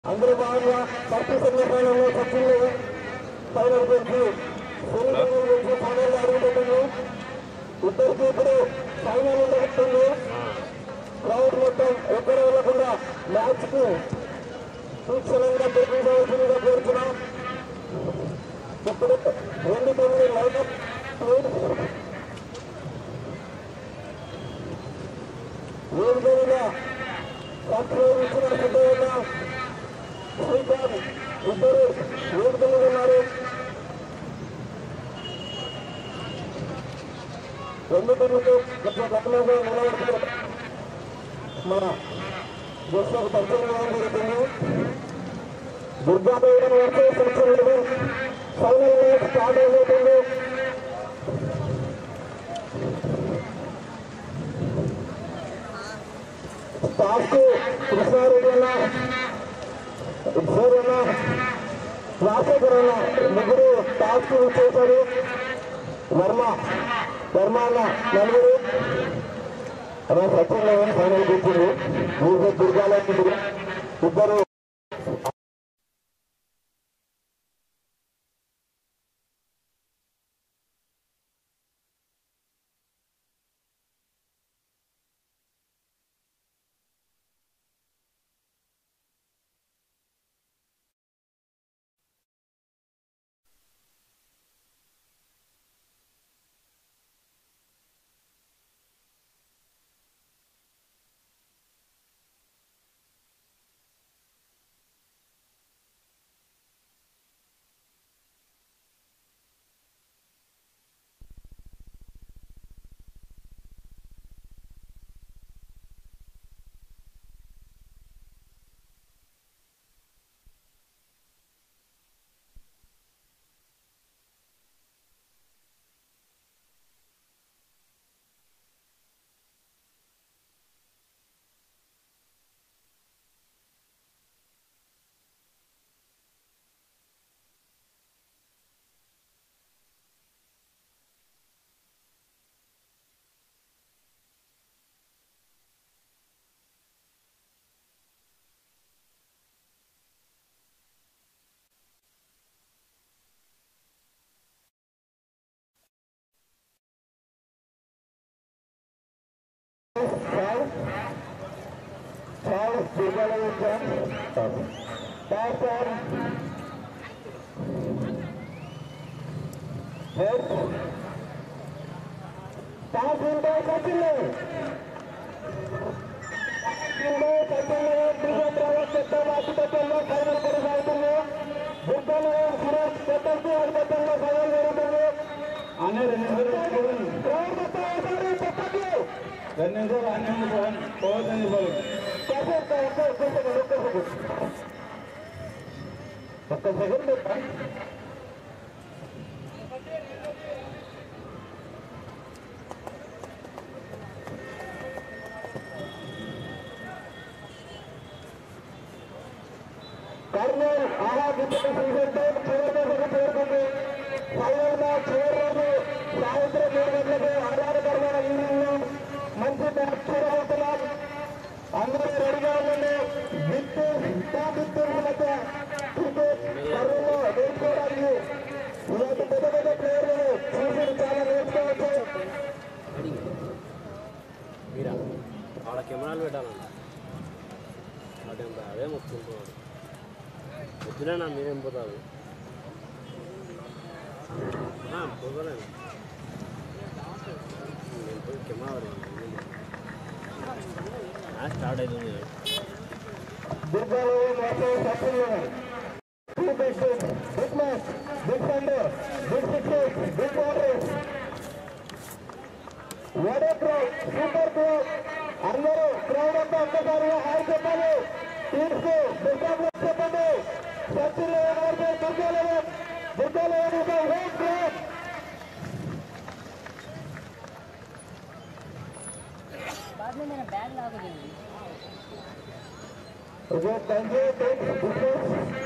అందులో భాగంగా భర్తీ సందర్భంలో సభ్యులు ఫైనల్ గురించి సెమీఫైనల్ గురించి ఫైనల్ అడుగుతున్నాము ఇద్దరికి ఇప్పుడు ఫైనల్ ఉండబోతుంది క్రౌడ్ మొత్తం ఎక్కడ వెళ్ళకుండా మ్యాచ్ కు సూచనంగా ప్రతిపాల్సిందిగా కోరుతున్నాం ఇప్పుడు రెండు తొమ్మిది లైనప్ ఏడు తొమ్మిది సబ్స్క్రైబ్ ఇచ్చిన సిద్ధంగా శ్రీకాంత్ ఇద్దరు ఏడు తొమ్మిది ఉన్నారు రెండు తొమ్మిది కొంచెం గతంలో నిలబడుతున్నారు మన దేశంలో పరిచయం కావడం జరుగుతుంది దుర్గాదేవి వచ్చే సెలక్షన్ ఫైనల్ మ్యాచ్ స్టార్ట్ అయిపోతుంది స్టాఫ్ కృష్ణారెడ్డి అన్న ఇద్దరు అన్న రాజశేఖర్ అన్న ముగ్గురు టాస్క్ చేశారు వర్మ వర్మ అన్న నలుగురు అలా సత్యంలో ఫైనల్ కూర్చుంది మూడు దుర్గాలకి ఇద్దరు Charles Durgala Pass on. Yes. Pass in by Kapil. ఇందో కట్టెల్లో దిగం Rawat పెద్ద వాటి కట్టెల్లో ఫైనల్ కొనసాగుతుంది దుర్గలో సురేష్ పెద్దకి అది కట్టెల్లో ఫైనల్ జరుగుతుంది అనే రెండు నిమిషాలు క్రౌడ్ మొత్తం ఒకసారి చెప్పండి రెండు నిమిషాలు అన్ని నిమిషాలు పోవద్దని చెప్పాలి కాసేపు ఒక్క ఒక్క సెకండ్ ఒక్క సెకండ్ ఒక్క సెకండ్ పెట్టా కర్నూలు ఆహా గిట్టక సీజన్ టైం చివరి దశకు చేరుకుంది ఫైనల్ మ్యాచ్ చివరి రోజు సాయంత్రం మూడు గంటలకు ఆహ్లాదకరమైన ఈవినింగ్ మంచి మ్యాచ్ చూడబోతున్నాం అందరూ రెడీగా ఉండండి బిట్టు బిట్టు మధ్య క్రికెట్ కర్నూలు నేర్చుకోవడానికి ఇలాంటి పెద్ద పెద్ద ప్లేయర్లు చూసి చాలా నేర్చుకోవచ్చు మీరా ఆడ కెమెరాలు పెట్టాలంట అదేంత అదే మొత్తుకుంటున్నాడు వద్దులేనా మీరేం పోతారు పోగలేను నేను పోయి కెమెరా మ్యాచ్ స్టార్ట్ అవుతుంది దుర్గాలో మొత్తం సత్యంలో two big big match big Sunday big sixes big orders వడే క్రౌడ్ సూపర్ క్రౌడ్ అందరూ క్రౌడ్ అంతా ఒక్కసారిగా హాయ్ చెప్పాలి టీమ్స్ కు బిగ్ చెప్పండి సచిన్ ఎవరికి దుర్గాలో దుర్గాలో హోమ్ క్రౌడ్ बाद में मेरा बैग ला के देंगे Okay, thank you. Thanks. Business.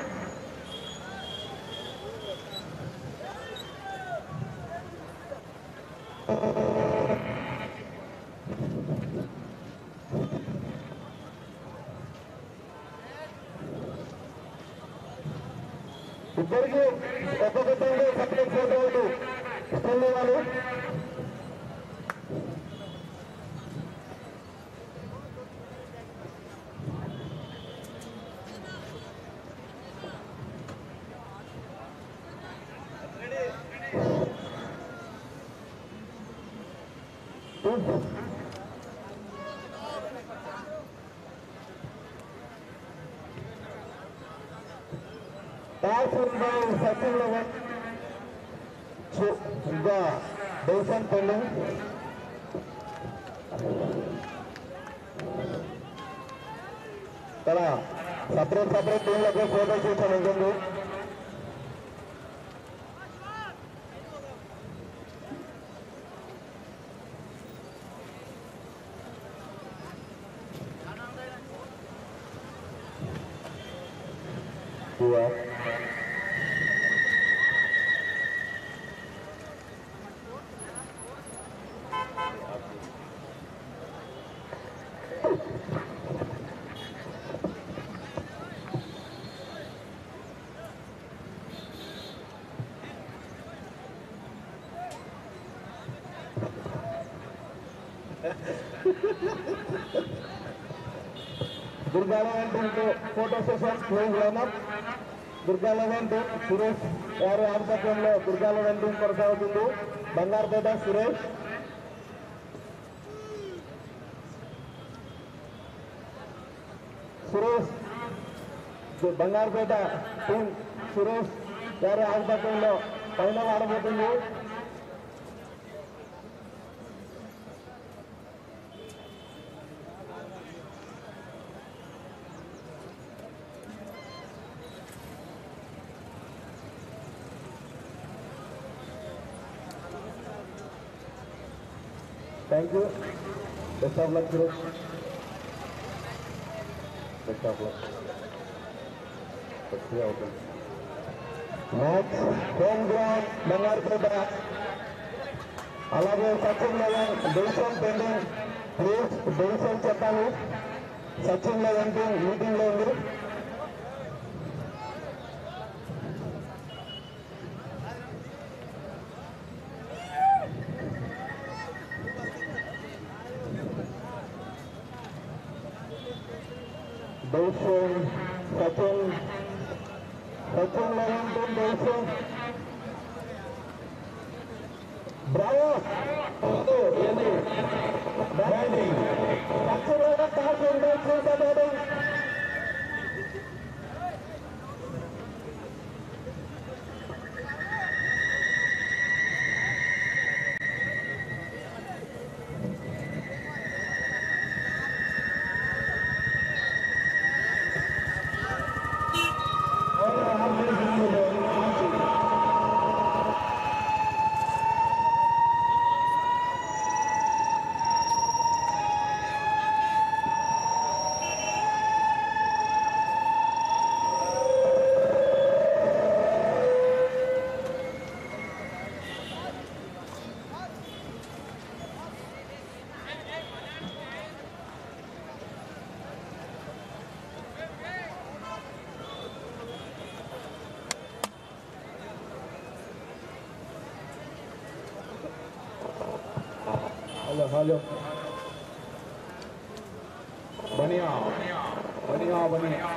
ఇద్దరికి ఒక్కొక్క టీంలో సపరేట్ ఫోటో ఒకటి స్టిల్ ఇవ్వాలి టాస్ బై సచిన్ లెవెన్ ఇంకా డెసిషన్ పెండింగ్ ఇక్కడ సపరేట్ సపరేట్ టీంలకు ఫోటో చూసాను ఉంటుంది Yeah. Durga eleven photo session close lineup Durga eleven Suresh గారి ఆధ్వర్యంలో దుర్గా లెవెన్ టీం కొనసాగుతుంది బంగారుపేట సురేష్ సురేష్ దు- బంగారుపేట టీం సురేష్ గారి ఆధ్వర్యంలో ఫైనల్ ఆడబోతుంది thank you best of luck Suresh best of luck అవుతుంది మ్యాచ్ హోమ్ గ్రౌండ్ బంగారుపేట అలాగే Sachin eleven division pending please division చెప్పాలి సచిన్ లెవెన్ టీం మీటింగ్ లో ఉంది division Sachin Sachin eleven team division bravo ఏంటి బ్యాటింగ్ ఖచ్చితంగా టాస్ ఉండాల్సిన batting hello hello Baniya Baniya Baniya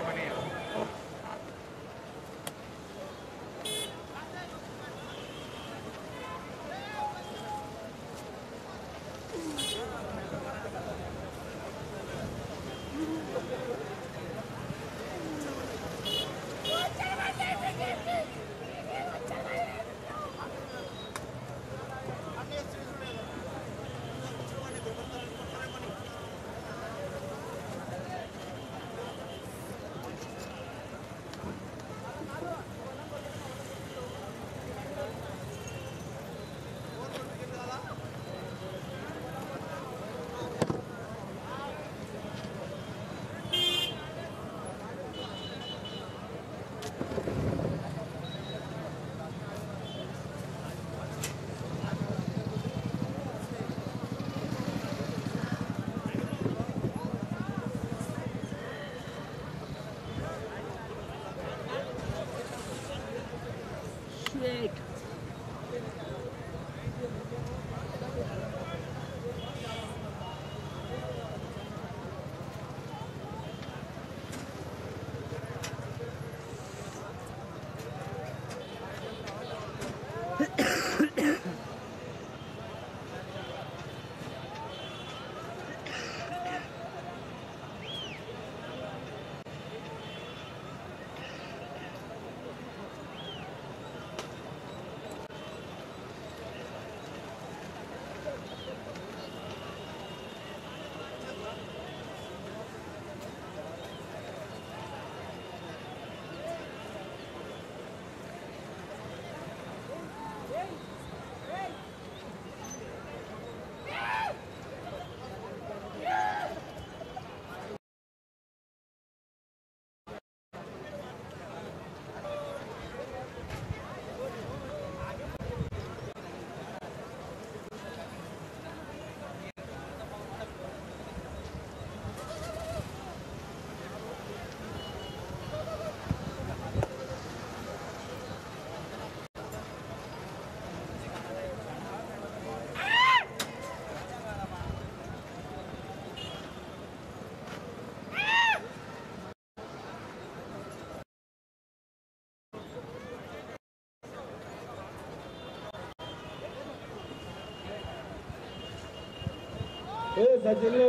ఏ సచిన్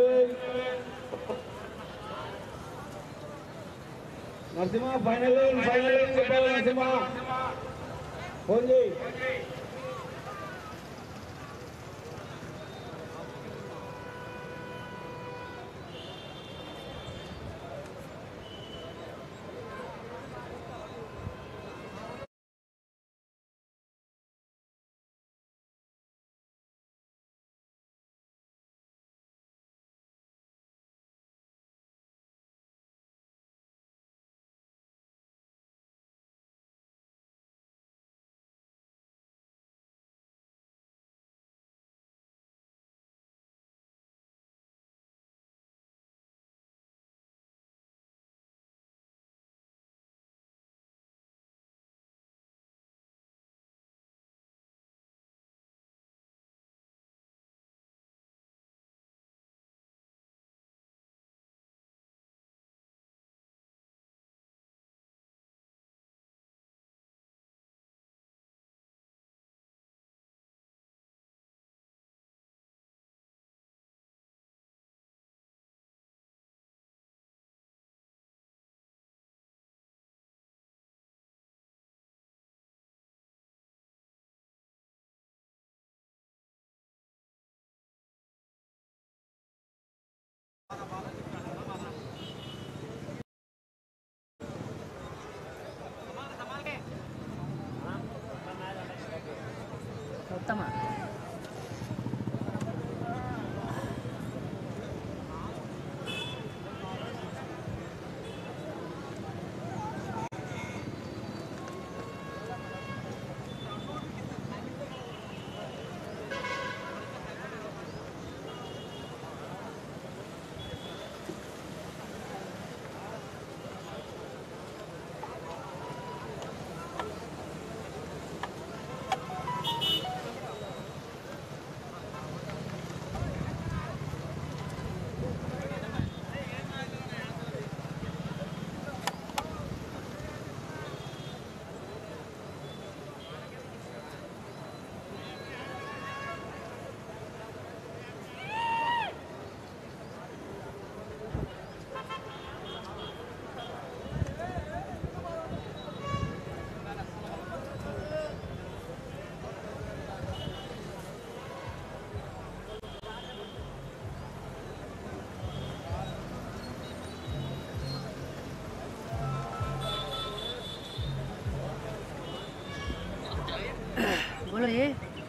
నరసింహ ఫైనల్ ఫైనల్ చెప్పాలి నరసింహ ఫోన్ చేయి ఉత్తమ बोलो ये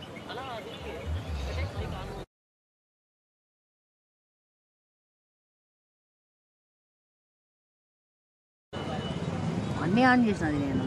అన్నీ ఆన్ చేసినది నేను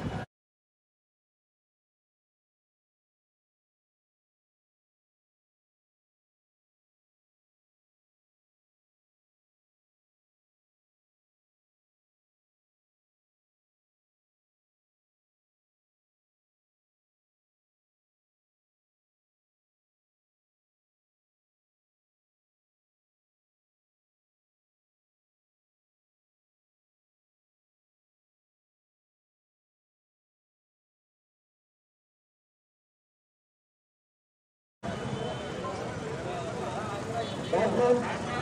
బ్యాట్స్మెన్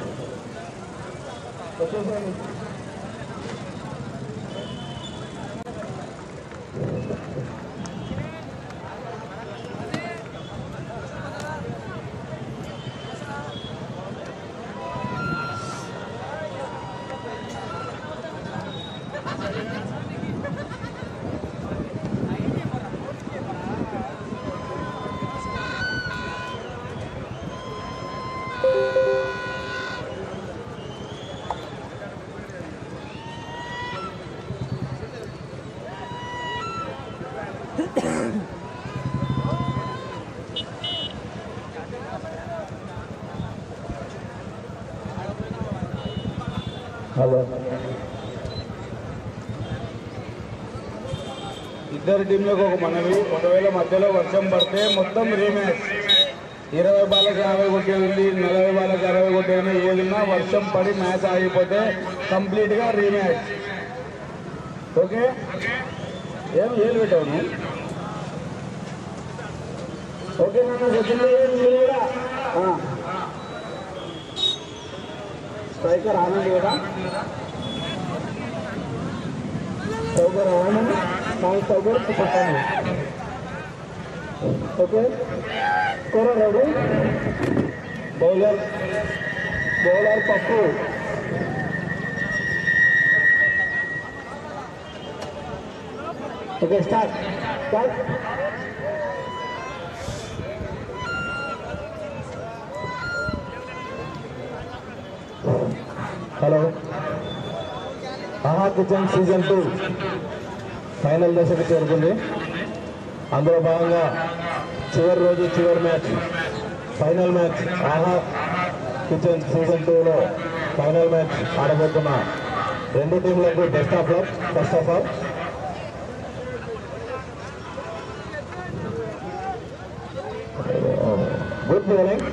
వచ్చేసేయండి హలో ఇద్దరు టీంలకు ఒక మనవి ఒకవేళ మధ్యలో వర్షం పడితే మొత్తం రీమ్యాచ్ ఇరవై బాలకు యాభై కొట్టేది నలభై బాలకు అరవై కొట్టేది ఏదన్నా వర్షం పడి మ్యాచ్ ఆగిపోతే కంప్లీట్గా రీమ్యాచ్ ఓకే ఏం ఏలు పెట్టావు నువ్వు? ఓకే నాన్న వచ్చింది మీరు కూడా ఆ. స్ట్రైకర్ ఆనంద్ కదా స్ట్రైకర్ ఆనంద్ నాన్ స్ట్రైకర్ పక్కన okay scorer ready bowler bowler Pappu okay start start hello Aha kitchen season two final దశకు చేరుకుంది అందులో భాగంగా చివరి రోజు చివరి match final match Aha kitchen season టూలో ఫైనల్ మ్యాచ్ ఆడబోతున్న రెండు టీంలకు best of luck first of all good bowling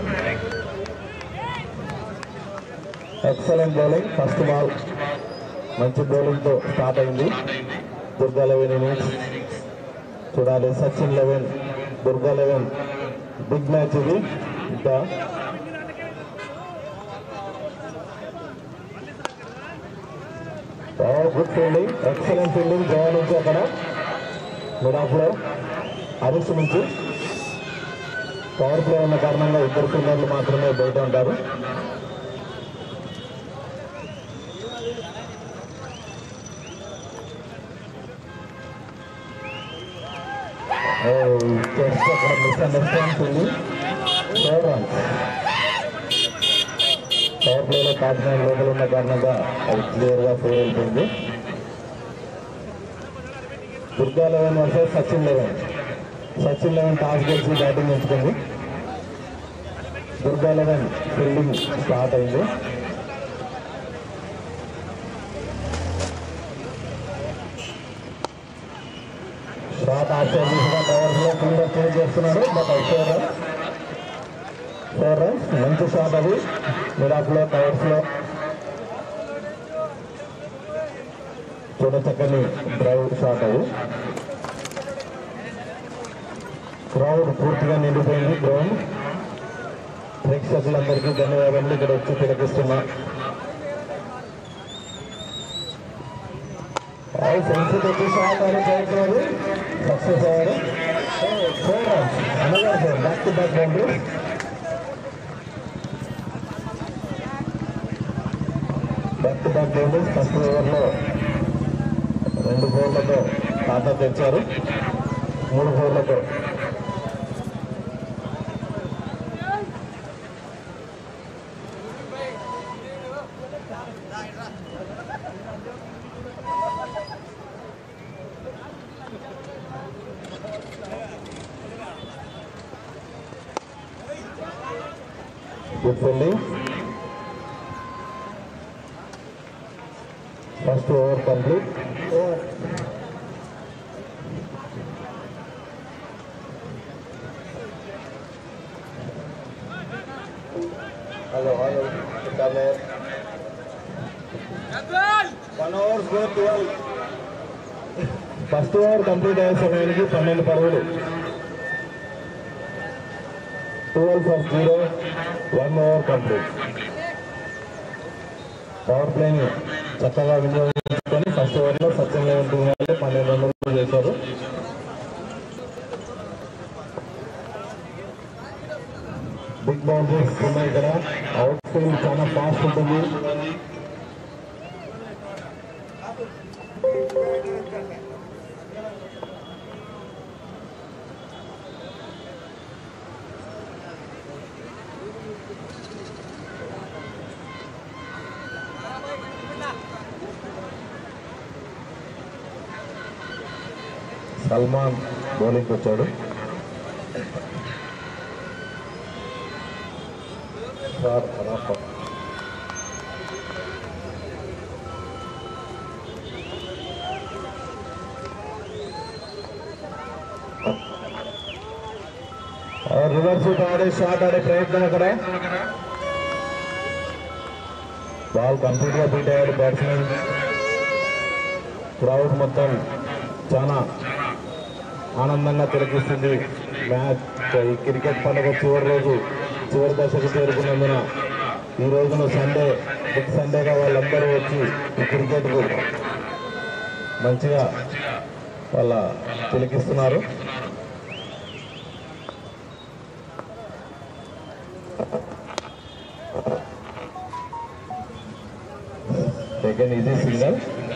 excellent bowling first ball మంచి బౌలింగ్తో స్టార్ట్ అయింది దుర్గా లెవెన్ ఇన్నింగ్స్ చూడాలి Sachin eleven Durga eleven big match ఇది ఇంకా గుడ్ ఫీల్డింగ్ ఎక్సలెంట్ ఫీల్డింగ్ జవా నుంచి అక్కడ మిడ్ ఆఫ్లో హరీష్ నుంచి పవర్ ప్లే ఉన్న కారణంగా ఇద్దరు ఫీల్డర్లు మాత్రమే బయట ఉంటారు జస్ట్ అక్కడ misunderstand fielding four runs power ప్లేలో కాకినాడ లోపల ఉన్న కారణంగా అది క్లియర్గా ఫోర్ వెళ్ళిపోయింది Durga eleven versus Sachin eleven Sachin eleven toss గెలిచి బ్యాటింగ్ ఎంచుకుంది దుర్గా లెవెన్ ఫీల్డింగ్ స్టార్ట్ అయింది షాట్ ఆఫ్ చేసిన కవర్స్ లో ఫీల్డర్ చేంజ్ చేస్తున్నాడు but four runs four runs మంచి షాట్ అది మిడాఫ్ లో కవర్స్ లో చూడ చక్కని డ్రైవ్ షాట్ అది క్రౌడ్ పూర్తిగా నిండిపోయింది గ్రౌండ్ ప్రేక్షకులందరికీ ధన్యవాదాలు ఇక్కడ వచ్చి తిలకిస్తున్నా సెన్సిటివ్ షాట్ అని ప్రయత్నాలు సక్సెస్ అయ్యారు ఫోర్ రన్స్ అనగా four back to back boundary back to back boundaries first ఓవర్లో రెండు ఫోర్లతో ఖాతా తెచ్చారు మూడు ఫోర్లతో good fielding first over complete over hello hello one over score twelve first over complete అయ్యే సమయానికి పన్నెండు పరుగులు twelve for zero one over complete power ప్లేని చక్కగా వినియోగించుకొని ఫస్ట్ ఓవర్లో సత్యం లెవెన్ టూ వాళ్ళు పన్నెండు రన్నులు చేశారు బిగ్ బౌండరీస్ ఉన్నాయి ఇక్కడ అవుట్ ఫీల్డ్ చాలా ఫాస్ట్ ఉంటుంది సల్మాన్ బౌలింగ్ వచ్చాడు సార్ రాప రివర్స్ ఆడే షాట్ ఆడే ప్రయత్నం అక్కడ బాల్ కంప్లీట్ గా బీట్ అయ్యాడు బ్యాట్స్మెన్ క్రౌడ్ మొత్తం చాలా ఆనందంగా తిలకిస్తుంది మ్యాచ్ ఈ క్రికెట్ పండుగ చివరి రోజు చివరి దశకు చేరుకున్నందున ఈ రోజున సండే బిగ్ సండేగా వాళ్ళందరూ వచ్చి ఈ క్రికెట్కు మంచిగా వాళ్ళ తిలకిస్తున్నారు సెకండ్ ఇది single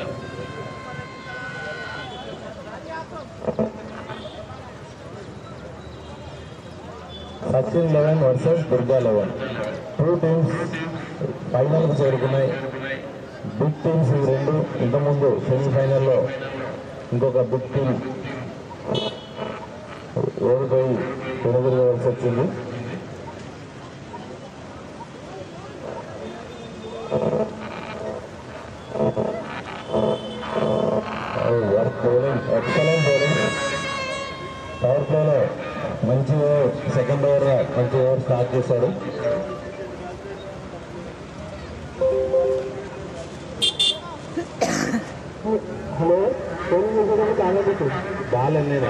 Sachin eleven versus Durga eleven two teams ఫైనల్కి చేరుకున్నాయి బిగ్ టీమ్స్ ఇవి రెండు ఇంతకుముందు సెమీఫైనల్లో ఇంకొక బిగ్ టీమ్ ఓడిపోయి వెనుదిరగవలసి వచ్చింది work bowling excellent bowling power ప్లేలో మంచి ఓవర్ సెకండ్ ఓవర్ మంచి ఓవర్ స్టార్ట్ చేశాడు హలో బాల్ అన్నీనే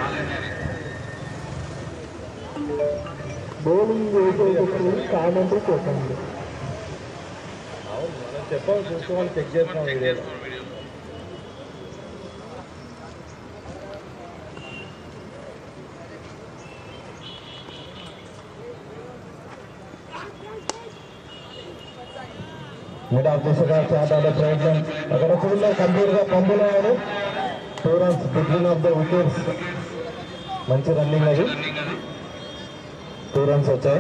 బౌలింగ్ చేసేటప్పుడు కామెంటరీ చెప్పండి చెప్పాలి చూసుకోవాలి చెక్ చేస్తాం వీడియోలో మిడ్ ఆఫ్ దిశగా స్టార్ట్ ఆడే ప్రయత్నం అక్కడ చూడలే కంప్లీట్ గా పంపులయ్యాడు two runs between of the wickets మంచి రన్నింగ్ అది టూ రన్స్ వచ్చాయి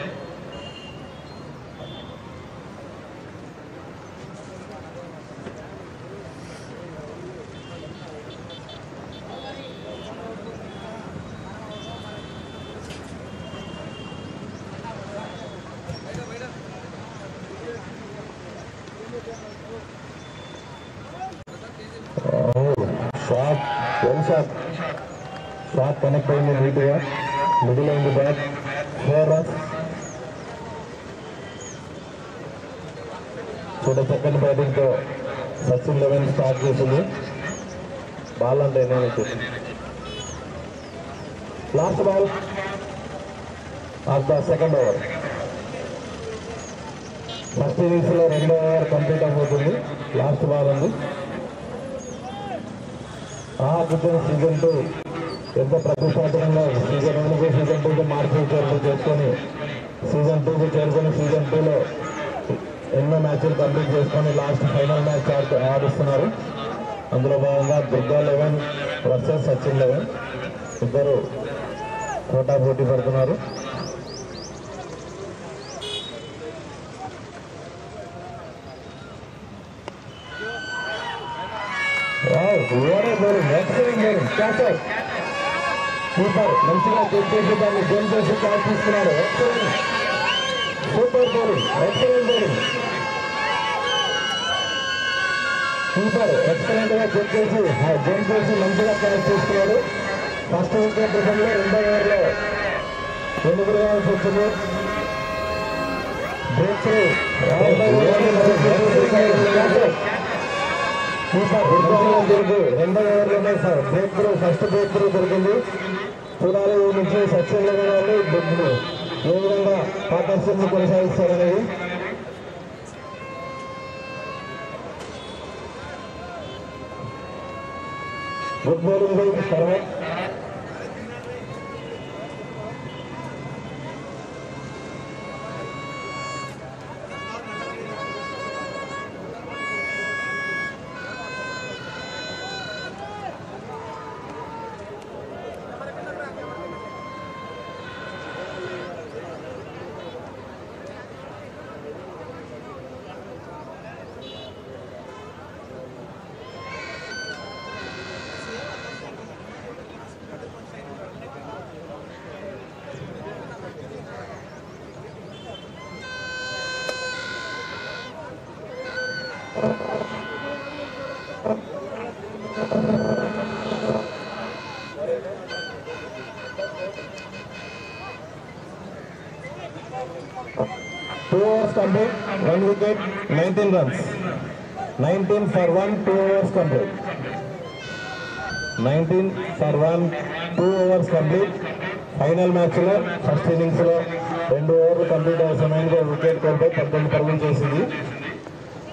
shot well shot shot connect అయింది నీట్గా మిడిల్ అయింది బ్యాట్ ఫోర్ రన్స్ చూడ సెకండ్ బ్యాటింగ్తో సచిన్ లెవెన్ స్టార్ట్ చేసింది బాల్ అంటే నేను వచ్చేసింది last ball of the second over first innings లో రెండో ఓవర్ కంప్లీట్ అయిపోతుంది లాస్ట్ బాల్ ఉంది ఆ క్రికెట్ సీజన్ టూ ఎంత ప్రతిష్టాత్మకంగా సీజన్ వన్కు సీజన్ టూకి మార్చి చేరుకు చేసుకొని సీజన్ టూకి చేరుకొని సీజన్ టూలో ఎన్నో మ్యాచ్లు కంప్లీట్ చేసుకొని లాస్ట్ ఫైనల్ మ్యాచ్ ఆడు ఆడిస్తున్నారు అందులో భాగంగా Durga eleven versus Sachin eleven ఇద్దరు కోటా పోటీ పడుతున్నారు Wow, what a bowling, excellent bowling, catch out. Super మంచిగా చెప్పేసి దాన్ని గేమ్ చేసి క్యాచ్ తీసుకున్నాడు excellent super bowling excellent bowling super excellent గా చెక్ చేసి గేమ్ చేసి మంచిగా క్యాచ్ తీసుకున్నాడు ఫస్ట్ వికెట్ రిటర్న్లో రెండో ఓవర్లో ఎందుకు రావాల్సి వచ్చింది బ్రేక్ త్రూ సూపర్ దుర్గంలో దొరికి రెండో ఓవర్లోనే sir break through first break through దొరికింది చూడాలి ఈ నుంచి సక్సెస్ వాళ్ళు దొరుకుతుంది ఏ విధంగా పార్ట్నర్షిప్ కొనసాగిస్తారనేది గుడ్ బౌలింగ్ తర్వాత Two overs complete, one wicket, 19 runs. 19 for one, two overs complete. 19 for one, two overs complete. Final match లో ఫస్ట్ ఇన్నింగ్స్ లో రెండు ఓవర్లు కంప్లీట్ అయ్యే సమయంలో వికెట్ కోల్పోయి పద్దెనిమిది పరుగులు చేసింది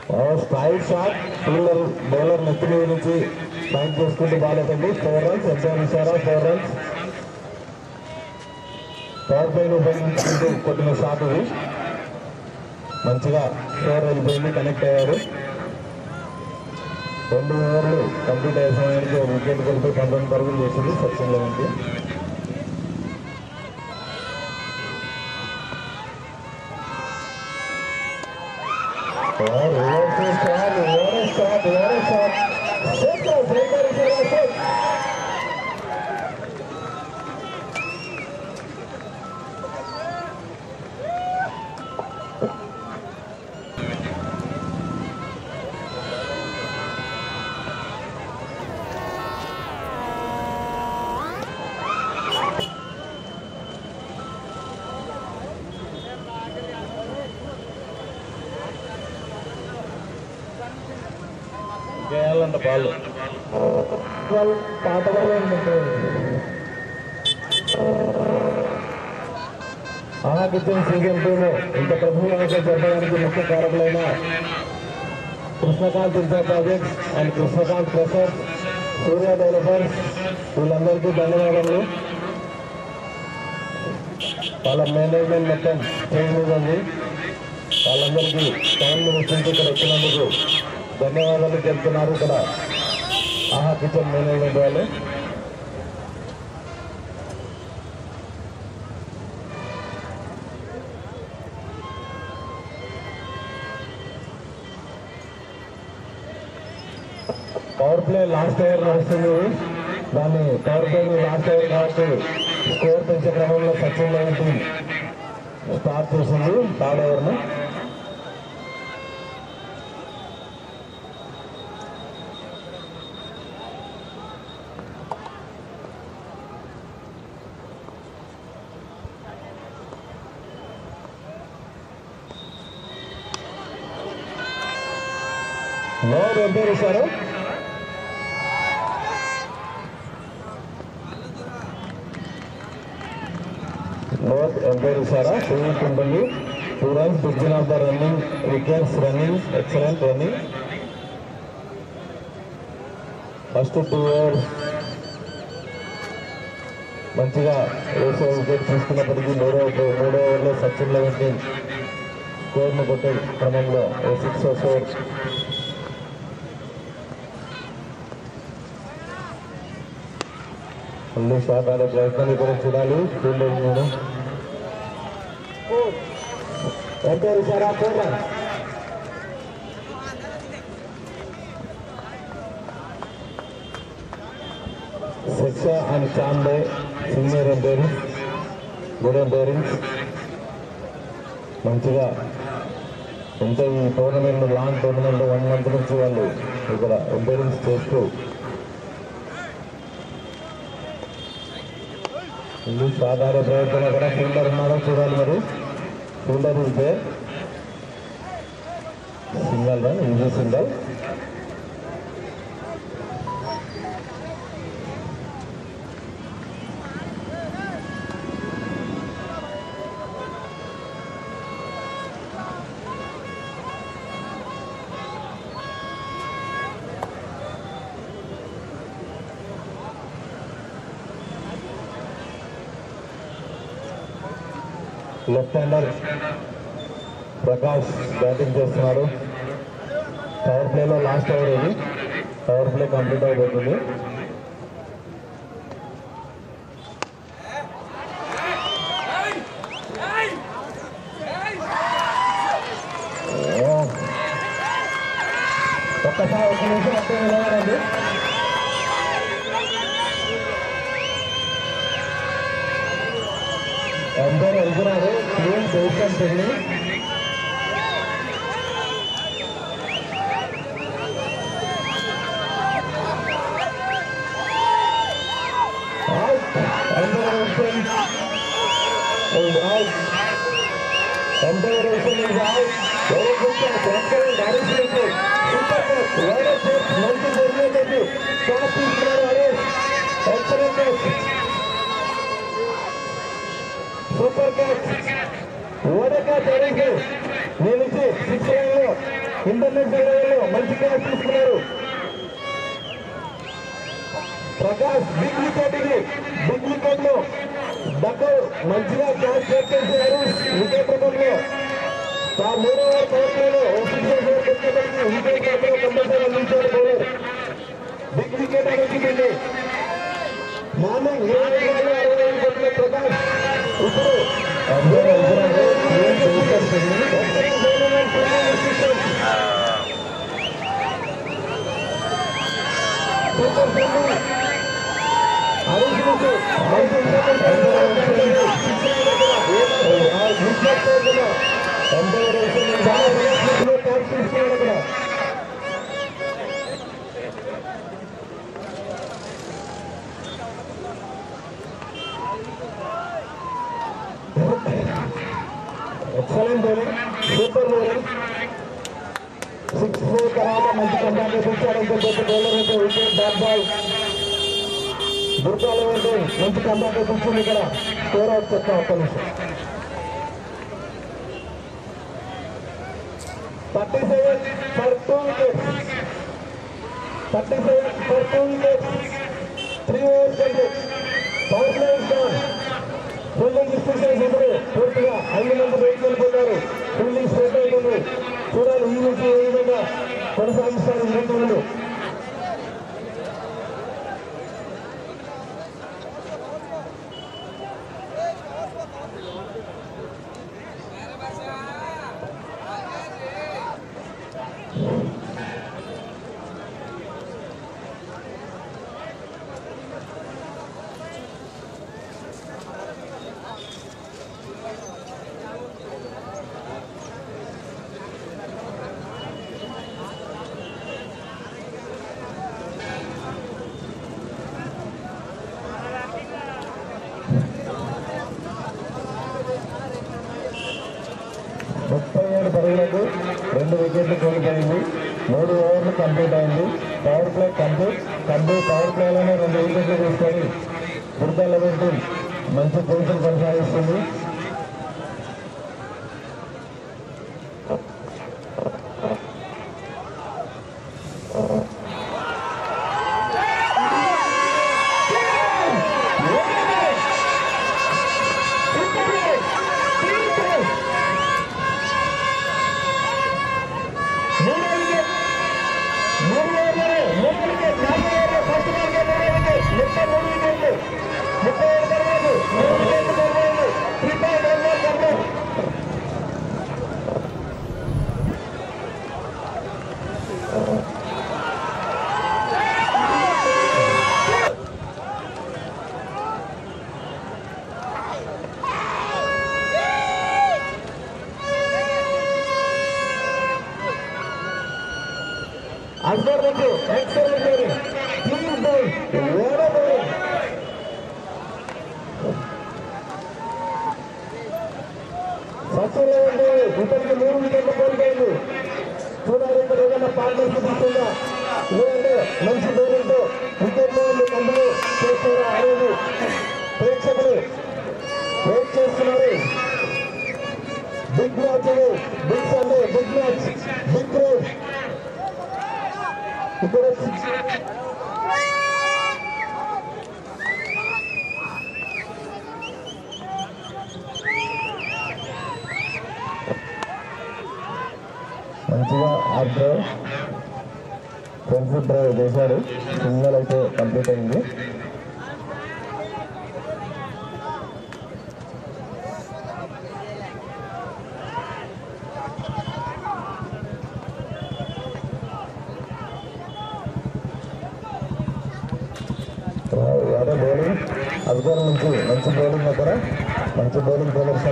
స్ట్రైట్ షాట్ ఫీల్డర్ బౌలర్ నెత్తి మీద నుంచి ఫైట్ చేసుకుంటూ బాల్ అవుతుంది ఫోర్ రన్స్ ఎంత ఇచ్చారా ఫోర్ రన్స్ పవర్ ప్లేని ఉపయోగించుకుంటూ కొట్టిన షాట్ ఇది మంచిగా ఫోర్ వెళ్ళిపోయింది కనెక్ట్ అయ్యారు రెండు ఓవర్లు కంప్లీట్ అయ్యే సమయానికి ఒక వికెట్ కొడితే పంతొమ్మిది పరుగులు చేసింది సచిన్ లెవెన్కి చేయాలంట బాల్ పాట ఆహాకిత్యం సీజన్ టూలో ఇంత ప్రతిభగా జరపడానికి ముఖ్య కారకులైన Krishnakanth infra projects and Krishnakanth Prasad Surya developers వీళ్ళందరికీ ధన్యవాదాలు వాళ్ళ మేనేజ్మెంట్ మొత్తం చేంజ్ మీద ఉంది వాళ్ళందరికీ టైం నిమిషంతో ఇక్కడ వచ్చినందుకు ధన్యవాదాలు చెప్తున్నారు ఇక్కడ ఆహా కిచెన్ మేనేజ్మెంట్ వాళ్ళు పవర్ ప్లే లాస్ట్ ఓవర్ నడుస్తుంది దాన్ని పవర్ ప్లే లాస్ట్ ఓవర్ కాబట్టి స్కోర్ పెంచే క్రమంలో సచిన్ లెవెన్ స్టార్ట్ చేసింది థర్డ్ ఓవర్ను నోరు ఎంపైర్ ఇస్తారు నోట్ ఎంపైర్ ఇస్తారా టూ ఉంటుంది two runs begin of the running wickets running excellent running first two overs మంచిగా వేసే వికెట్ తీసుకున్నప్పటికీ మూడో మూడో ఓవర్లో సచిన్ లెవెన్కి స్కోర్ను కొట్టే క్రమంలో ఓ సిక్స్ ఫోర్ ఫుల్ షాట్ ఆడే ప్రయత్నాన్ని కూడా చూడాలి ఫీల్డర్ నేను ఎంపైర్ ఇచ్చారా ఫోర్ రన్స్ శిక్ష అండ్ చాండే సీనియర్ ఎంపైరింగ్ గుడ్ ఎంపైరింగ్ మంచిగా ఎంత ఈ tournament long tournament one month నుంచి వాళ్ళు ఇక్కడ ఎంపైరింగ్స్ చేస్తూ ఇల్లు సాధారణ ప్రయత్నం అక్కడ ఫీల్డర్ ఉన్నారో చూడాలి మరి ఫీల్డర్ ఉంటే single run easy single left hander Prakash batting చేస్తున్నారు పవర్ ప్లేలో లాస్ట్ ఓవర్ ఇది పవర్ ప్లే కంప్లీట్ అయిపోతుంది ఓ. ఒక్కసారి ఒక నిమిషం అట్టే నిలబడండి అందరూ వెళ్తున్నారు క్లీన్ పొజిషన్ పెళ్ళి Consideration is out. Very good catch. Excellent. Harish Rikku. Super catch. What a catch. మంచి బౌలింగ్ అది క్యాచ్ తీసుకున్నారు Harish excellent catch super catch ఓడే క్యాచ్ హరీష్ నీ నుంచి సిక్స్ లైన్ లో ఇంటర్నేషనల్ లెవెల్లో మంచి క్యాచ్ తీసుకున్నారు ప్రకాష్ బిగ్ వికెట్ ఇది బిగ్ వికెట్ లో దగ్గర మంచిగా క్యాచ్ చేసేసారు వికెట్ రూపంలో ఆ మూడో ఓవర్ పవర్ ప్లేలో ఆఫీసర్ వచ్చేటప్పటికి వికెట్ మాత్రం కంపల్సరీ అందించారు బౌలర్ బిగ్ వికెట్ అనేది మార్నింగ్ ఏడు వేల అరవై ఐదు కొట్టిన ప్రకాష్ ఇప్పుడు సూపర్ సెంచరీ అరుణ్ మంచి అక్కడ excellent bowling super bowling six four తర్వాత మంచి కంబ్యాక్ చూపించాడని చెప్పి బౌలర్ అయితే వికెట్ డాట్ బాల్ దుర్గాలు అంటే మంచి కంబ్యాక్ చూపించింది ఇక్కడ స్కోర్ అవుట్ చెప్తా ఒక్క నిమిషం thirty seven for two wickets thirty seven for two wickets three overs complete power play is down fielding restriction ఇప్పుడు పూర్తిగా ఐదు మంది బయటకు వెళ్ళిపోతారు ఫీల్డింగ్ స్ట్రైట్ అవుతుంది చూడాలి ఈ నుంచి ఏ విధంగా కొనసాగిస్తారు ఈ రెండు మంది ముప్పై ఏడు పరుగులకు రెండు వికెట్లు కోల్పోయింది మూడు ఓవర్లు కంప్లీట్ అయింది power play complete complete power ప్లేలోనే రెండు వికెట్లు తీసుకొని దుర్గా లెవెన్ టీం మంచి పొజిషన్ కొనసాగిస్తుంది మూడో వికెట్ మూడు ఓవర్లనే మూడు వికెట్ నాలుగు ఓవర్ల ఫస్ట్ బాల్కే మూడో వికెట్ మొత్తం మూడు వికెట్లు ముప్పై ఏడు పరుగులు మూడు వికెట్లు పరుగులు three point one one complete Akbar నుంచి ఎక్సలెంట్ బౌలింగ్ క్లీన్ బౌల్ ఓడ బౌలింగ్ సచిన్ అంటే ఇతనికి మూడు వికెట్లు కోల్పోయింది చూడాలి ఇక్కడ ఏదైనా పార్ట్నర్షిప్ ఇస్తుందా లేదంటే మంచి బౌలింగ్ తో వికెట్ కంపెనీ చేస్తారా అనేది ప్రేక్షకులు వెయిట్ చేస్తున్నారు బిగ్ మ్యాచ్ ఇది big Sunday big match big race ఇక్కడ మంచిగా half drive front foot drive చేశాడు సింగల్ అయితే కంప్లీట్ అయింది అదే బౌలింగ్ అధికారం నుంచి మంచి బౌలింగ్ అక్కడ మంచి బౌలింగ్ ప్రదర్శన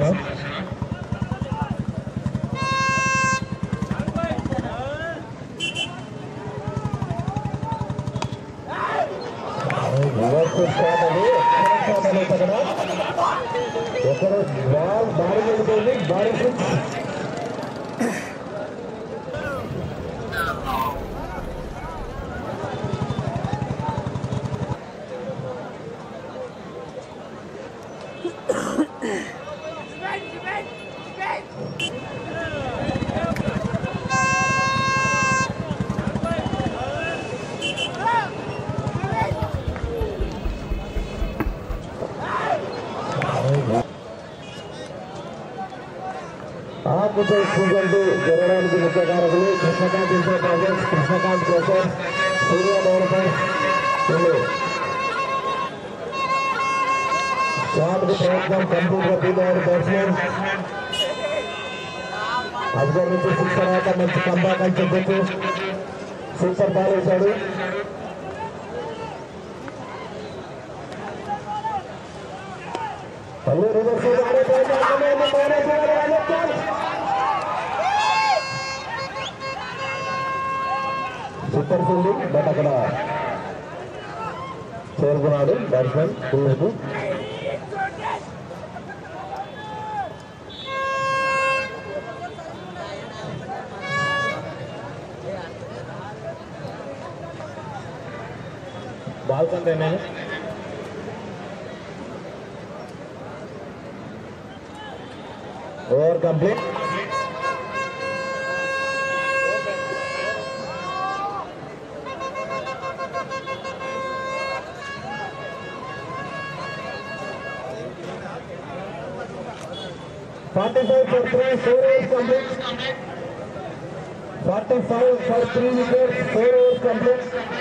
రివర్స్ షాట్ అది ఎక్కడ షాట్ అనేది అక్కడ ఎక్కడ బాల్ భారీ వెళ్ళిపోయింది భారీ సిక్స్ ఆకుపై సీజన్లు జరగడానికి ముఖ్య కారకులు కృష్ణకాంత్ ఇన్ఫో ప్రాజెక్ట్స్ కృష్ణకాంత్ క్రోషర్ సూర్య డెవలపర్స్ వీళ్ళు షాట్ కు ప్రయత్నం కంప్లీట్ గా ఫీల్ అయ్యారు బ్యాట్స్మెన్ అఫ్ఘర్ నుంచి సిక్స్ తర్వాత మంచి కంబాక్ అని చెప్పొచ్చు సూపర్ బాల్ వేశాడు మళ్ళీ రివర్స్ ఆడే ప్రయత్నం మైనస్ సూపర్ ఫీల్డింగ్ బట్ అక్కడ చేరుకున్నాడు బ్యాట్స్మెన్ ఫుల్కు బాల్ కంటే నేను over complete forty five for three four overs complete forty five for three wickets four overs complete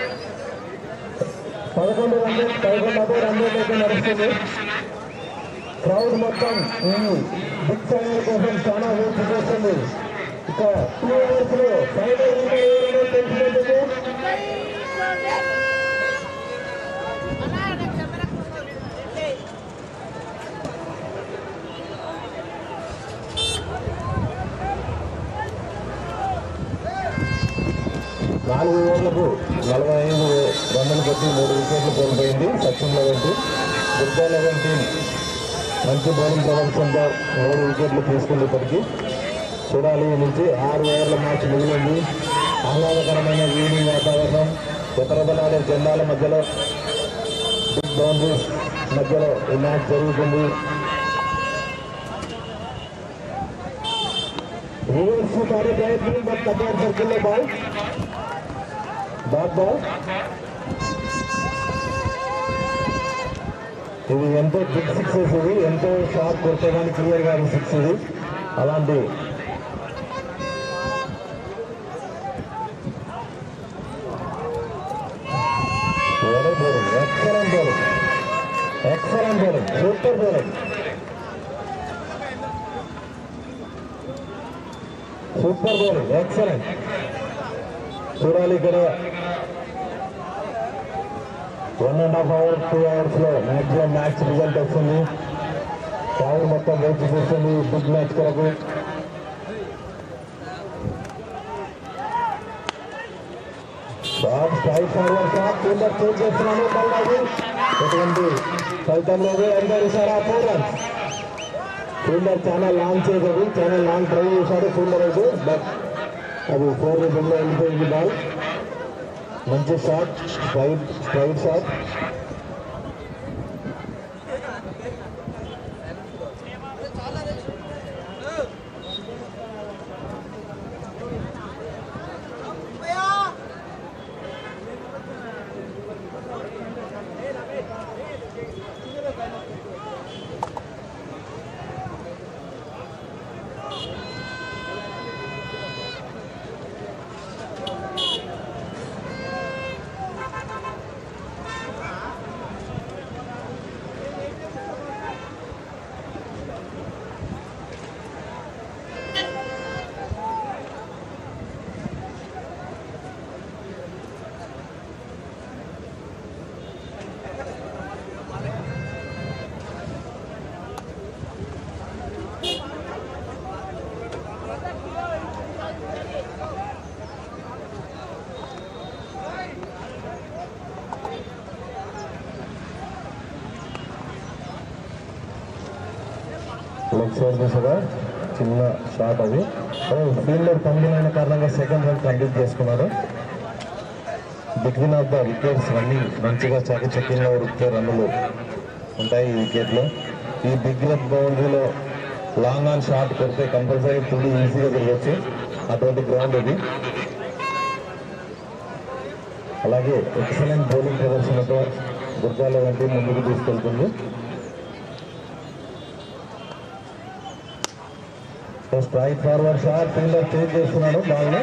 పదకొండు రన్లు పదకొండు అదే రన్లు అయితే నడుస్తుంది క్రౌడ్ మొత్తం ఈ బిగ్ ఫైనల్ కోసం చాలా వేచి చేస్తుంది ఇక టూ అవర్స్ లో ఫైనల్ ఎవరైనా తెలిసినట్టు నాలుగు ఓవర్లకు నలభై ఐదు రన్నులు కొట్టి మూడు వికెట్లు కోల్పోయింది సచిన్ లెవెంటీ దుర్గా లెవెంటీ మంచి బౌలింగ్ ప్రదర్శనతో మూడు వికెట్లు తీసుకుంది ఇప్పటికీ చూడాలి ఈ నుంచి ఆరు ఓవర్ల మ్యాచ్ మిగిలింది ఆహ్లాదకరమైన ఈవినింగ్ వాతావరణం ఉత్తరబలాడే జెండాల మధ్యలో బిగ్ బౌండరీస్ మధ్యలో ఈ మ్యాచ్ జరుగుతుంది రివర్స్ పాడే ప్రయత్నం బట్ కబర్ సర్కిల్లో బాల్ డాట్ బాల్ ఇది ఎంతో బిగ్ సిక్సెస్ ఇది ఎంతో షార్ప్ కొడితే కానీ క్లియర్ గా సిక్స్ ఇది అలాంటి bowling excellent bowling excellent bowling super bowling super bowling excellent చూడాలి ఇక్కడ one and half hour two hours లో మాక్సిమం మ్యాచ్ రిజల్ట్ వస్తుంది క్రౌడ్ మొత్తం వేచి చూస్తుంది బిగ్ మ్యాచ్ కొరకు shot strike forward shot fielder change చేస్తున్నాను బల్లాది ఎటువంటి ఫలితం లేదు అందరూ సార్ ఆ ఫోర్ రన్స్ ఫీల్డర్ చాలా లాంగ్ చేశాడు చాలా లాంగ్ ట్రై చేశాడు ఫీల్డర్ అయితే బట్ అది ఫోర్ రేటింగ్ లో వెళ్ళిపోయింది బాల్ మంచి shot straight straight shot leg side దిశగా చిన్న షాట్ అది ఫీల్డర్ పంపిణీ అయిన కారణంగా సెకండ్ రన్ కంప్లీట్ చేసుకున్నారు బిట్వీన్ ఆఫ్ ద వికెట్స్ అన్ని మంచిగా చాకచక్యంగా ఉరికితే రన్నులు ఉంటాయి ఈ వికెట్లో ఈ బిగ్ లెగ్ బౌండరీలో లాంగ్ ఆన్ షాట్ కొడితే కంపల్సరీ తుడి ఈజీగా తిరగచ్చు అటువంటి గ్రౌండ్ ఇది అలాగే ఎక్సలెంట్ బౌలింగ్ ప్రదర్శనతో దుర్గాల వంటి ముందుకు తీసుకెళ్తుంది so straight forward shot fielder change చేస్తున్నాడు బాల్ని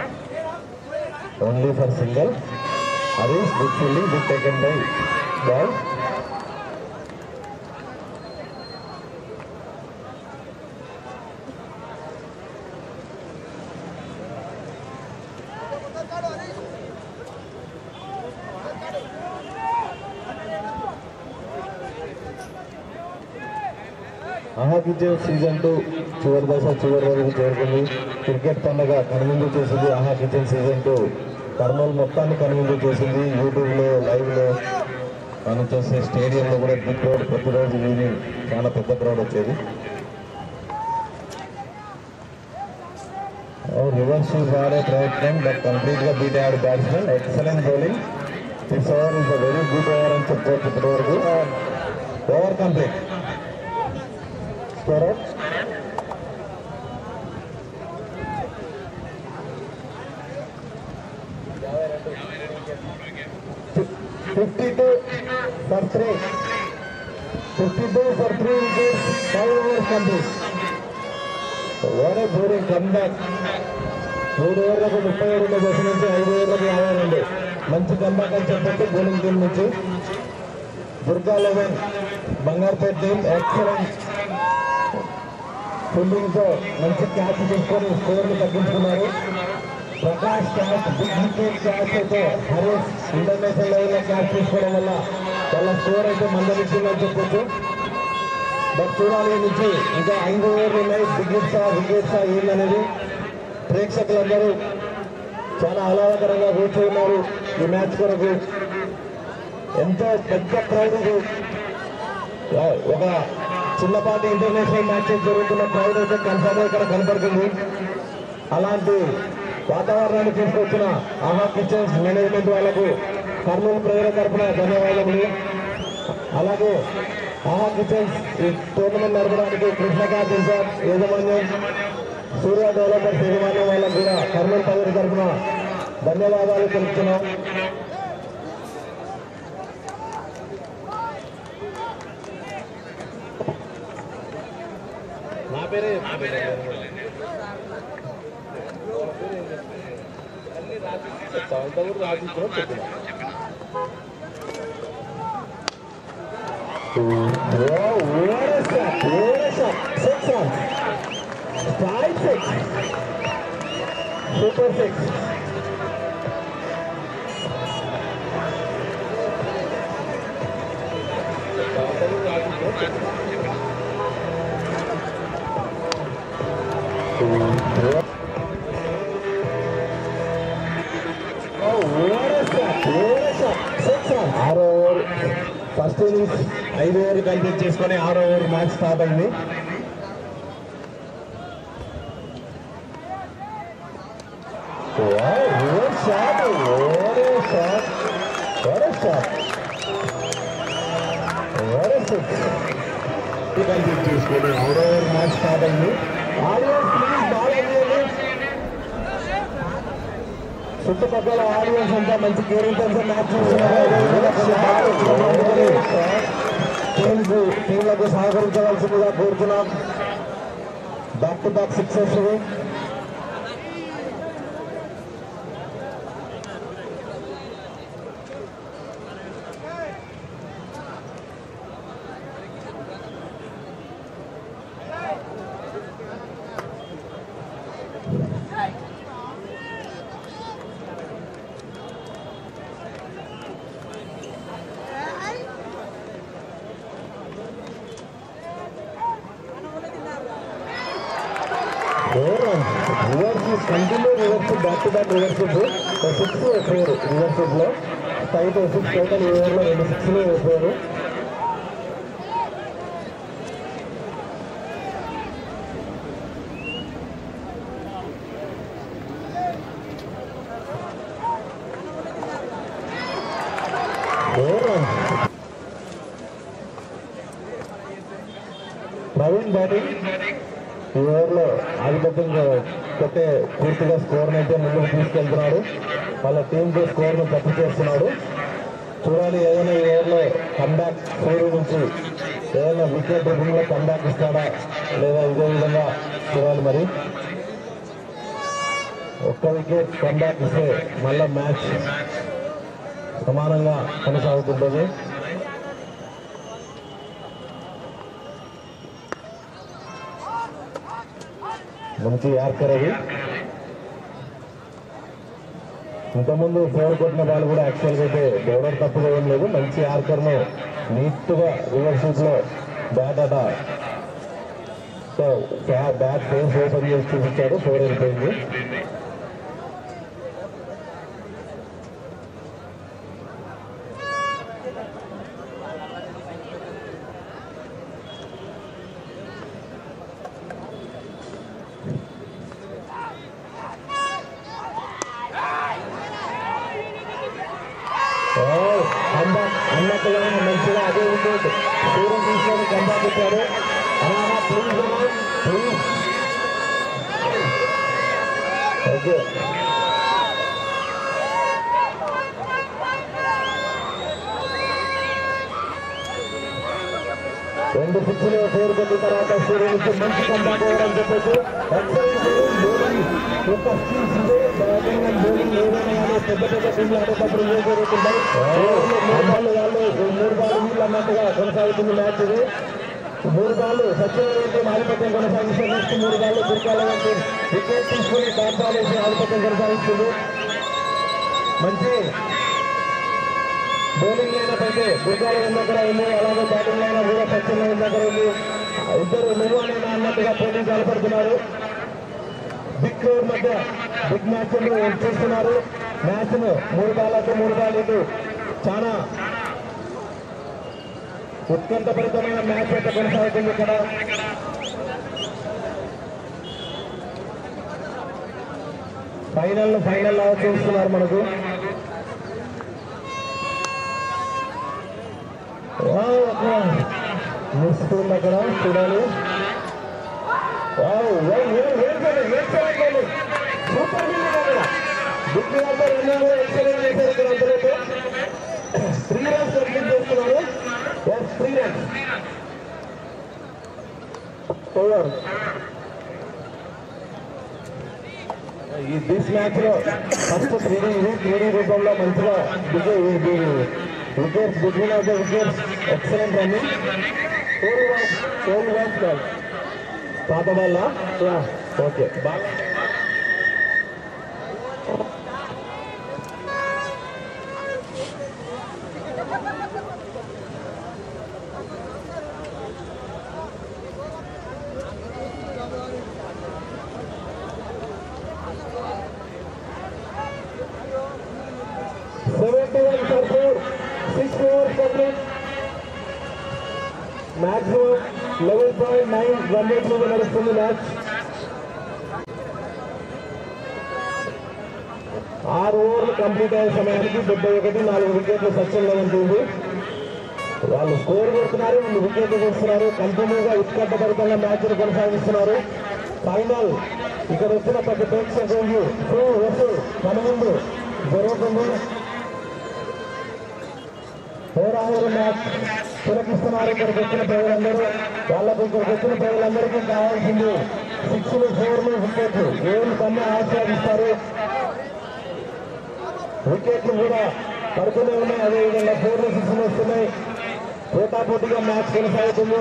only for single Harish good fielding good taken by ball ఆహాకిజే సీజన్ టూ చివరి దశ చివరి రోజుకు చేరుకుంది క్రికెట్ పండుగ కనువిందు చేసింది ఆహా కిచెన్ సీజన్ టూ కర్నూలు మొత్తాన్ని కనువిందు చేసింది యూట్యూబ్లో లైవ్లో మనం చేసే స్టేడియంలో కూడా బిగ్ క్రౌడ్ ప్రతిరోజు ఈవినింగ్ చాలా పెద్ద క్రౌడ్ వచ్చేది రివర్స్ రాడే ప్రయత్నం బట్ కంప్లీట్ గా బీట్ అయ్యాడు batsmen excellent bowling this over is a very good over అని చెప్పుకోవచ్చు ఇప్పటివరకు over complete score fifty two for three fifty two for three wickets five overs complete over bowling come back మూడు ఓవర్లకు ముప్పై ఏడు దశ నుంచి ఐదు ఓవర్లకు యాభై రెండు మంచి కమ్బ్యాక్ అని చెప్పండి బౌలింగ్ టీం నుంచి Durga eleven Bangarupeta team excellent fielding తో మంచి క్యాచ్ తీసుకొని స్కోర్ ని తగ్గించుకున్నారు Prakash catch big wicket catch అయితే హరీష్ ఇంటర్నేషనల్ లెవెల్ లో క్యాచ్ తీసుకోవడం వల్ల వాళ్ళ స్కోర్ అయితే మందలించిందని చెప్పొచ్చు బట్ చూడాలి ఈ నుంచి ఇంకా ఐదు ఓవర్లు ఉన్నాయి వికెట్సా వికెట్సా ఏందనేది ప్రేక్షకులందరూ చాలా ఆహ్లాదకరంగా కూర్చో ఉన్నారు ఈ మ్యాచ్ కొరకు ఎంతో పెద్ద క్రౌడ్ ఇది ఒక చిన్నపాటి ఇంటర్నేషనల్ మ్యాచెస్ జరుగుతున్న క్రౌడ్ అయితే కన్ఫర్మ్ ఇక్కడ కనపడుతుంది అలాంటి వాతావరణాన్ని తీసుకొచ్చిన ఆహా కిచెన్స్ మేనేజ్మెంట్ వాళ్ళకు కర్నూలు ప్రజల తరఫున ధన్యవాదములు అలాగే ఆహా కిచెన్స్ ఈ టోర్నమెంట్ నడపడానికి కృష్ణకాంత్ ఇన్ఛార్జ్ యాజమాన్యం సూర్య డెవలపర్స్ యాజమాన్యం వాళ్ళకు కూడా కర్నూలు ప్రజల తరఫున ధన్యవాదాలు తెలుపుతున్నాం నా పేరే చెప్తా కూడా రాసిచ్చిన చెప్పిన Wow, what a shot! What a shot! Six runs. Five six. Super six. Oh, what a shot! What a shot! Six runs. ఆరో ఓవర్ ఫస్ట్ ఇన్నింగ్స్ ఐదు ఓవర్లు కంప్లీట్ చేసుకొని ఆరో ఓవర్ మ్యాచ్ స్టార్ట్ అయింది షాట్ ఓరే షాట్ ఓరే shot ఓరే six complete చేసుకొని ఆరో ఓవర్ మ్యాచ్ స్టార్ట్ అయింది ఆడియన్స్ ప్లీజ్ బాల్ అయ్యేది చుట్టుపక్కల ఆడియన్స్ అంతా మంచి కేరింగ్ మ్యాచ్ టీమ్స్ టీంలకు సహకరించవలసిందిగా కోరుతున్నాం బ్యాక్ టు బ్యాక్ సిక్సెస్ ఇవి four reverse continue reverse back to back reverse six four reverse లో ఫైవ్ సిక్స్ టోటల్ ఓవర్లో రెండు సిక్స్ వేసారు ఫోర్ ప్రవీణ్ బ్యాటింగ్ ఈ ఓవర్లో ఆధిపత్యంగా కొట్టే పూర్తిగా స్కోర్ అయితే ముందుకు తీసుకెళ్తున్నాడు వాళ్ళ టీంతో స్కోర్ను తప్పు చేస్తున్నాడు చూడాలి ఏదైనా ఈ ఓవర్లో కమ్బ్యాక్ సూర్యు నుంచి ఏదైనా వికెట్ రూపంలో కమ్బ్యాక్ ఇస్తాడా లేదా ఇదే విధంగా చూడాలి మరి ఒక్క వికెట్ కంబ్యాక్ ఇస్తే మళ్ళా మ్యాచ్ సమానంగా కొనసాగుతుంటుంది మంచి యార్కర్ అది ఇంతకుముందు ఫోర్ కొట్టిన బాల్ కూడా యాక్చువల్గా అయితే బౌలర్ తప్పుగా ఏం లేదు మంచి యార్కర్ ను నీట్ గా రివర్స్ షూట్ లో బ్యాట్ అట సో బ్యాట్ ఫేస్ ఓపెన్ చేసి చూపించాడు ఫోర్ వెళ్ళిపోయింది ఓ, కంబాక్ అన్నట్టుగా మంచిగా అదే వికెట్ దూరం తీసుకొని కంబాక్ ఇచ్చారు అలా ప్లీజ్ ప్లీజ్ ఓకే రెండు పిచ్చులు ఫోర్ కొట్టిన తర్వాత సూర్య నుంచి మంచి కంబాక్ ఇవ్వడం చెప్పొచ్చు ఎక్సలెంట్ బౌలింగ్ యొక్క స్కిల్స్ ఇదే బ్యాటింగ్ అండ్ బౌలింగ్ ఏదైనా కానీ పెద్ద పెద్ద టీంలు ఆడేటప్పుడు ఏ జరుగుతుంటాయి మూడు బాళ్ళు వాళ్ళు మూడు బాళ్ళు వీళ్ళు అన్నట్టుగా కొనసాగుతుంది మ్యాచ్ ఇది మూడు బాళ్ళు సత్యనారాయణ ఆధిపత్యం కొనసాగిస్తే నెక్స్ట్ మూడు బాళ్ళు దుర్గాల వంటి వికెట్ తీసుకుని టాప్ బాల్ వేసి ఆధిపత్యం కొనసాగిస్తుంది మంచి బౌలింగ్ అయినట్టయితే దుర్గాల దగ్గర ఉంది అలాగే బ్యాటింగ్ అయినా కూడా సత్యనారాయణ దగ్గర ఉంది ఇద్దరు నువ్వు అనేనా అన్నట్టుగా పోటీ కనపడుతున్నారు బిగ్ క్రౌడ్ మధ్య బిగ్ మ్యాచ్ చూస్తున్నారు మ్యాచ్ ను మూడు బాళ్ళతో మూడు బాల్ చాలా ఉత్కంఠభరితమైన మ్యాచ్ అయితే కొనసాగుతుంది ఇక్కడ ఫైనల్ ఫైనల్ లాగా చూస్తున్నారు మనకు మిస్తుంది అక్కడ చూడాలి వావ్, వావ్, ఏ- ఏ చేయాలి, ఏ చేయాలి? సూపర్ విన్నింగ్ అక్కడ బిగ్ బాల్ ఎన్నో కూడా ఎక్సలెంట్ చేశారు ఇక్కడ అందరైతే త్రీ రన్స్ కంప్లీట్ చేస్తున్నారు ఎస్ త్రీ రన్స్ ఓవర్ ఈ దిస్ మ్యాచ్ లో ఫస్ట్ త్రీడీ ఇది త్రీడీ రూపంలో మంచిగా wickets between of the wickets excellent running four runs four runs ball పాత ball okay ball seventy one for four six overs complete maximum eleven point nine run rate మీద నడుస్తుంది match ఆరు ఓవర్లు కంప్లీట్ అయ్యే సమయానికి డెబ్బై ఒకటి నాలుగు వికెట్లు సచిన్లో ఉంటుంది వాళ్ళు స్కోర్ కొడుతున్నారు వీళ్ళు వికెట్లు చేస్తున్నారు కంటిన్యూగా ఉత్కంఠభరితంగా మ్యాచ్ కొనసాగిస్తున్నారు ఫైనల్ ఇక్కడ వచ్చిన ప్రతి ప్రేక్షకులు సో వసు మన ముందు జరుగుతుంది హోరాహోరు మ్యాచ్ తిలకిస్తున్నారు ఇక్కడికి వచ్చిన ప్రజలందరూ వాళ్ళకు ఇక్కడికి వచ్చిన ప్రజలందరికీ కావాల్సింది సిక్స్లు ఫోర్లు వికెట్లు ఏం కన్నా ఆస్వాదిస్తారు వికెట్లు కూడా పడుతూనే ఉన్నాయి అదేవిధంగా ఫోర్లు సిక్స్లు వస్తున్నాయి పోటాపోటీగా మ్యాచ్ కొనసాగుతుంది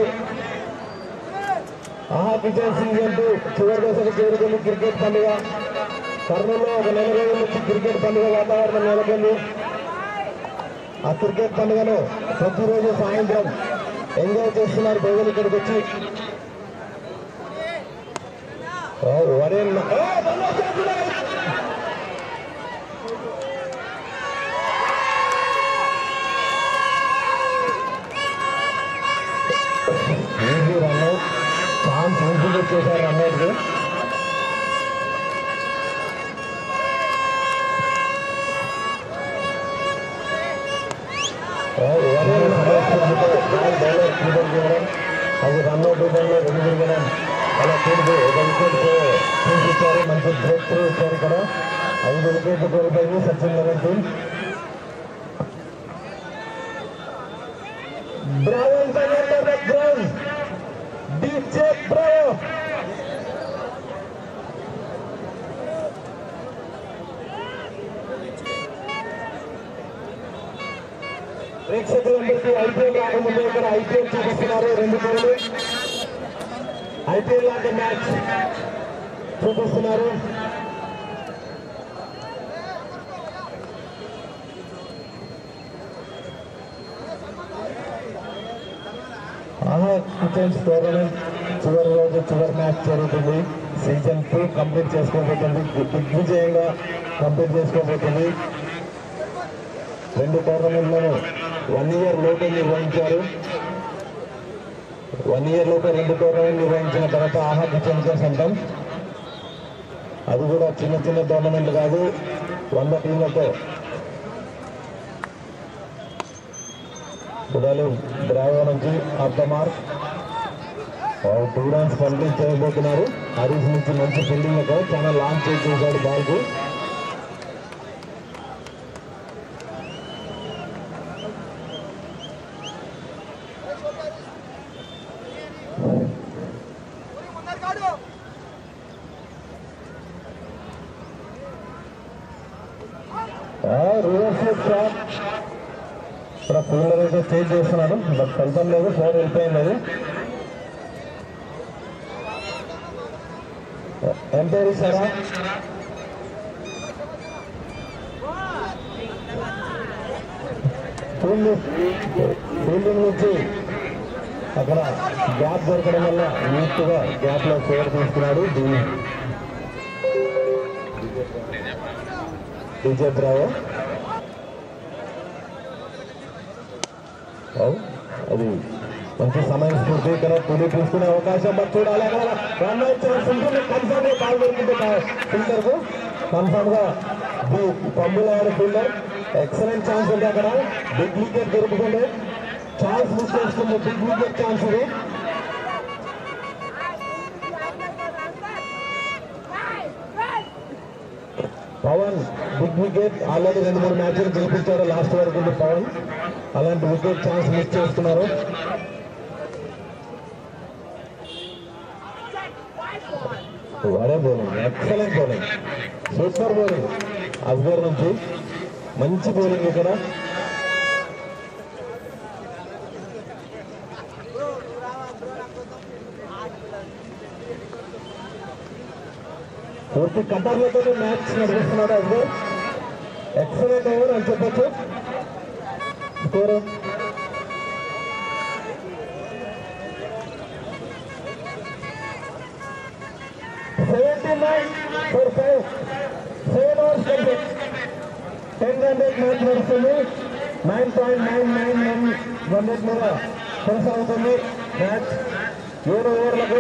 ఆహా కిచెన్ సీజన్ టూ చివరి దశకు చేరుకుంది క్రికెట్ పండుగ కర్నూలులో ఒక నెల రోజుల నుంచి క్రికెట్ పండుగ వాతావరణం నెలకొంది ఆ క్రికెట్ పండుగను ప్రతిరోజు సాయంత్రం ఎంజాయ్ చేస్తున్నారు ప్రజలు ఇక్కడికి వచ్చి ఓ, వరేన్ ఓ, బంగారు చేతులు! Easy run out chance easy వచ్చేసారు రన్ అవుట్ అది రన్ అవుట్ రూపంలో వెనుదిరగడం అలా తిరిగి ఒక వికెట్ చూపించారు మంచి బ్రేక్ త్రూ ఇచ్చారు ఇక్కడ ఐదు వికెట్లు కోల్పోయింది Sachin eleven team Bravo International Background DJ Bravo ప్రేక్షకులందరికీ ఐపీఎల్ రాకముందే ఇక్కడ ఐపీఎల్ చూపిస్తున్నారు రెండు పేర్లు ఐపీఎల్ లాంటి మ్యాచ్ చూపిస్తున్నారు ఆహా కిచెన్స్ టోర్నమెంట్ చివరి రోజు చివరి మ్యాచ్ జరుగుతుంది సీజన్ టూ కంప్లీట్ చేసుకోబోతుంది దిగ్విజయంగా కంప్లీట్ చేసుకోబోతుంది రెండు టోర్నమెంట్లను వన్ ఇయర్ లోపే నిర్వహించారు వన్ ఇయర్ లోపే రెండు టోర్నమెంట్ నిర్వహించిన తర్వాత ఆహా కిచెన్స్ అంటాం అది కూడా చిన్న చిన్న టోర్నమెంట్ కాదు వంద టీంలతో చూడాలి బ్రావో నుంచి off the mark two runs complete చేయబోతున్నారు హరీష్ నుంచి మంచి ఫీల్డింగ్ ఒక చాలా లాంగ్ చేసి చూశాడు బాల్ కు రివర్స్ షాట్ ఇక్కడ ఫీల్డర్ అయితే చేంజ్ చేస్తున్నాడు బట్ ఫలితం లేదు ఫోర్ వెళ్ళిపోయింది అది ఎంపైర్ ఇస్తారా ఫీల్డింగ్ ఫీల్డింగ్ నుంచి అక్కడ గ్యాప్ దొరకడం వల్ల నీట్ గా గ్యాప్ లో ఫోర్ తీసుకున్నాడు డీజే బ్రావో అవు అది మంచి సమయం స్ఫూర్తి ఇక్కడ పులి తీసుకునే అవకాశం మరి చూడాలి అక్కడ రన్ ఛాన్స్ ఉంటుంది కన్ఫర్మ్ గా కాల్ దొరుకుతుంది ఫీల్డర్ కు కన్ఫర్మ్ గా ది పంబుల ఫీల్డర్ ఎక్సలెంట్ ఛాన్స్ ఉంది అక్కడ బిగ్ వికెట్ దొరుకుతుంది ఛాన్స్ మిస్ చేస్తుంది బిగ్ వికెట్ ఛాన్స్ ఇది పవన్ బిగ్ వికెట్ ఆల్రెడీ రెండు మూడు మ్యాచ్లు గెలిపించాడు లాస్ట్ వరకు ఉంది పవన్ అలాంటి వికెట్ ఛాన్స్ మిస్ చేస్తున్నారు వరే bowling excellent bowling super bowling Akbar నుంచి మంచి బౌలింగ్ ఇక్కడ పూర్తి కటార్లతో మ్యాచ్ నడిపిస్తున్నాడు అక్బర్ ఎక్సలెంట్ ఓవర్ అని చెప్పొచ్చు score seventy nine four five seven overs complete ten hundred match నడుస్తుంది nine point nine nine one hundred మీద కొనసాగుతుంది మ్యాచ్ ఏడు ఓవర్లకు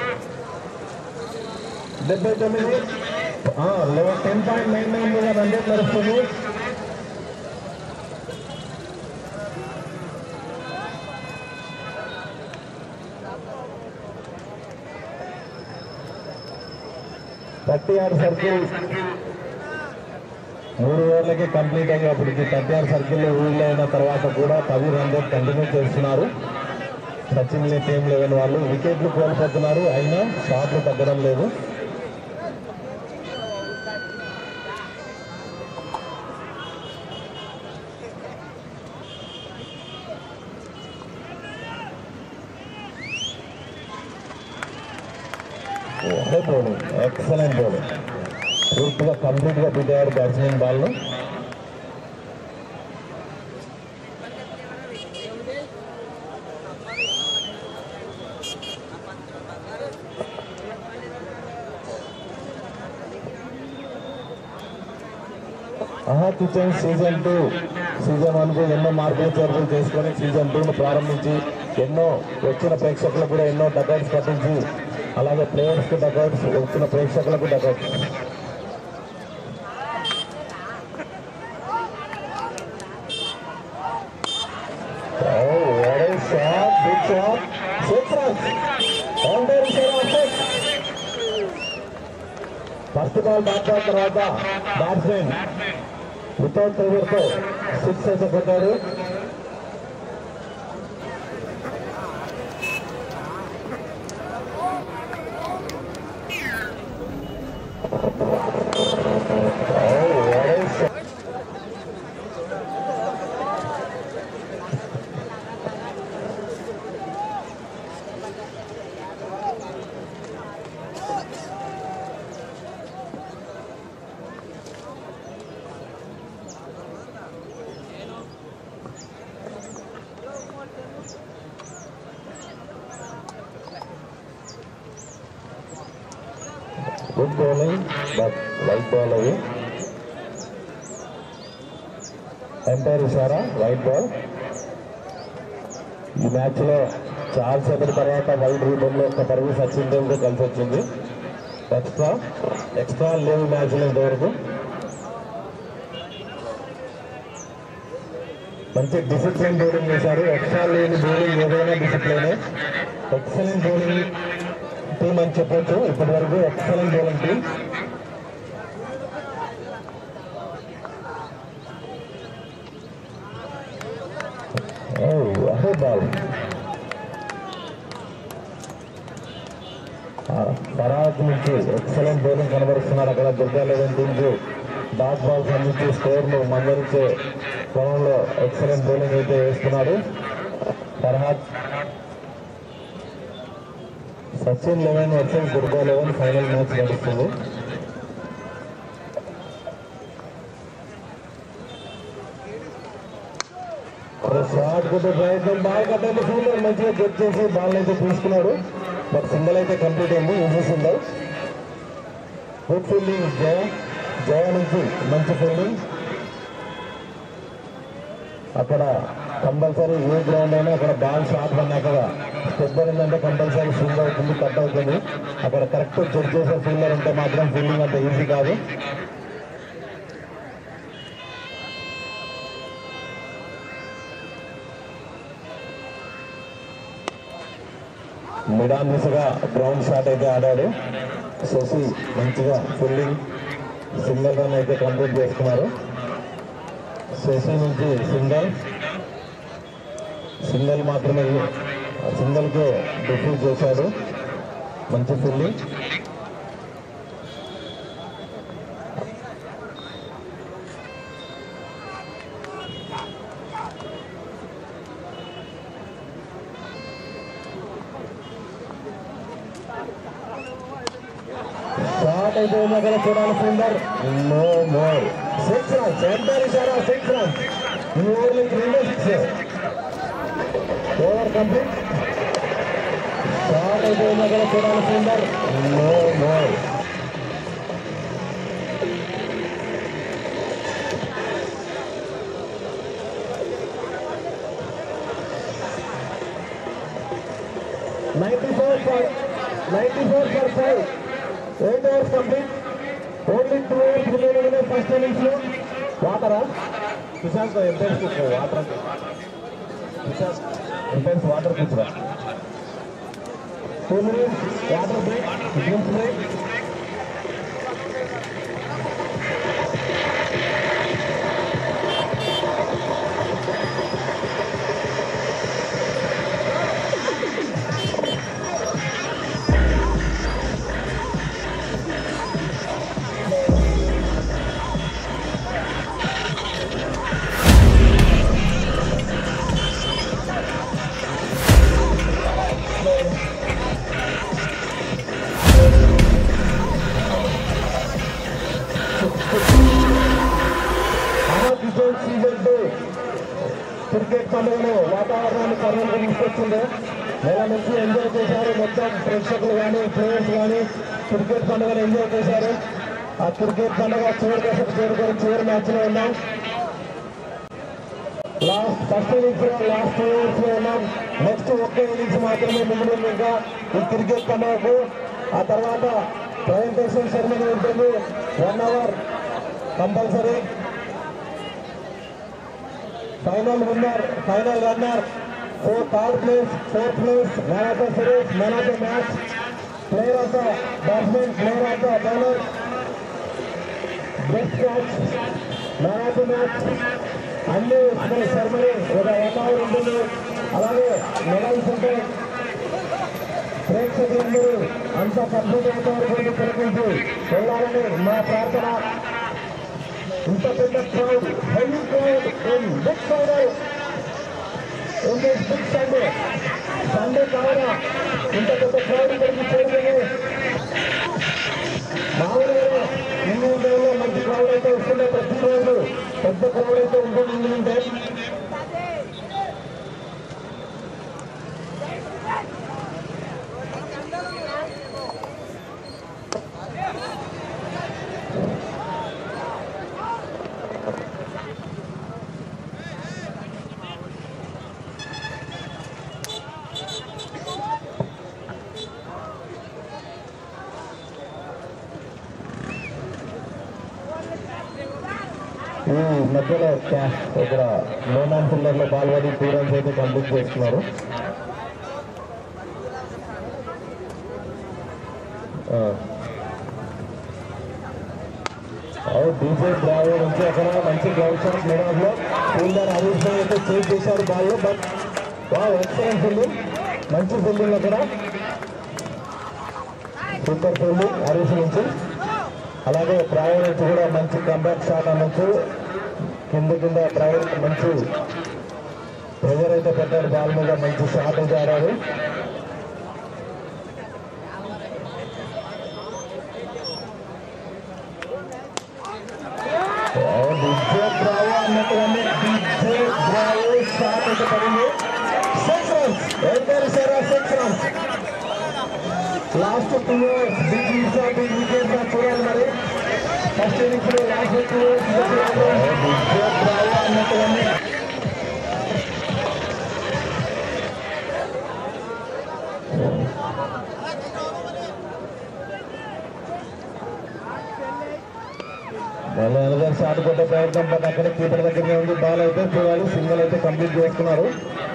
డెబ్బై తొమ్మిది టెన్ పాయింట్ నైన్ నైన్ మీద హండ్రెడ్ నడుస్తుంది థర్టీ ఆర్ సర్కిల్ మూడు ఓవర్లకి కంప్లీట్ అయ్యేప్పటికి థర్టీ ఆర్ సర్కిల్ ఊళ్ళో అయిన తర్వాత కూడా పది రన్లు కంటిన్యూ చేస్తున్నారు సచిన్ టీం లెవెన్ వాళ్ళు వికెట్లు కోల్పోతున్నారు అయినా షాట్లు తగ్గడం లేదు అదే బౌలింగ్ ఎక్సలెంట్ బౌలింగ్ పూర్తిగా కంప్లీట్ గా పెట్టారు బ్యాట్స్మెన్ బాల్ ను Aha kitchen season two season one కు ఎన్నో మార్పులు చేర్పులు చేసుకొని సీజన్ టూ ను ప్రారంభించి ఎన్నో వచ్చిన ప్రేక్షకులకు కూడా ఎన్నో డకౌట్స్ పట్టించి అలాగే ప్లేయర్స్ కు డకౌట్స్ వచ్చిన ప్రేక్షకులకు dugouts first ball dot ball తర్వాత బ్యాట్స్మెన్ వితౌట్ ఓవర్తో సిక్స్ అయితే కొట్టాడు good bowling but wide ball అది ఎంపైర్ ఇషారా వైట్ బాల్ ఈ మ్యాచ్ లో చాలా సేపటి తర్వాత వైట్ రూపంలో లో ఒక పరుగు సచిన్ దేవ్తో కలిసి వచ్చింది ఎక్స్ట్రా ఎక్స్ట్రా లేవు మ్యాచ్ లో ఇంతవరకు మంచి డిసిప్లిన్ బౌలింగ్ చేశారు ఎక్స్ట్రా లేని బౌలింగ్ ఏదైనా డిసిప్లిన్ ఎక్సలెంట్ బౌలింగ్ టీం అని చెప్పొచ్చు ఇప్పటి వరకు ఎక్సలెంట్ బౌలింగ్ టీం అదే బాల్ ఫరాజ్ నుంచి ఎక్సలెంట్ బౌలింగ్ కనబరుస్తున్నారు అక్కడ Durga eleven teams dot balls అందించి స్కోర్ను మందరించే క్రమంలో ఎక్సలెంట్ బౌలింగ్ అయితే వేస్తున్నాడు Farhad Sachin eleven versus Durga eleven final match నడుస్తుంది షార్ట్ కొట్టే ప్రయత్నం బాల్ కట్టండి ఫీల్డర్ మంచిగా జడ్జ్ చేసి బాల్ అయితే తీసుకున్నాడు బట్ సింగల్ అయితే కంప్లీట్ అయింది easy single good fielding Jaya Jaya నుంచి మంచి ఫీల్డింగ్ అక్కడ కంపల్సరీ ఏ గ్రౌండ్ అయినా అక్కడ బాల్ షాట్ పడినాక స్టెప్ పడిందంటే కంపల్సరీ స్వింగ్ అవుతుంది కట్ అవుతుంది అక్కడ కరెక్ట్ జడ్జ్ చేసే ఫీల్డర్ ఉంటే మాత్రం ఫీల్డింగ్ అంత ఈజీ కాదు మిడాన్ దిశగా గ్రౌండ్ షాట్ అయితే ఆడాడు శశి మంచిగా ఫీల్డింగ్ సింగల్ రన్ అయితే కంప్లీట్ చేసుకున్నారు శశి నుంచి సింగల్ సింగల్ మాత్రమే సింగల్కే డిఫ్యూజ్ చేశాడు మంచి ఫీల్డింగ్ షాట్ అయితే ఉంది అక్కడ చూడాలి fielder no more six runs enter ఇచ్చారా సిక్స్ రన్స్ ఈ ఓవర్లో రెండో సిక్స్ ఓవర్ కంప్లీట్ షాట్ అయితే ఉంది అక్కడ చూడాలి fielder no more ninety four for ninety four for five eight overs complete only two overs remaining first innings లో వాటరా విశాఖ ఎంపైర్స్ వాటర్ అంటే విశాఖ ఎంపైర్స్ వాటర్ కూర్చురా two minutes water break drinks break Kishore season two cricket పండుగలో వాతావరణాన్ని కర్నూలు తీసుకొచ్చింది నెల నుంచి enjoy చేశారు మొత్తం ప్రేక్షకులు కానీ ప్లేయర్స్ కానీ క్రికెట్ పండుగను ఎంజాయ్ చేశారు ఆ క్రికెట్ పండుగ చివరి దశకు చేరుకొని చివరి మ్యాచ్ లో ఉన్నాం లాస్ట్ ఫస్ట్ ఇన్నింగ్స్ లో లాస్ట్ టూ ఇయర్స్ లో ఉన్నాం నెక్స్ట్ ఒక్క ఇన్నింగ్స్ మాత్రమే మిగిలి ఉంది ఇంకా ఈ క్రికెట్ పండుగకు ఆ తర్వాత ప్రజెంటేషన్ సెరమనీ ఉంటుంది one hour compulsory final winner final runner for third place fourth place man of the series man of the match player of the batsmen player of the bowler best catch man of the match అన్ని ceremony ఒక one hour ఉంటుంది అలాగే medals ఉంటాయి ప్రేక్షకులందరూ అంతా complete అయిన వరకు తిలకించి వెళ్ళాలని మా ప్రార్థన ఇంత పెద్ద crowd heavy crowd in big final in this big Sunday Sunday కావున ఇంత పెద్ద క్రౌడ్ ఇక్కడికి చేరుకుని మామూలుగా ఇంగ్లీష్ టైంలో మంచి క్రౌడ్ అయితే వస్తుండే ప్రతిరోజు పెద్ద క్రౌడ్ అయితే ఉంటుంది ఇంగ్లీష్ టైం ఈ మధ్యలో క్యా- ఇక్కడ లోమాన్ పిల్లర్ లో పాల్గొని టూ రన్స్ అయితే కంప్లీట్ చేస్తున్నారు డీజే బ్రావో నుంచి అక్కడ మంచి గ్రౌండ్ షాట్ మిడాల్ లో ఫీల్డర్ హరీష్ భాయ్ అయితే చేజ్ చేశారు బాల్ బట్ ఎక్సలెంట్ ఫీల్డింగ్ మంచి ఫీల్డింగ్ అక్కడ సూపర్ ఫీల్డింగ్ హరీష్ నుంచి అలాగే ప్రాయర్ నుంచి కూడా మంచి కంబ్యాక్ షాట్ అనొచ్చు కింద కింద ప్రాయర్ మంచి ప్రెజర్ అయితే పెట్టారు బాల్ మీద మంచి షాట్ అయితే ఆడారు డిజే బ్రావో అన్నట్టుగానే డిజే బ్రావో షాట్ అయితే పడింది సిక్స్ రన్స్ ఎంటర్ సారా six runs last two years big shot big wicket గా చూడాలి మరి ఫస్ట్ ఇన్నింగ్స్ లో last two years DJ Bravo అన్నట్టుగానే మళ్ళీ ఎనభై షాట్ కొట్టే ప్రయత్నం బట్ అక్కడ కీపర్ దగ్గరనే ఉంది బాల్ అయితే చూడాలి సింగిల్ అయితే కంప్లీట్ చేసుకున్నారు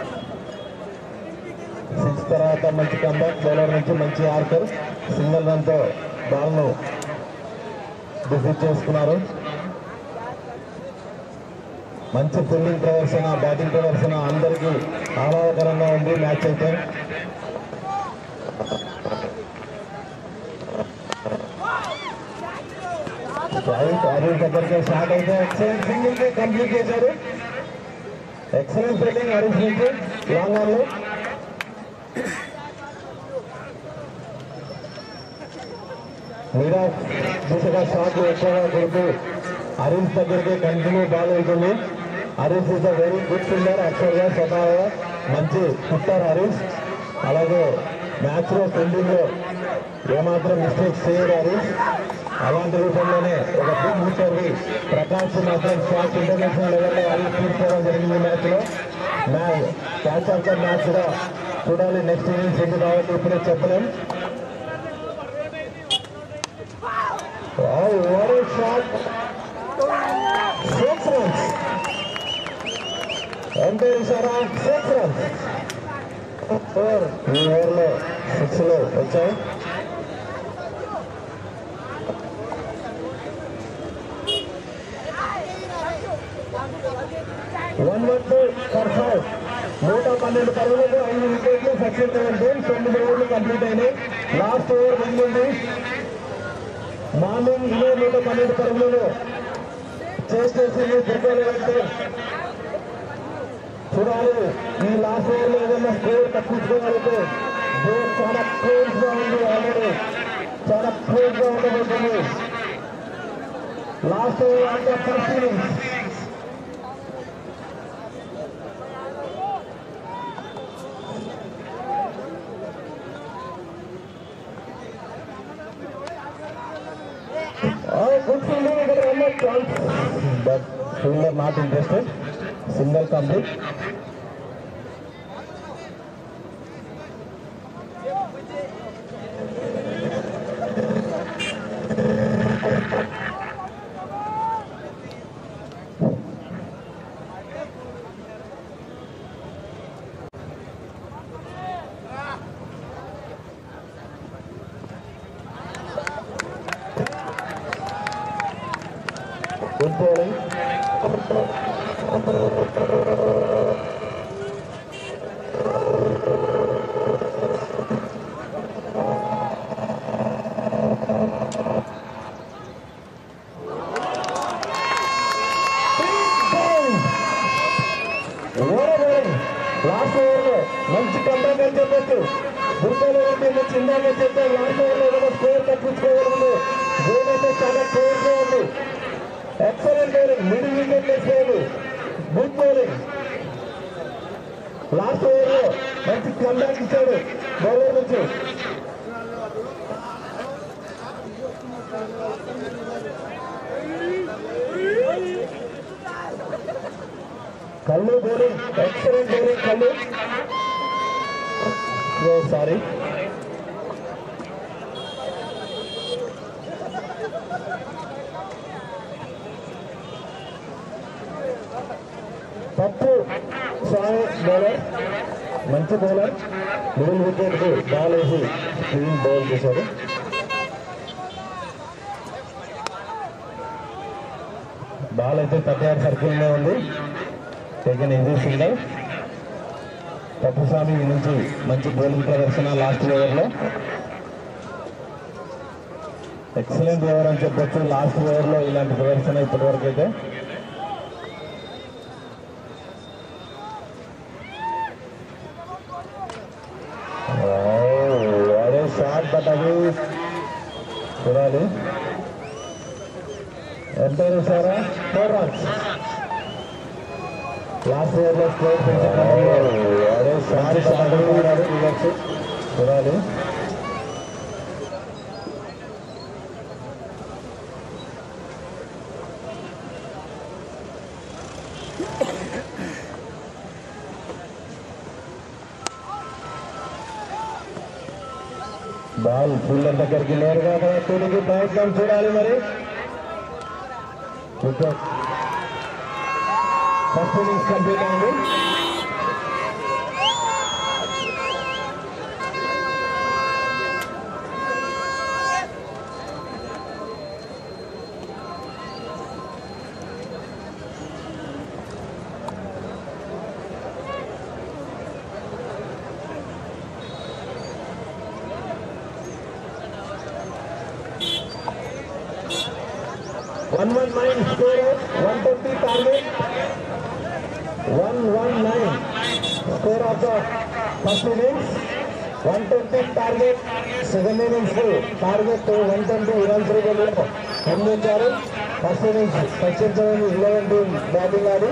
సిక్స్ తర్వాత మంచి కంబ్యాక్ బౌలర్ నుంచి మంచి ఆర్కర్ సింగిల్ రన్ తో బాల్ ను డిఫీట్ చేసుకున్నారు మంచి ఫీల్డింగ్ ప్రదర్శన బ్యాటింగ్ ప్రదర్శన అందరికీ ఆహ్లాదకరంగా ఉంది మ్యాచ్ అయితే రైట్ అరుణ్ దగ్గరికి షాట్ అయితే ఎక్సలెంట్ సింగిల్ కంప్లీట్ చేశారు ఎక్సలెంట్ ఫీల్డింగ్ అరుణ్ నుంచి లాంగ్ ఆన్ లో మీరా దిశగా షాట్లు ఎక్కువగా కొడుతూ హరీష్ దగ్గరికి కంటిన్యూ బాల్ వెళ్తుంది Harish is a very good fielder యాక్చువల్గా స్వతహాగా మంచి పుట్టారు హరీష్ అలాగే మ్యాచ్ లో ఫీల్డింగ్ లో ఏమాత్రం మిస్టేక్స్ చేయడు హరీష్ అలాంటి రూపంలోనే ఒక బిగ్ హిట్టర్వి ప్రకాష్ మాత్రం షాట్ ఇంటర్నేషనల్ లెవెల్లో హరీష్ తీసుకోవడం జరిగింది మ్యాచ్ లో match catch of the match కూడా చూడాలి నెక్స్ట్ ఇన్నింగ్స్ ఉంది కాబట్టి ఇప్పుడే చెప్పలేం Wow, what a shot! Six runs. అంటే ఇషారా సిక్స్ రన్స్ ఫోర్ ఈ ఓవర్లో సిక్స్ లో వచ్చాయి one one two for five నూట పన్నెండు పరుగులకు ఐదు వికెట్లు సక్సెస్ అయ్యింది తొమ్మిది ఓవర్లు కంప్లీట్ అయినాయి లాస్ట్ ఓవర్ మిగిలింది మార్నింగ్ ఇదే నూట పన్నెండు పరుగులను చేసేసింది దుర్గాలు అంటే చూడాలి ఈ లాస్ట్ ఓవర్ లో ఏదైనా స్కోర్ తప్పించుకోగలిగితే గేమ్ చాలా క్లోజ్ గా ఉంది ఆల్రెడీ చాలా క్లోజ్ గా ఉండబోతుంది లాస్ట్ ఓవర్ అంటే first innings Oh, good fielding ఇక్కడ run chance but fielder not interested single complete good bowling last ఓవర్లో మంచి కంబ్యాక్ అని చెప్పొచ్చు దుర్గలో ఉండి మంచి ఇందాక చెప్తే లాస్ట్ ఓవర్లో ఏదైనా స్కోర్ తప్పించుకోగలదు గేమ్ అయితే చాలా క్లోజ్ గా ఉంది ఎక్సలెంట్ బౌలింగ్ మిడిల్ వికెట్ వేసేది గుడ్ బౌలింగ్ లాస్ట్ ఓవర్ లో మంచి కంబ్యాక్ ఇచ్చాడు బౌలర్ నుంచి కళ్ళు బౌలింగ్ ఎక్సలెంట్ బౌలింగ్ కళ్ళు సారీ పప్పు స్వామి బౌలర్ మంచి బౌలర్ మిడిల్ వికెట్ కు బాల్ వేసి స్పిన్ బౌల్ చేశాడు బాల్ అయితే థర్టీ ఆర్ సర్కిల్ లో ఉంది టేకన్ ఈజీ సింగల్ పప్పుస్వామి నుంచి మంచి బౌలింగ్ ప్రదర్శన లాస్ట్ ఓవర్ లో ఎక్సలెంట్ ఓవర్ అని చెప్పొచ్చు లాస్ట్ ఓవర్ లో ఇలాంటి ప్రదర్శన ఇప్పటి వరకు అయితే అదే షాట్ బట్ అది చూడాలి ఎంత వేసారా ఫోర్ రన్స్ లాస్ట్ ఓవర్ లో స్కోర్ అదే షాట్ చూడాలి చూడాలి బాల్ ఫీల్డర్ దగ్గరికి నేరుగా తిరిగి ప్రయత్నం చూడాలి మరి వికెట్ ఫస్ట్ ఇన్నింగ్స్ కంప్లీట్ అయింది one one nine score one twenty target one one nine score of the first innings one twenty target second innings target one twenty runs రూపంలో అందించారు first innings Sachin Chaudhary eleven team batting ఆడి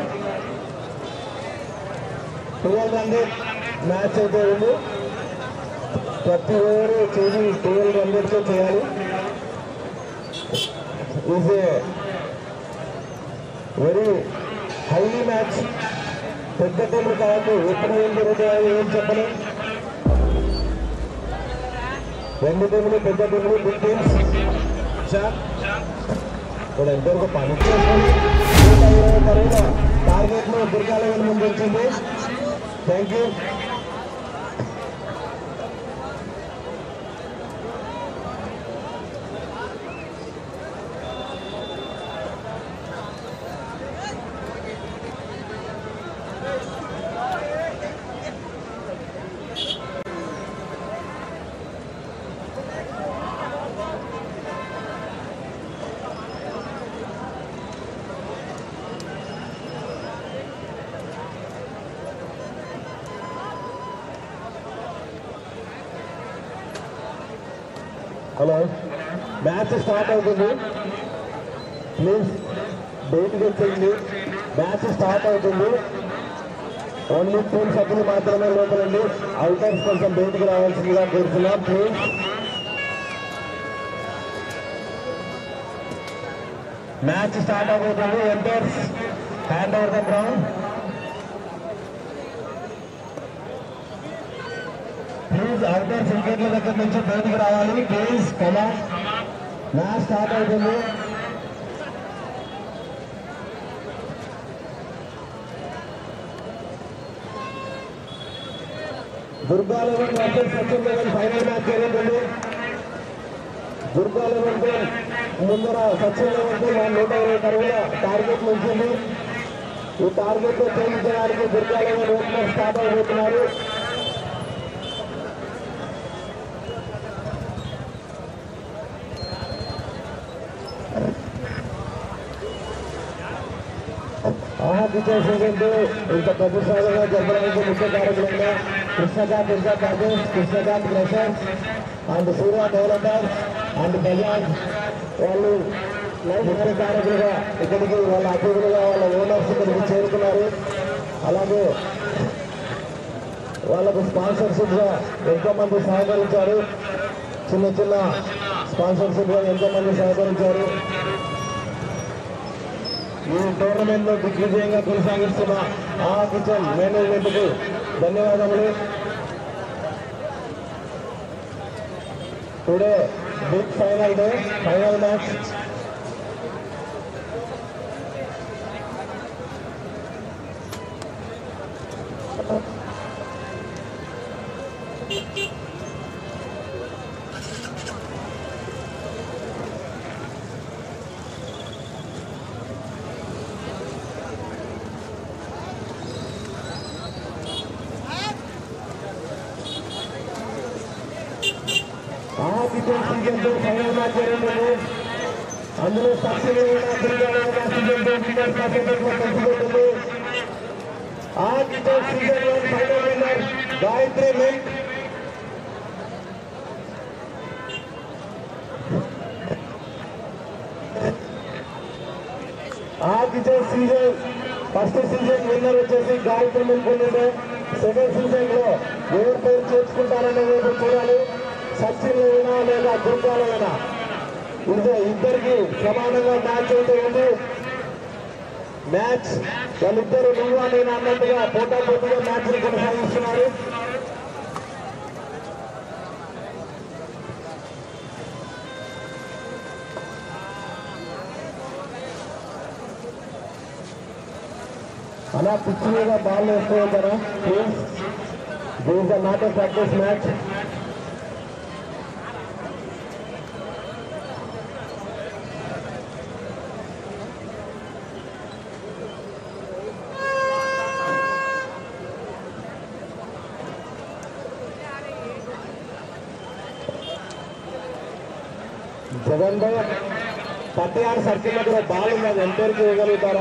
twelve hundred match అయితే ఉంది ప్రతి over చేసి twelve హండ్రెడ్తో చేయాలి is a very highly match పెద్ద టీంలు కావచ్చు ఎప్పుడు ఏం జరుగుతాయో ఏం చెప్పలేం రెండు టీములు పెద్ద టీములు బిగ్ టీమ్స్ సార్ ఇప్పుడు ఎంతవరకు పని టార్గెట్ లో దుర్గాల ముందు వచ్చింది thank you hello match start అవుతుంది ప్లీజ్ బయటికి వచ్చేయండి మ్యాచ్ స్టార్ట్ అవుతుంది ఓన్లీ టీమ్ సభ్యులు మాత్రమే లోపలండి అవుటర్స్ కొంచెం బయటికి రావాల్సిందిగా కోరుతున్నాం ప్లీజ్ మ్యాచ్ స్టార్ట్ అవుతుంది enters hand over the ground please outer వికెట్ల దగ్గర నుంచి బయటికి రావాలి ప్లీజ్ కమా మ్యాచ్ స్టార్ట్ అవుతుంది Durga eleven versus Sachin eleven final match జరుగుతుంది దుర్గా లెవెన్ తో ముందర సచిన్ లెవెన్ తో నూట ఇరవై పరుగుల టార్గెట్ ఉంచింది ఈ టార్గెట్ తో ఛేదించడానికి దుర్గా లెవెన్ ఓపెనర్ స్టార్ట్ అయిపోతున్నారు ఆహా విజయసేకంటే ఇంత ప్రతిష్టాగా జరపడానికి ముఖ్య కార్యక్రమంగా కృష్ణకాంత్ ఇంకా package Krishnakanth crushers and Surya developers and Bajaj వాళ్ళు ముఖ్య కార్యకులుగా ఇక్కడికి వాళ్ళ అతిథులుగా వాళ్ళ ఓనర్స్ ఇక్కడికి చేరుకున్నారు అలాగే వాళ్ళకు స్పాన్సర్షిప్ గా ఎంతో మంది సహకరించారు చిన్న చిన్న స్పాన్సర్షిప్ గా ఎంతో మంది సహకరించారు ఈ టోర్నమెంట్ లో దిగ్విజయంగా కొనసాగిస్తున్న ఆ కిచెన్ మేనేజ్మెంట్ కు ధన్యవాదములు today big final day final match season two final match జరుగుతుంది అందులో సక్సెస్ అయిన Durga season two winner percentage కలిసిపోతుంది ఆ గిటర్ season one final winner Gayatri milk ఆ గిటర్ సీజన్ ఫస్ట్ సీజన్ విన్నర్ వచ్చేసి గాయత్రి మిల్క్ ఉండే సెకండ్ సీజన్ లో ఎవరి పేరు చేర్చుకుంటారనేది ఇప్పుడు చూడాలి సచిన్ అయినా లేదా దుర్గాలైనా ఇది ఇద్దరికి సమానంగా మ్యాచ్ అయితే ఉంది మ్యాచ్ వాళ్ళిద్దరు నువ్వు నేను అన్నట్టుగా పోటా పోటీగా మ్యాచ్ కొనసాగిస్తున్నారు అలా పిచ్చి మీద బాల్ వేసుకోవద్దారా please this the not practice match Jagan భాయ్ థర్టీ ఆర్ సర్కిల్ దగ్గర బాల్ ఉంది అది ఎంపైర్కి ఇవ్వగలుగుతారా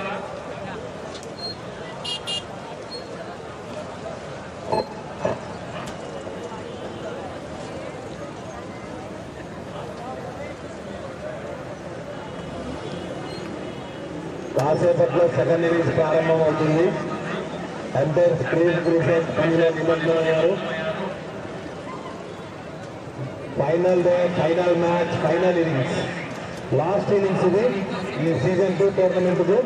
కాసేపట్లో సెకండ్ ఇన్నింగ్స్ ప్రారంభం అవుతుంది ఎంపైర్ స్క్రీన్ క్రికెట్ పనిలో నిమగ్నమయ్యారు final day final match final innings last innings ఇది ఈ సీజన్ టూ టోర్నమెంట్ కు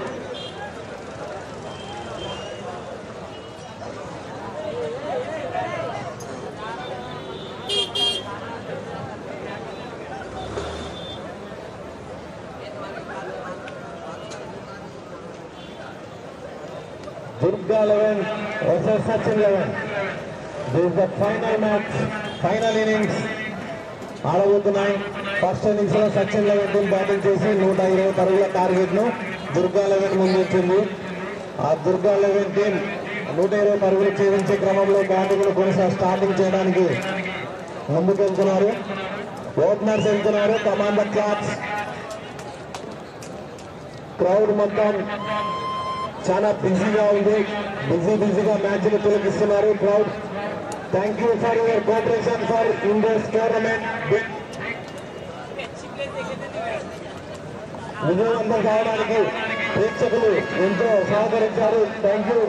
Durga eleven versus Sachin eleven this the final match final innings ఆడబోతున్నాయి ఫస్ట్ ఇన్నింగ్స్ లో సచిన్ లెవెన్ టీం బ్యాటింగ్ చేసి నూట ఇరవై పరుగుల టార్గెట్ ను దుర్గా లెవెన్ ముందుంచింది ఆ దుర్గా లెవెన్ టీం నూట ఇరవై పరుగులు ఛేదించే క్రమంలో బ్యాటింగ్ కొనసాగి స్టార్టింగ్ చేయడానికి ముందుకు వెళ్తున్నారు ఓపెనర్స్ వెళ్తున్నారు కమాండ్ ద క్లాప్స్ క్రౌడ్ మొత్తం చాలా బిజీగా ఉంది బిజీ బిజీగా మ్యాచ్ ని తిలకిస్తున్నారు crowd thank you for your cooperation for in this tournament విజయవంతం కావడానికి ప్రేక్షకులు ఎంతో సహకరించారు థ్యాంక్ యూ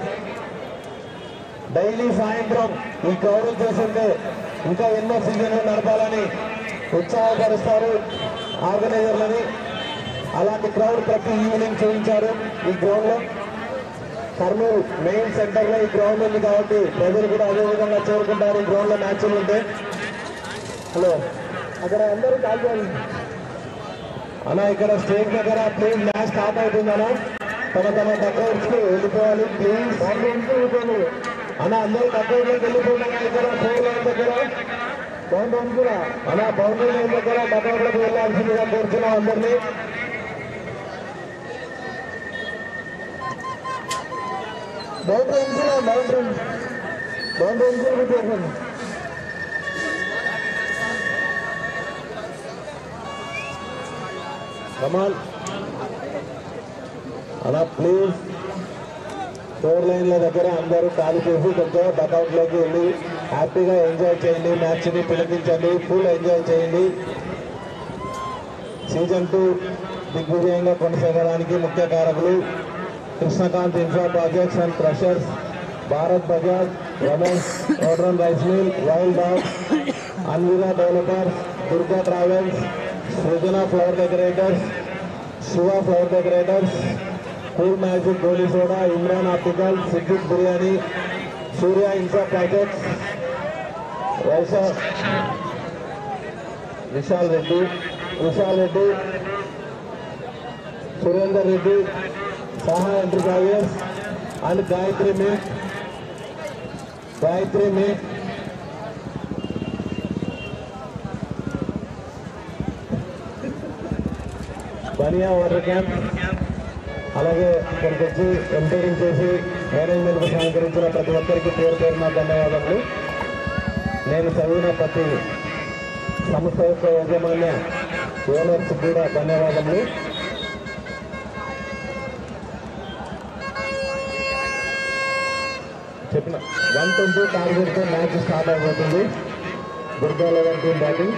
డైలీ సాయంత్రం ఈ క్రౌడ్ చేస్తుంటే ఇంకా ఎన్నో సీజన్లు నడపాలని ఉత్సాహపరుస్తారు ఆర్గనైజర్లని అలాంటి క్రౌడ్ ప్రతి ఈవినింగ్ చూపించారు ఈ గ్రౌండ్ లో కర్నూలు మెయిన్ సెంటర్ లో ఈ గ్రౌండ్ ఉంది కాబట్టి ప్రజలు కూడా అదే విధంగా చేరుకుంటారు ఈ గ్రౌండ్ లో మ్యాచ్లు ఉంటే హలో అక్కడ అందరూ కాల్ చేయండి అన్న ఇక్కడ స్టేజ్ దగ్గర ప్లీజ్ మ్యాచ్ స్టార్ట్ అవుతుంది అన్న తమ తమ డకౌట్స్ కి వెళ్ళిపోవాలి ప్లీజ్ అన్న అందరూ డకౌట్ లోకి వెళ్ళిపోయినా ఇక్కడ ఫోర్ లైన్ దగ్గర బౌండరీ కూడా అన్న బౌండరీ లైన్ దగ్గర డకౌట్ లోకి వెళ్ళాల్సిందిగా కోరుతున్నాం అందరినీ బౌండరీ కూడా బౌండరీ బౌండరీ కూడా పెట్టేసాను కమాల్ అలా ప్లీజ్ ఫోర్ లైన్ల దగ్గర అందరూ ఖాళీ చేసి కొంచెం డకౌట్ లోకి వెళ్ళి హ్యాపీగా ఎంజాయ్ చేయండి మ్యాచ్ ని పిలిపించండి ఫుల్ ఎంజాయ్ చేయండి సీజన్ టూ దిగ్విజయంగా కొనసాగడానికి ముఖ్య కారకులు Krishnakanth infra projects and crushers Bharat Bajaj Ramesh modern rice mill wild dogs Anvira developers Durga travels Srujana flower decorators Shiva flower decorators cool magic goli soda Imran optical Siddiq biryani Surya infra projects వైశా విశాల్ రెడ్డి విశాల్ రెడ్డి సురేందర్ రెడ్డి సహా enterprises and Gayatri milk Gayatri milk Baniya water camp అలాగే ఇక్కడికి వచ్చి ఎంపైరింగ్ చేసి మేనేజ్మెంట్కు సహకరించిన ప్రతి ఒక్కరికి పేరు పేరున ధన్యవాదములు నేను చదివిన ప్రతి సంస్థ యొక్క యాజమాన్య ఓనర్స్ కూడా ధన్యవాదములు చెప్పిన వన్ ట్వంటీ టార్గెట్తో మ్యాచ్ స్టార్ట్ అయిపోతుంది దుర్గా లెవెన్ టీం బ్యాటింగ్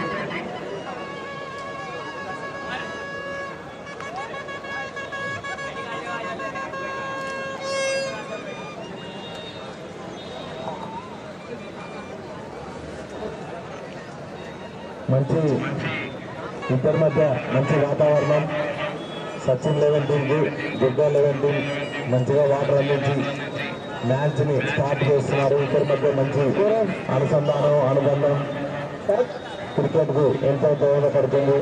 మంచి ఇద్దరి మధ్య మంచి వాతావరణం సచిన్ లెవెన్ టీంకి దుర్గా లెవెన్ టీం మంచిగా వాటర్ అందించి మ్యాచ్ని స్టార్ట్ చేస్తున్నారు ఇద్దరి మధ్య మంచి అనుసంధానం అనుబంధం క్రికెట్కు ఎంతో దోహదపడుతుంది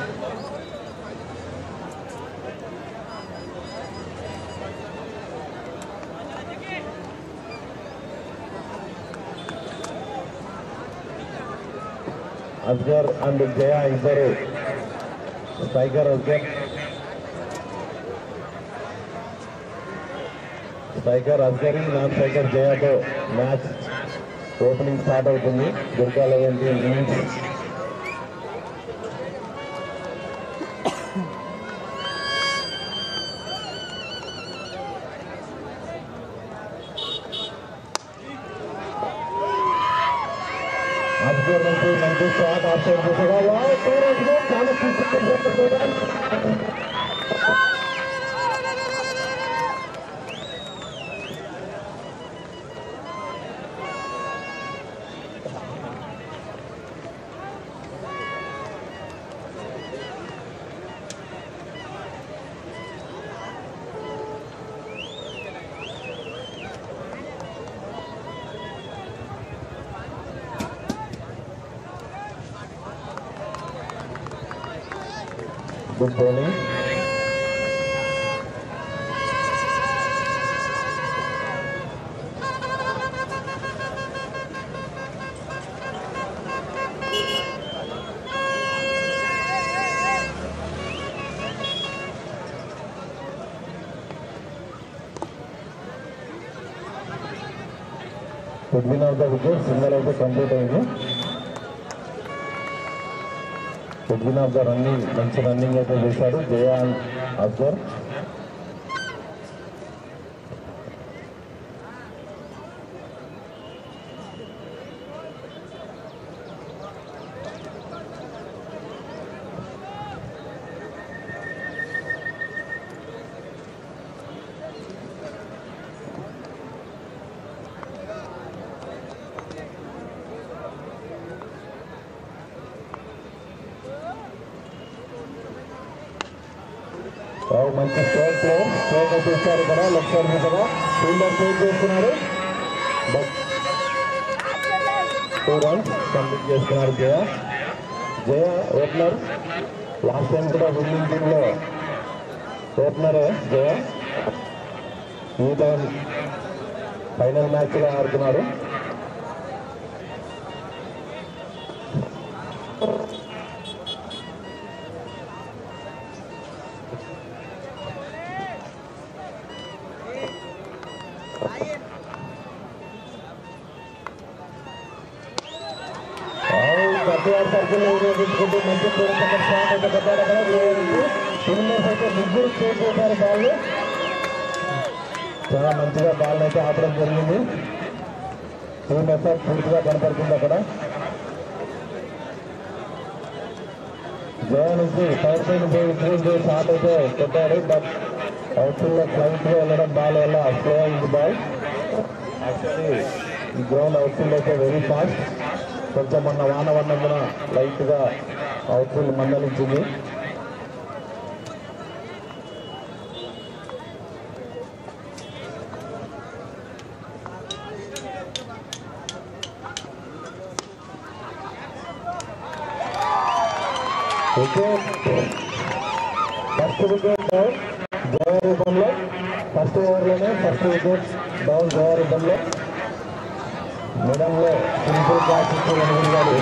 అస్గర్ అండ్ జయ ఇద్దరు striker Asghar striker Asghar non striker జయతో మ్యాచ్ ఓపెనింగ్ స్టార్ట్ అవుతుంది Durga eleven team innings Asghar నుంచి మంచి షాట్ ఆప్షన్ చేసేగా చాలా తీసుకుంటుంది good bowling good of the wicket single అయితే కంప్లీట్ అయింది గుడ్ ఆఫ్ ద రన్నింగ్ మంచి రన్నింగ్ అయితే చేశాడు జయ అండ్ అక్బర్ వావ్, మంచి స్ట్రోక్ లో స్ట్రోక్ అయితే ఇచ్చారు ఇక్కడ లెఫ్ట్ సైడ్ మీద ఫీల్డర్ సేవ్ చేస్తున్నారు బట్ టూ రన్స్ కంప్లీట్ చేస్తున్నారు Jaya Jaya opener last time కూడా విన్నింగ్ టీమ్ లో ఓపెనరే జయ ఈ టైం ఫైనల్ మ్యాచ్ లో ఆడుతున్నారు కట్టివారి సర్కిల్ ఉపయోగించుకుంటూ మంచి పూర్వక షాట్ అయితే కొట్టాడు అక్కడ ఫిల్మర్స్ అయితే ముగ్గురు సేవ్ చేశారు బాల్ చాలా మంచిగా బాల్ అయితే ఆపడం జరిగింది టీమ్ ఎఫర్ట్ పూర్తిగా కనపడుతుంది అక్కడ జయ నుంచి పవర్ సైడ్ ఉపయోగించుకుంటూ షాట్ అయితే కొట్టాడు బట్ అవుట్ఫీల్డ్ లో ఫ్లైట్ గా వెళ్ళడం బాల్ వల్ల స్లో అయింది బాల్ యాక్చువల్లీ ఈ గ్రౌండ్ అవుట్ఫీల్డ్ అయితే వెరీ ఫాస్ట్ కొంచెం మొన్న వాన పడినందున లైట్ గా అవుట్ఫీల్డ్ మందలించింది wicket first wicket down Jaya రూపంలో ఫస్ట్ ఓవర్లోనే ఫస్ట్ వికెట్ డౌన్ జయ రూపంలో మిడంలో సింపుల్ క్యాచ్ ఇచ్చి వెనుకలు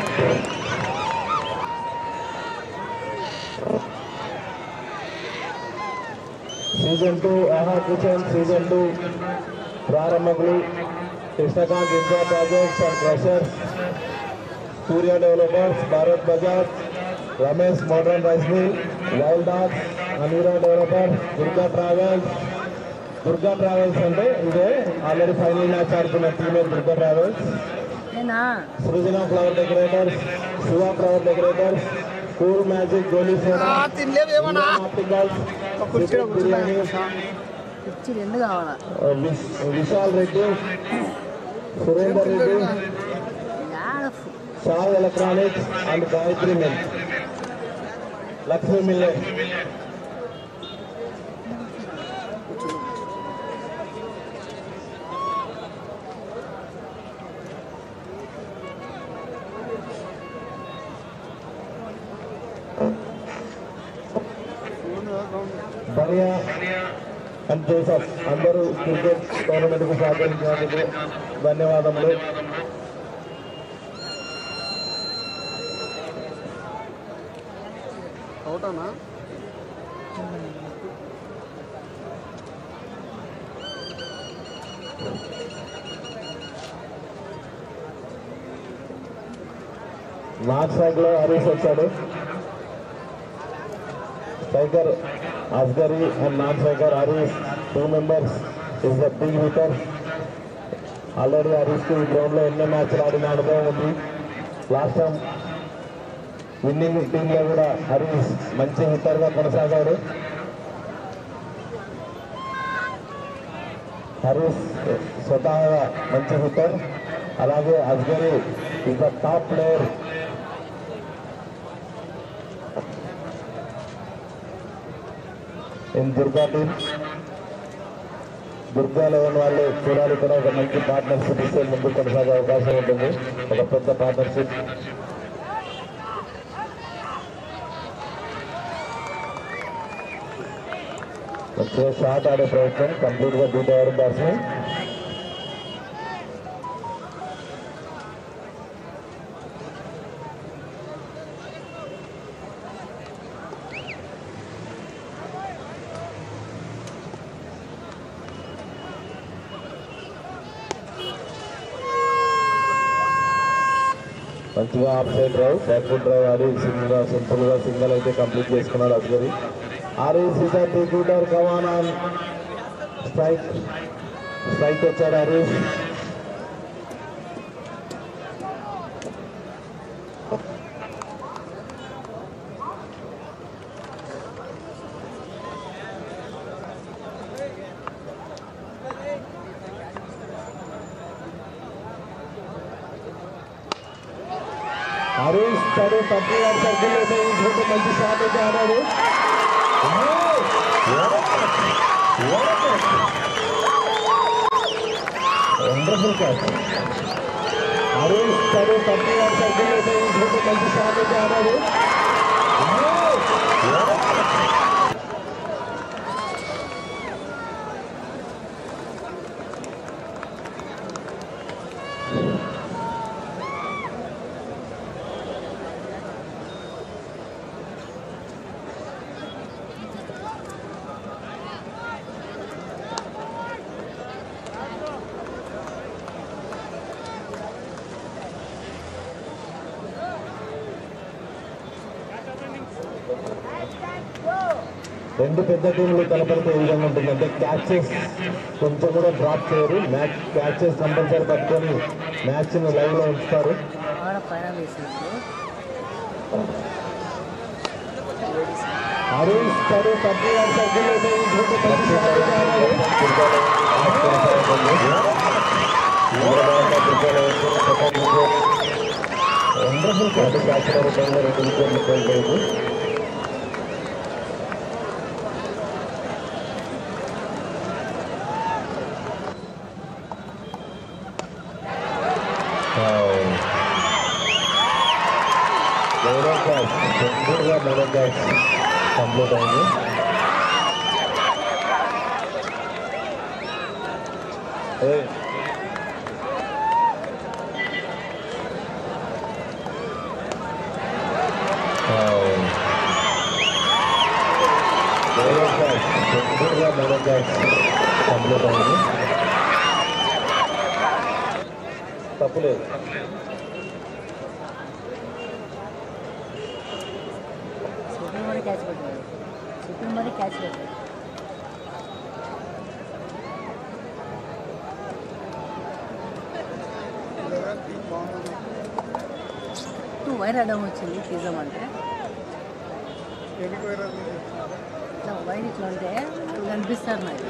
season two Aha kitchen season two ప్రారంభకులు Krishnakanth India projects and crushers Surya developers Bharat Bajaj Ramesh modern rice mill wild dogs Amira developers Durga travels Durga travels అంటే ఇదే ఆల్రెడీ ఫైనల్ మ్యాచ్ ఆడుతున్న టీమే Durga travels నేనా Srujana flower decorators Shiva flower decorators cool magic goli soda opticals biryani పిచ్చి రెండు కావాలా విశ్- విశాల్ రెడ్డి సురేందర్ రెడ్డి యాడ షావ్ electronics and Gayatri mill Lakshmi millet Baniya and Joseph అందరూ క్రికెట్ టోర్నమెంట్కు సహకరించినందుకు ధన్యవాదములు అవుతానా నాట్ స్ట్రైక్లో హరీష్ వచ్చాడు striker Asghari and non striker Harish two members is the big hitter already హరీష్కి ఈ గ్రౌండ్లో ఎన్నో మ్యాచ్లు ఆడిన అనుభవం ఉంది లాస్ట్ టైం విన్నింగ్ టీంలో కూడా హరీష్ మంచి హిట్టర్గా కొనసాగాడు హరీష్ స్వతహాగా మంచి హిట్టర్ అలాగే Asghari is the top player in Durga team Durga eleven వాళ్ళు చూడాలి కూడా ఒక మంచి పార్ట్నర్షిప్ ఇస్తే ముందు కొనసాగే అవకాశం ఉంటుంది ఒక పెద్ద పార్ట్నర్షిప్ వచ్చే షాట్ ఆడే ప్రయత్నం కంప్లీట్ గా బీట్ అయ్యారు బ్యాట్స్మెన్ మంచిగా off side drive back foot drive ఆడి సింగిల్ గా సింపుల్ గా సింగిల్ అయితే కంప్లీట్ చేసుకున్నాడు అస్గరి ఆరి సీజర్ టీ కూటర్ కమాన్ ఆన్ స్ట్రైక్ స్ట్రైక్ వచ్చాడు హరీష్ హరీష్ తను థర్టీ వన్ సర్కిల్ అయితే ఇంకొక మంచి షాట్ అయితే ఆడాడు వండర్ఫుల్ క్యాచ్ హరీష్ తను థర్టీ వన్ సర్కిల్ అయితే ఇంకొక మంచి షాట్ అయితే ఆడాడు రెండు పెద్ద టీంలు తలపడితే ఏ విధంగా ఉంటుందంటే క్యాచెస్ కొంచెం కూడా డ్రాప్ చేయరు మ్యాచ్ క్యాచెస్ కంపల్సరీ పట్టుకొని మ్యాచ్ని లైవ్లో ఉంచుతారు ఆడ పైన వేసినప్పుడు హరీష్ తరు థర్టీ వన్ సర్కిల్ అయితే ఇంకొక మంచి shot అయితే ఆడాడు. వండర్ఫుల్ క్యాచ్ క్యాచ్ రూపంలో రెండు వికెట్లు కోల్పోయింది మూడో క్యాచ్ సెంటర్గా మూడో క్యాచ్ కంప్లీట్ అయింది ఏయ్. అవును. మూడో క్యాచ్ సెంటర్గా మూడో క్యాచ్ కంప్లీట్ అయింది తప్పులేదు క్యాచ్ పెట్టాడు చెప్పిన మరి క్యాచ్ పెట్టాడు టూ వైర్ అడ్డం వచ్చింది తీద్దామంటే ఇట్లా వైర్ ఇట్లా ఉంటే ఇట్లా కనిపిస్తారు నాకు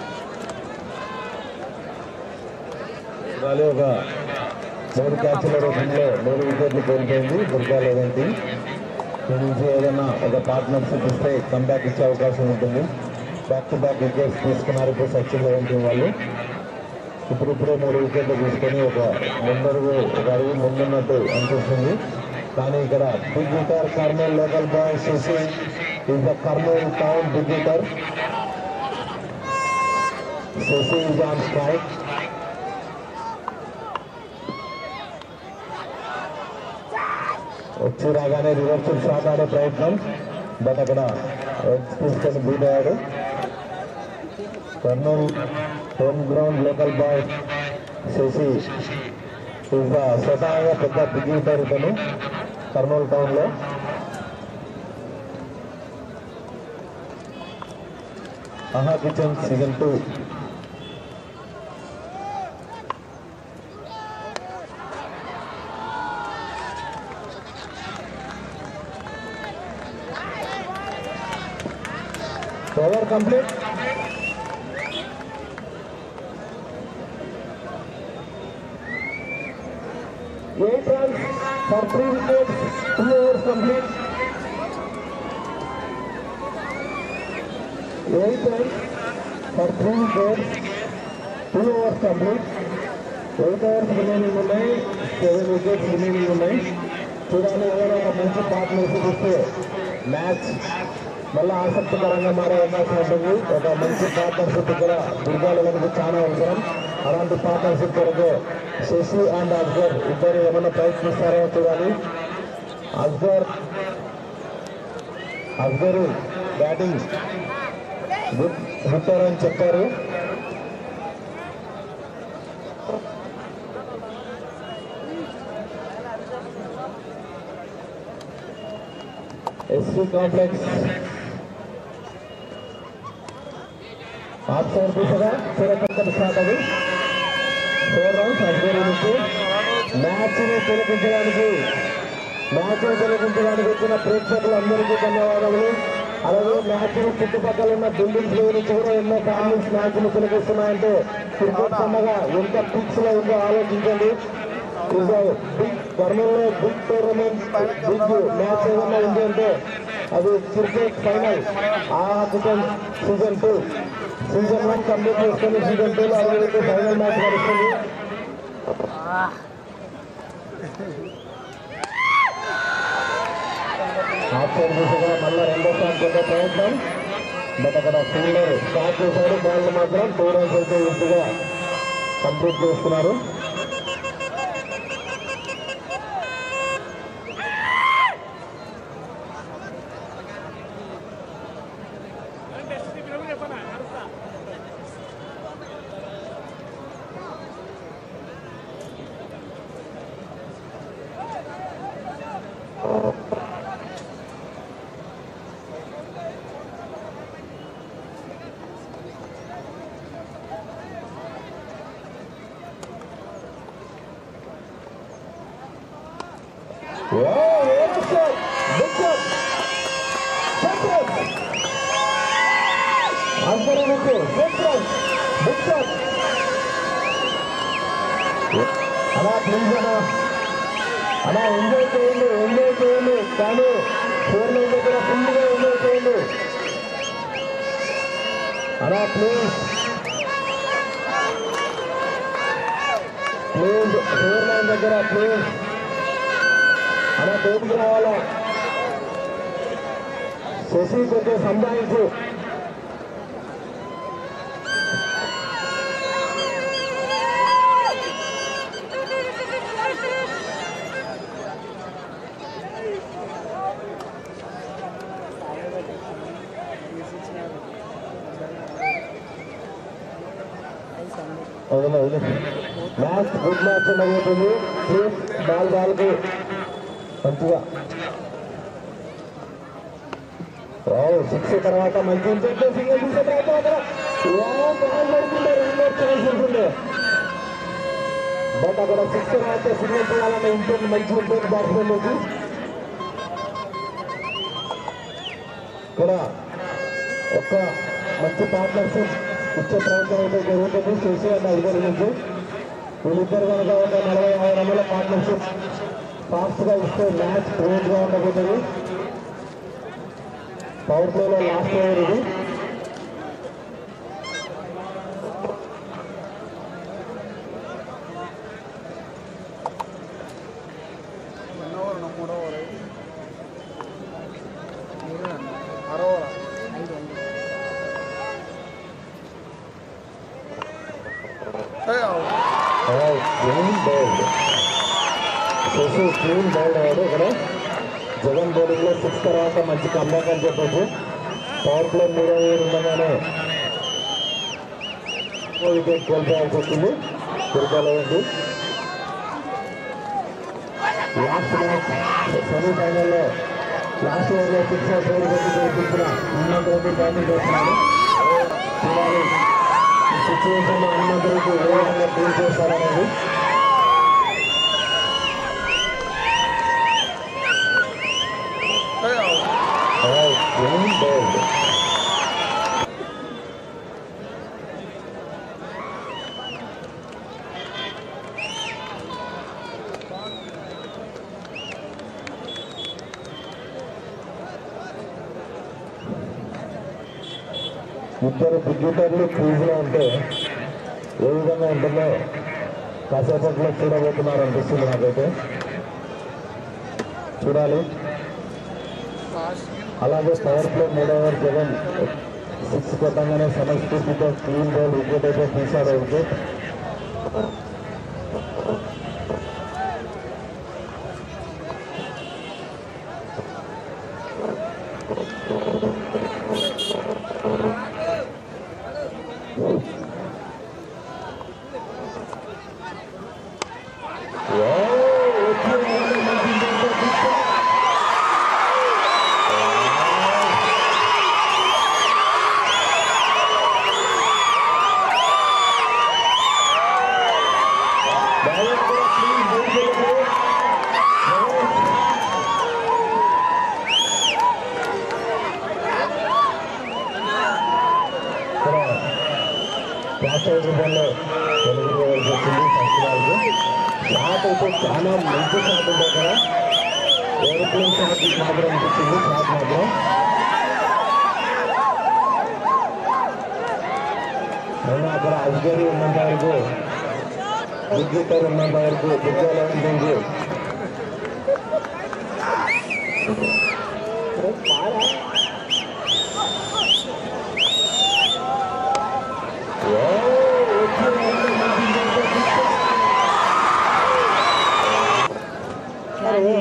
గాలి ఒక మూడు క్యాచ్ల రూపంలో మూడు వికెట్లు కోల్పోయింది దుర్గా లేదంటే దీని నుంచి ఏదైనా ఒక పార్ట్నర్షిప్ ఇస్తే కంబ్యాక్ ఇచ్చే అవకాశం ఉంటుంది బ్యాక్ టు బ్యాక్ వికెట్స్ తీసుకున్నారు ఇప్పుడు సచిన్ లేదంటే వాళ్ళు ఇప్పుడు ఇప్పుడే మూడు వికెట్లు తీసుకొని ఒక ముందరుగు ఒక అడుగు ముందున్నట్టు అనిపిస్తుంది కానీ ఇక్కడ big hitter Kurnool local boys చేసి is the Kurnool town big hitter Sasi is on strike వచ్చి రాగానే రివర్స్ షాట్ ఆడే ప్రయత్నం బట్ అక్కడ ఎడ్జ్ తీసుకొని బీట్ అయ్యాడు Kurnool home ground local boy Sasi ఇంకా స్వతహాగా పెద్ద దిగుతారు ఇతను కర్నూలు టౌన్లో Aha kitchen season two over complete eight runs for three wickets two overs complete eight runs for three wickets two overs complete eight overs remaining ఉన్నాయి సెవెన్ వికెట్స్ రిమైనింగ్ ఉన్నాయి చూడాలి ఎవరో ఒక మంచి పార్ట్నర్షిప్ ఇస్తే మ్యాచ్ మళ్ళీ ఆసక్తికరంగా మారే అవకాశం ఉంటుంది ఒక మంచి పార్ట్నర్షిప్ ఇక్కడ దుర్గాలకు చాలా అవసరం అలాంటి పార్ట్నర్షిప్ కొరకు శశి అండ్ అక్బర్ ఇద్దరు ఏమైనా ప్రయత్నిస్తారో చూడాలి Akbar Akbar batting good hitter అని చెప్పారు ఎస్సీ కాంప్లెక్స్ ఆఫ్ సైడ్ దిశగా చిరకట్టలు స్టార్ట్ అది ఫోర్ రౌండ్స్ అడ్వేరి నుంచి మ్యాచ్ ని తిలకించడానికి మ్యాచ్ ని తిలకించడానికి వచ్చిన ప్రేక్షకులందరికీ ధన్యవాదాలు అలాగే మ్యాచ్ ని చుట్టుపక్కల ఉన్న బిల్డింగ్స్ లో నుంచి కూడా ఎన్నో ఫ్యామిలీస్ మ్యాచ్ ని తిలకిస్తున్నాయంటే క్రికెట్ సమ్మగా ఎంత పిక్స్ లో ఉందో ఆలోచించండి బిగ్ కర్నూలులో బిగ్ టోర్నమెంట్ బిగ్ మ్యాచ్ ఏదైనా ఉంది అంటే అది క్రికెట్ ఫైనల్ ఆ cricket season two season one complete చేసుకొని సీజన్ టూలో అడుగుపెట్టి ఫైనల్ మ్యాచ్ నడుస్తుంది ఆప్షన్ దిశగా మళ్ళీ రెండోసారి కొట్టే ప్రయత్నం బట్ అక్కడ ఫీల్డర్ స్టార్ట్ చేశాడు బాల్ మాత్రం టూ రన్స్ అయితే ఈజీగా కంప్లీట్ చేస్తున్నారు Wow, what a shot! Big shot! Six runs! Answer Mitchell, six runs! Big shot! అలా ప్లీజ్ అన్నా అలా ఎంజాయ్ చేయండి ఎంజాయ్ చేయండి కానీ ఫోర్ లైన్ దగ్గర ఫుల్గా ఎంజాయ్ చేయండి అలా ప్లీజ్ ప్లీజ్ ఫోర్ లైన్ దగ్గర ప్లీజ్ అలా బయటికి రావాలా శశి కొంచెం సంపాదించు వదిలే వదిలే మ్యాచ్ గుడ్ మ్యాచ్ ఉండబోతుంది ప్లీజ్ బాల్ బాల్కి మంచిగా రావు సిక్స్ తర్వాత మంచి ఇంపాక్ట్ సింగిల్ తీసే ప్రయత్నం అక్కడ లాంగ్ బాల్ పడుతుండే రెండు ఛాన్స్ ఉంటుంది బట్ అక్కడ సిక్స్ తర్వాత సింగిల్ చేయాలన్న ఇంపాక్ట్ మంచి ఇంపాక్ట్ బ్యాట్స్మెన్ నుంచి ఇక్కడ ఒక మంచి పార్ట్నర్షిప్ ఇచ్చే ప్రయత్నం అయితే జరుగుతుంది కేసీఆర్ అధికారి నుంచి వీళ్ళిద్దరు కనుక ఒక నలభై యాభై రన్నుల పార్ట్నర్షిప్ ఫాస్ట్ గా ఇస్తే మ్యాచ్ క్లోజ్ గా ఉండబోతుంది పవర్ ప్లేలో లాస్ట్ ఓవర్ ఇది clean bowled Sasi clean bowled అయ్యాడు ఇక్కడ జగన్ బౌలింగ్ లో సిక్స్ తర్వాత మంచి కంబ్యాక్ అని చెప్పొచ్చు పవర్ ప్లే మూడో ఓవర్ ఉండగానే వికెట్ కోల్పోయాల్సి వచ్చింది తిరుపతి లాస్ట్ మ్యాచ్ సెమీఫైనల్లో లాస్ట్ ఓవర్లో సిక్స్ ఓవర్ పెట్టి గెలిపించిన హనుమంత్ రెడ్డి బ్యాటింగ్ చేస్తున్నాడు చూడాలి ఈ సిచ్యువేషన్లో హనుమంత్ రెడ్డి ఏ విధంగా డీల్ చేస్తారనేది Green ball. ఇద్దరు క్రికెటర్లు క్రీజ్లో ఉంటే ఏ విధంగా ఉంటుందో కాసేపట్లో చూడబోతున్నారు అనిపిస్తుంది నాకైతే చూడాలి అలాగే పవర్ ప్లే మూడో ఓవర్ జగన్ సిక్స్ కొట్టంగానే సమస్ఫూర్తితో క్లీన్ బాల్ వికెట్ అయితే తీశాడు వికెట్ క్యాచ్ అవుట్ రూపంలో తెలుగు వేయాల్సి వచ్చింది ఫస్ట్ బాల్కి షాట్ అయితే చాలా మంచి షాట్ ఉంది అక్కడ ఏరోప్లేన్ షాట్ మాత్రం అనిపించింది షాట్ మాత్రం అయినా అక్కడ అజ్గరి ఉన్నంత వరకు విద్యుత్తర్ ఉన్నంత వరకు విద్యాలయం ఉంటుంది क्या है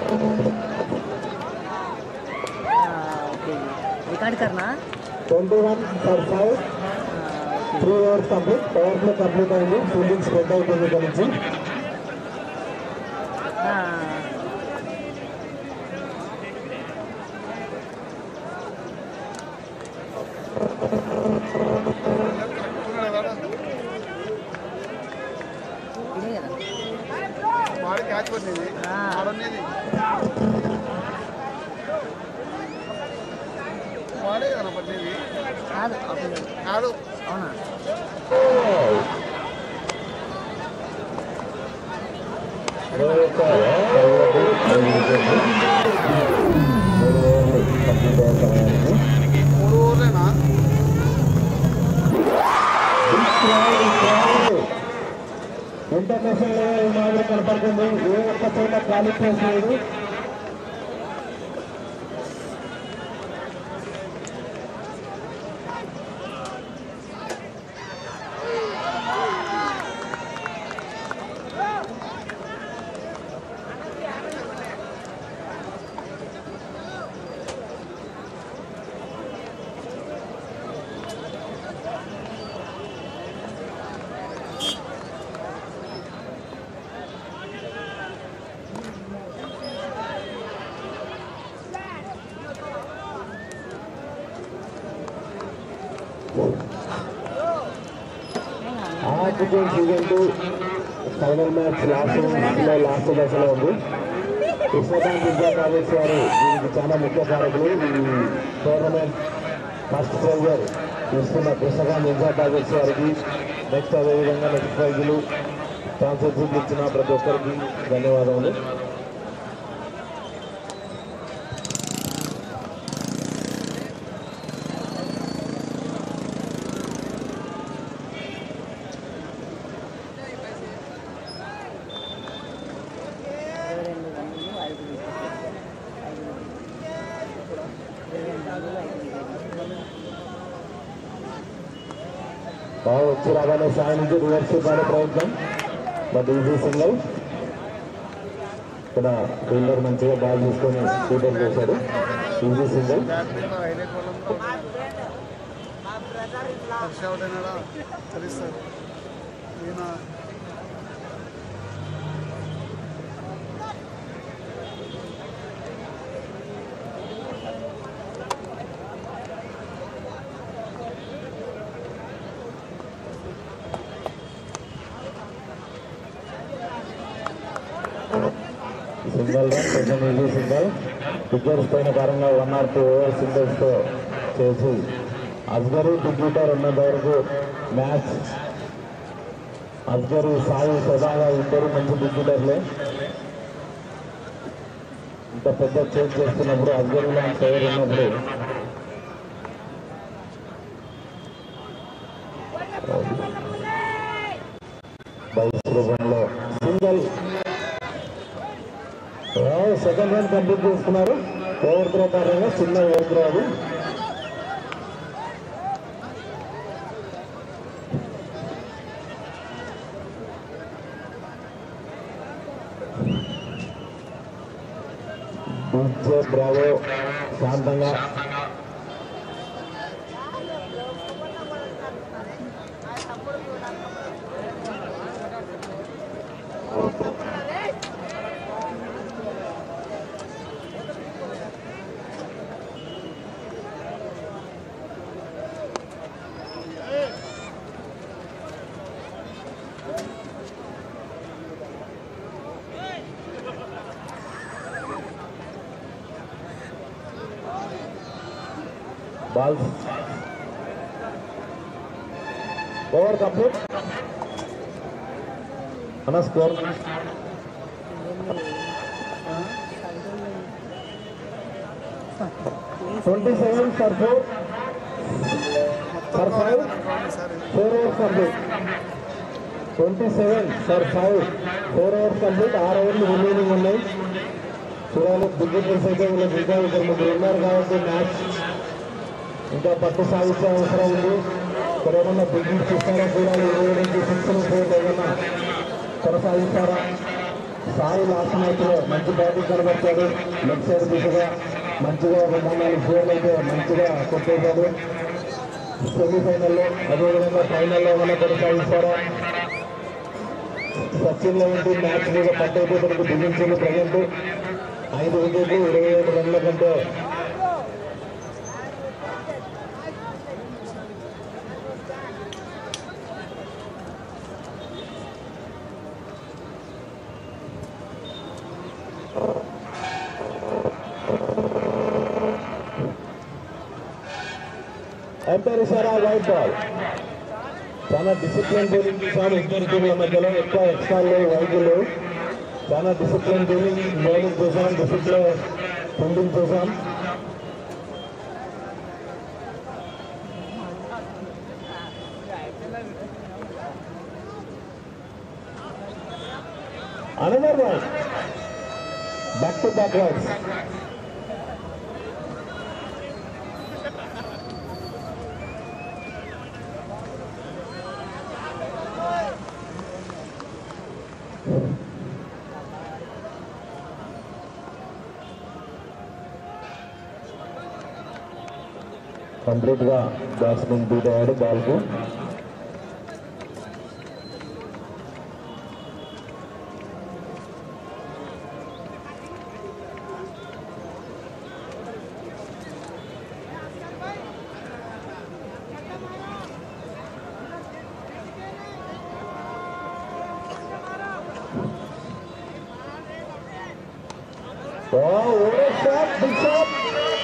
ओके रिकॉर्ड करना twenty one for five three overs complete power play complete అయింది ఫీల్డింగ్ స్ప్రెడ్ అయిపోయింది ఇక్కడ నుంచి ఇదే కదా వాడి క్యాచ్ పట్టింది ఆ. ఆడనేది వాడే కదా పట్టింది కాదు అప్పుడు కాదు అవునా కంప్లీట్ అయిన సమయానికి మూడు ఓవర్లేనా ఇంటర్నేషనల్ లెవెల్ మాదిరి కనపడుతుంది ఏ ఒక్క చోట ఖాళీ ప్లేస్ లేదు article season two final match last లో లాస్ట్ దశలో ఉంది కృష్ణకాంత్ విద్యా కాలేజ్ వారు దీనికి చాలా ముఖ్య కారకులు ఈ టోర్నమెంట్ ఫస్ట్ ప్రైజర్ ఇస్తున్న కృష్ణకాంత్ విద్యా కాలేజ్ వారికి నెక్స్ట్ అదేవిధంగా నెక్స్ట్ ప్రైజులు స్పాన్సర్షిప్ ఇచ్చిన ప్రతి ఒక్కరికి ధన్యవాదములు ఇరవై రెండు రన్నులు ఐదు వికెట్లు ఐదు వికెట్లు ఇరవై రెండు రన్నులు ఐదు వికెట్లు బాగా వచ్చి రాగానే సాయి నుంచి రివర్స్ పడే ప్రయత్నం బట్ ఈజీ సింగల్ ఇక్కడ ఫీల్డర్ మంచిగా బాల్ తీసుకొని షూటర్ చేశాడు ఈజీ సింగల్ బ్యాటింగ్లో హైలైట్ వాళ్ళంతా హర్ష అవుట్ అయినాడా తెలుస్తుంది ఈయన single run second easy single wickets పోయిన కారణంగా one or two over singles తో చేసి అస్గరు డిగ్యూటర్ ఉన్నంత వరకు మ్యాచ్ అస్గరు సాయి సదాగా ఇద్దరు మంచి డిగ్యూటర్లే ఇంత పెద్ద చేంజ్ చేస్తున్నప్పుడు అస్గరు లాంటి ప్లేయర్ ఉన్నప్పుడు బైస్ రూపంలో సింగల్ సెకండ్ రన్ కంప్లీట్ చేసుకున్నారు ఓవర్ త్రో కారణంగా చిన్న ఓవర్ త్రో అది డీజే బ్రావో శాంతంగా బాల్ ఓవర్ కంప్లీట్ అన్న score twenty seven for four for five సరే four overs complete twenty seven for five four overs complete ఆరు ఓవర్లు రిమైనింగ్ ఉన్నాయి చూడాలి బిగ్గర్స్ అయితే వీళ్ళకి ఇంకా ఇద్దరు ముగ్గురు ఉన్నారు కాబట్టి మ్యాచ్ ఇంకా పట్టు సాగించే అవసరం ఉంది ఇక్కడ ఏమన్నా బిగ్గిన్స్ ఇస్తారా చూడాలి ఇరవై నుంచి సిక్స్ ఫోర్ ఏమన్నా కొనసాగిస్తారా సాయి లాస్ట్ మ్యాచ్లో మంచి బ్యాటింగ్ కనబర్చాడు లెఫ్ట్ సైడ్ దిశగా మంచిగా ఒక మూడు నాలుగు ఫోర్లు అయితే మంచిగా కొట్టేశాడు సెమీఫైనల్లో అదేవిధంగా ఫైనల్లో ఏమైనా కొనసాగిస్తారా సచిన్లో ఉంటూ మ్యాచ్ మీద పట్టైపోవడానికి బిగించింది ప్రజెంట్ ఐదు వికెట్లు ఇరవై ఏడు రన్ల కంటే ఎంపైర్ ఇషారా వైట్ బాల్ చాలా డిసిప్లిన్ బౌలింగ్ చూసాము ఇద్దరు టీంల మధ్యలో ఎక్కువ ఎక్స్ట్రాలు వైద్యులు చాలా డిసిప్లిన్ బౌలింగ్ బౌలింగ్ చూసాం డిసిప్లిన్ ఫీల్డింగ్ చూసాం another ball back to back rights complete గా బ్యాట్స్మెన్ బీట్ అయ్యాడు బాల్ కు over shot big shot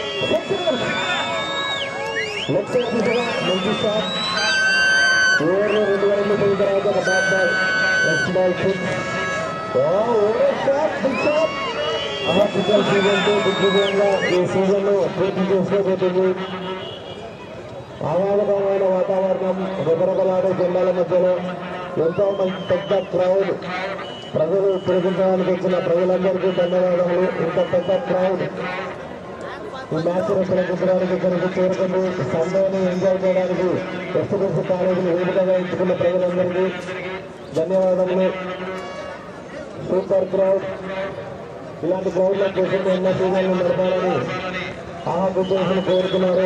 left side దిశగా మంచి షాట్ ఓవర్లో రెండు రన్లు పోయిన తర్వాత ఒక bat ball next ball six over shot big shot Aha cricket season తో దిగ్విజయంగా ఈ సీజన్ ను పూర్తి చేసుకోబోతుంది ఆహ్లాదకరమైన వాతావరణం రెపరెపలాడే జెండాల మధ్యలో ఎంతో మంది పెద్ద క్రౌడ్ ప్రజలు తిరుగుతానికి వచ్చిన ప్రజలందరికీ ధన్యవాదములు ఇంత పెద్ద క్రౌడ్ ఈ మ్యాచ్ తిలకించడానికి ఇక్కడికి చేరుకుంటూ సండేని ఎంజాయ్ చేయడానికి ఎస్ఎస్ఎస్ కాలేజీని వేదికగా ఎంచుకున్న ప్రజలందరికీ ధన్యవాదములు సూపర్ క్రౌడ్ ఇలాంటి క్రౌడ్ల కోసం ఎన్నో సీజన్లు నడపాలని ఆహ్వానించాల్సిన కోరుతున్నారు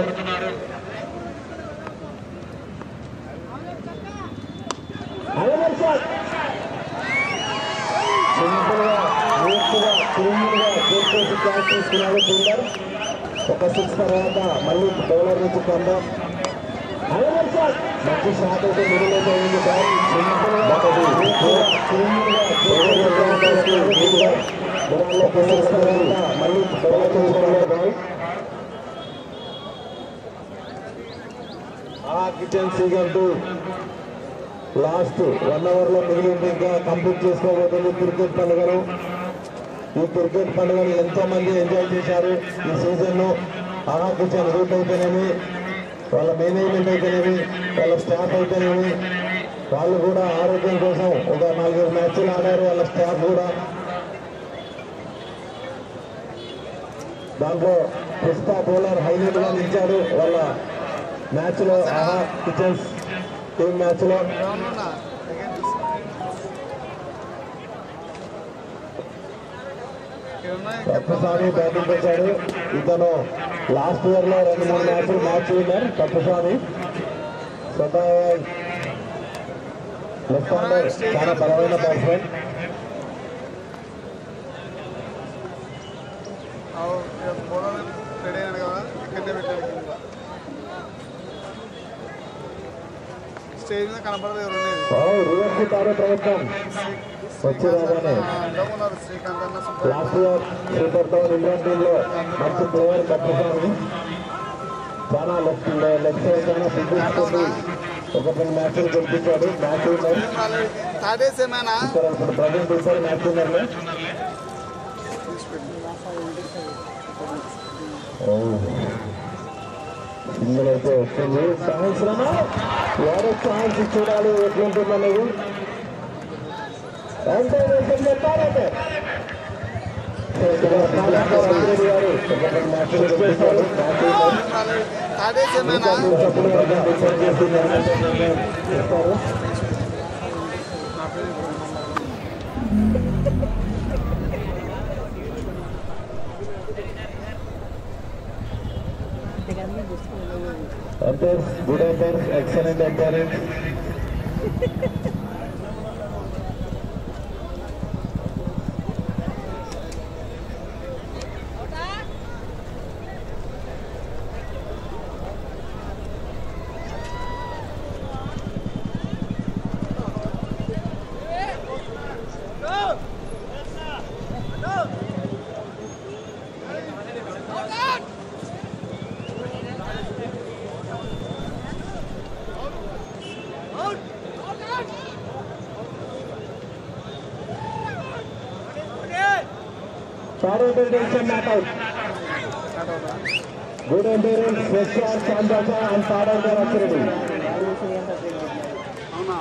అలవర్ షాట్ సింపుల్ గా నీట్ గా క్లీన్ గా చేసేసి క్యాచ్ తీసుకున్నాడు ఫీల్డర్ ఒక సిక్స్ తర్వాత మళ్ళీ బౌలర్ నుంచి కందాం అలవర్ షాట్ మంచి షాట్ అయితే మిడిల్ అయితే అయింది బాల్ సింపుల్ గా నీట్ గా క్లీన్ గా చేసేసి క్యాచ్ తీసుకున్నాడు ఫీల్డర్ బౌలర్లో సిక్స్ తర్వాత మళ్ళీ బౌలర్ నుంచి కందాం బాల్ ఆ కిచెన్ సీగంటూ లాస్ట్ వన్ అవర్ లో మిగిలింది ఇంకా కంప్లీట్ చేసుకోబోతుంది క్రికెట్ పండుగను ఈ క్రికెట్ పండుగను ఎంతో మంది ఎంజాయ్ చేశారు ఈ సీజన్ ను ఆహా కిచెన్ రూట్ అయితేనేమి వాళ్ళ మేనేజ్మెంట్ అయితేనేమి వాళ్ళ స్టాఫ్ అయితేనేమి వాళ్ళు కూడా ఆరోగ్యం కోసం ఒక నాలుగైదు మ్యాచ్లు ఆడారు వాళ్ళ స్టాఫ్ కూడా దాంట్లో పుష్ప బౌలర్ హైలైట్ గా నిలిచాడు వాళ్ళ మ్యాచ్ లో ఆహా కిచెన్స్ టీం మ్యాచ్ లో గ్రౌండ్ ఉన్నా క్రికెట్ ఇక్కడ ఉన్నాయి తప్పుస్వామి బ్యాటింగ్ చేశాడు ఇతను లాస్ట్ ఇయర్ లో రెండు మూడు మ్యాచ్లు మ్యాచ్ విన్నర్ తప్పుస్వామి స్వతహా లెఫ్ట్ హ్యాండర్ చాలా బలమైన బ్యాట్స్మెన్ బౌలర్ రెడీ అయినాడు కదా ఇక్కడనే పెట్టాడు కింద స్టేజ్ మీద కనపడలేదు రెండేది రివర్స్ తారే ప్రయత్నం వచ్చి రాగానే ఉన్నారు శ్రీకాంత్ అన్న super last year super town Indian team లో మంచి ప్లేయర్ తప్పుస్వామి చాలా లెఫ్ట్ లెఫ్ట్ సైడ్ చాలా బిగ్గిస్తుంది ఒక రెండు మ్యాచ్లు గెలిపించాడు మ్యాచ్ విన్నర్ థర్డ్ డేస్ ఏమైనా ఇక్కడ ఇప్పుడు ప్రజెంట్ ఈసారి మ్యాచ్ విన్నర్లే సింగిల్ అయితే వస్తుంది సాయంత్రం ఎవరో ఛాన్స్ చూడాలి ఎట్లుంటుంది అనేది అంటే నేను చెప్పాలంటే థర్డ్ డేస్ ఏమైనా అంతేగాని గుర్తుకోలేదు umpires good umpires excellent umpiring Third appearance not out. Good appearance, Vishal Chandraja and third umpire Acharedi. అవునా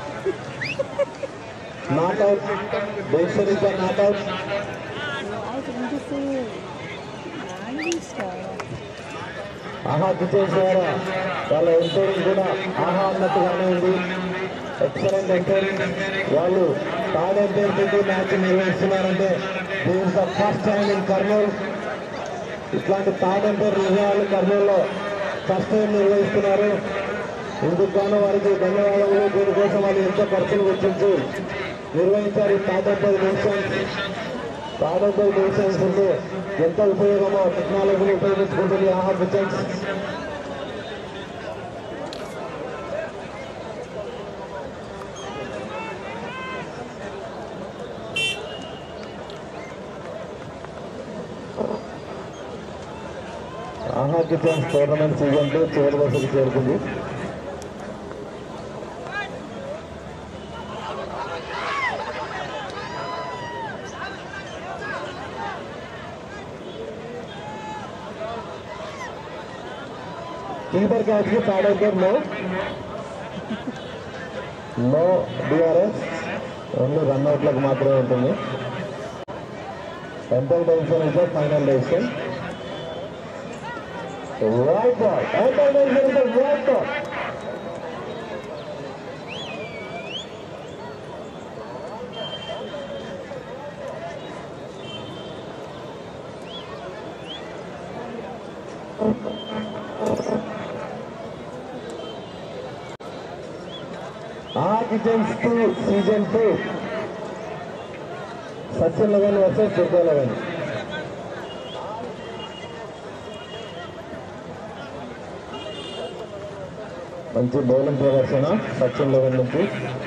Not out. Desharika not out. I think this is Nandi star. Aha kitchens ద్వారా వాళ్ళ umpiring కూడా ఆహా అన్నట్టుగానే ఉంది ఎక్సలెంట్ ఎంపైరింగ్ వాళ్ళు third umpire పెట్టి match నిర్వహిస్తున్నారంటే this the first time in Kurnool ఇట్లాంటి థర్డ్ ఎంపైర్ నిర్ణయాలు కర్నూలులో ఫస్ట్ టైం నిర్వహిస్తున్నారు ఇందుకు గాను వారికి ధన్యవాదాలు దీనికోసం వాళ్ళు ఎంతో ఖర్చులు వెచ్చించి నిర్వహించారు ఈ third umpire divisions third umpire divisions ఉంటే ఎంత ఉపయోగమో టెక్నాలజీని ఉపయోగించుకుంటుంది Aha kitchens kitchens tournament season two చివరి దశకు చేరుకుంది కీపర్ క్యాచ్ కి third umpire no no DRS only రన్అట్లకు మాత్రమే ఉంటుంది umpire decision is the final decision Right ball. Empire decision is the right ball. Our Kitchens 2 Season 2 Sachin 11 versus Durga 11 మంచి bowling ప్రదర్శన Sachin eleven నుంచి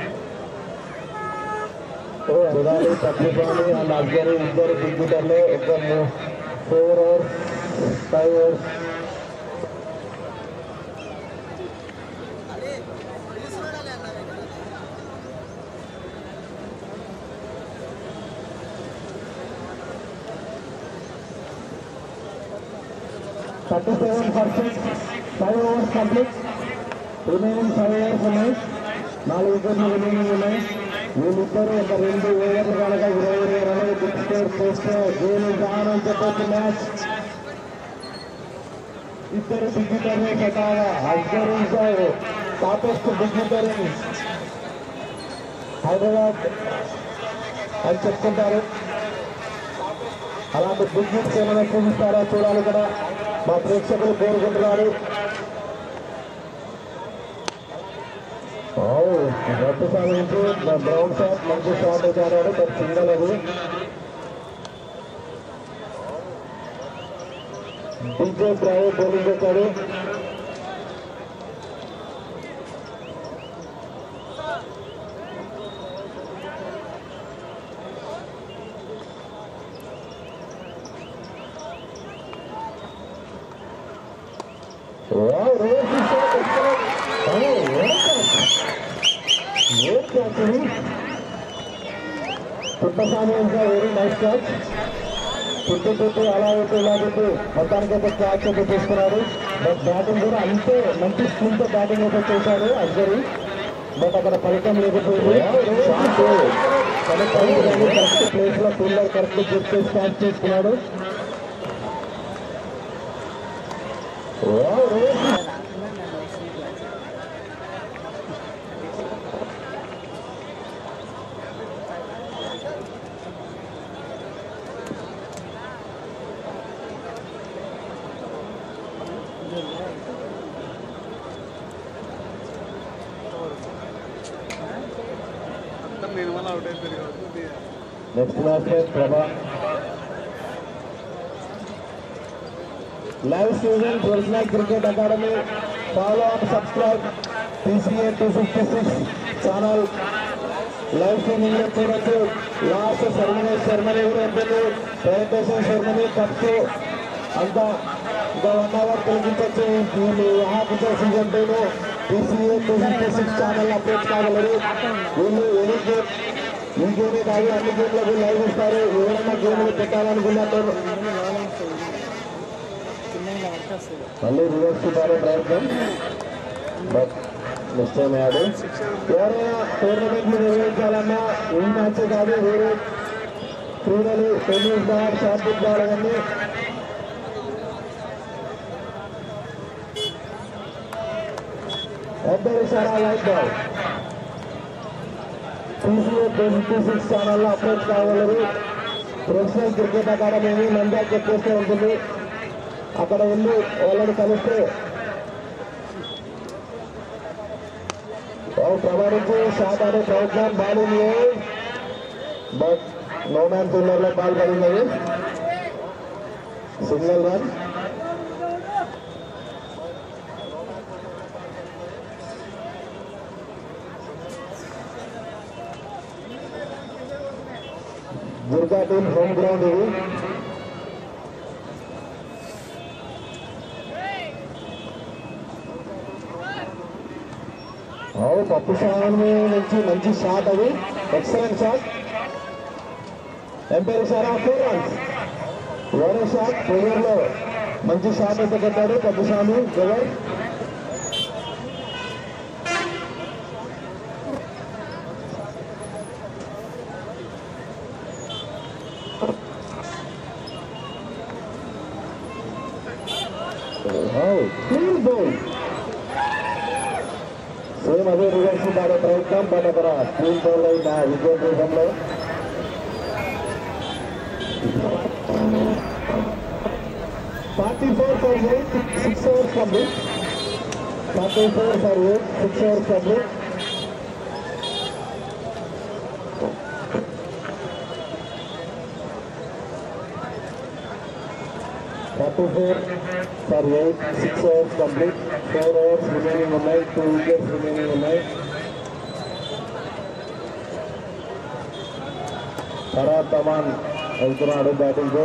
చూడాలి తప్పిపోయి అండ్ అగ్గరి ఇద్దరు క్రికెటర్లు ఒక four overs five overs thirty seven percent five overs complete remaining five overs ఉన్నాయి నాలుగు వికెట్లు రిమైనింగ్ ఉన్నాయి వీళ్ళిద్దరు ఒక రెండు ఓవర్లు కనుక ఇరవై ఇరవై రన్లు బిగ్ స్కోర్ చేస్తే గేమ్ ఆన్ అని చెప్పొచ్చు మ్యాచ్ ఇద్దరు బిగ్గిటర్ని పెట్టాగా Afzar is toppest big hitter Hyderabad అని చెప్తుంటారు అలాంటి బిగ్గిట్స్ ఏమైనా చూపిస్తారా చూడాలి కూడా మా ప్రేక్షకులు కోరుకుంటున్నారు గట్టి సాధించి గ్రౌండ్ షాట్ మంచి షాట్ అయితే ఆడాడు బట్ సింగల్ అది డీజే బ్రావో బౌలింగ్ చేశాడు Wow, reverse shot, excellent. Oh, what a Great catch, ఇది. పుట్టస్వామి ఇంకా వెరీ నైస్ క్యాచ్ చుట్టూ చుట్టూ అలా ఇటు ఇలా ఇటు మొత్తానికైతే క్యాచ్ అయితే తీసుకున్నాడు బట్ బ్యాటింగ్ కూడా అంతే మంచి స్కూల్ తో బ్యాటింగ్ అయితే చేశాడు అజ్జరి బట్ అక్కడ ఫలితం లేకపోయింది షాట్ కరెక్ట్ అయింది కానీ కరెక్ట్ ప్లేస్ లో ఫీల్డర్ కరెక్ట్ గుర్తు క్యాచ్ చేసుకున్నాడు Wow, reverse రాకుండా నన్ను వస్తుంది మొత్తం నేను వల్ల అవుట్ అయిపోయింది కాబట్టి next match Prabha live season professional cricket academy follow and subscribe TCA two fifty six channel live streaming లో చూడొచ్చు లాస్ట్ సెరమనీ సెరమనీ కూడా ఉంటుంది ప్రెజెంటేషన్ సెరమనీ కప్స్ అంతా ఇంకా వన్ అవర్ తొలగించవచ్చు వీళ్ళు officer season two TCA two fifty six channel update కాగలరు వీళ్ళు ఎనీ గేమ్ ఈ గేమే కాదు అన్ని గేమ్లకు లైవ్ ఇస్తారు ఎవరైనా గేమ్లు పెట్టాలనుకున్నట్టు చిన్నగా వర్క్ వస్తుంది మళ్ళీ రివర్స్ చూడాలి ప్రయత్నం బట్ మిస్ అయ్యాడు ఎవరైనా టోర్నమెంట్లు నిర్వహించాలన్నా ఈ మ్యాచ్ కాదు వేరే క్రీడలు టెన్నిస్ బాల్ షార్ట్ బాల్ అవన్నీ ఎంపైర్ ఇషారా light ball TCA twenty six ఛానల్లో అప్లోడ్ కాగలరు ప్రొఫెషనల్ క్రికెట్ అకాడమీ నందా చెప్పేస్తే ఉంటుంది అక్కడ వెళ్ళి వాళ్ళని కలిస్తే వాళ్ళు ప్రమాణించి షాట్ ఆడే ప్రయత్నం bowling but no man fielder లో బాల్ పడినది single run Durga team home ground ఇది అవును పప్పు స్వామి నుంచి మంచి షాట్ అది ఎక్సలెంట్ షాట్ ఎంపైర్ సారా ఫోర్ రన్స్ వేరే షాట్ ప్లేయర్లో మంచి షాట్ అయితే కొట్టాడు Pappu Swamy Jagan clean bowl same అదే రివర్స్ ఆడే ప్రయత్నం బట్ అక్కడ క్లీన్ బౌల్ అయిన విజయ రూపంలో forty four for eight six overs complete forty four for eight six overs complete forty four for eight six overs complete four overs remaining ఉన్నాయి two wickets remaining ఉన్నాయి ఫరాద్ తమాన్ వెళ్తున్నాడు batting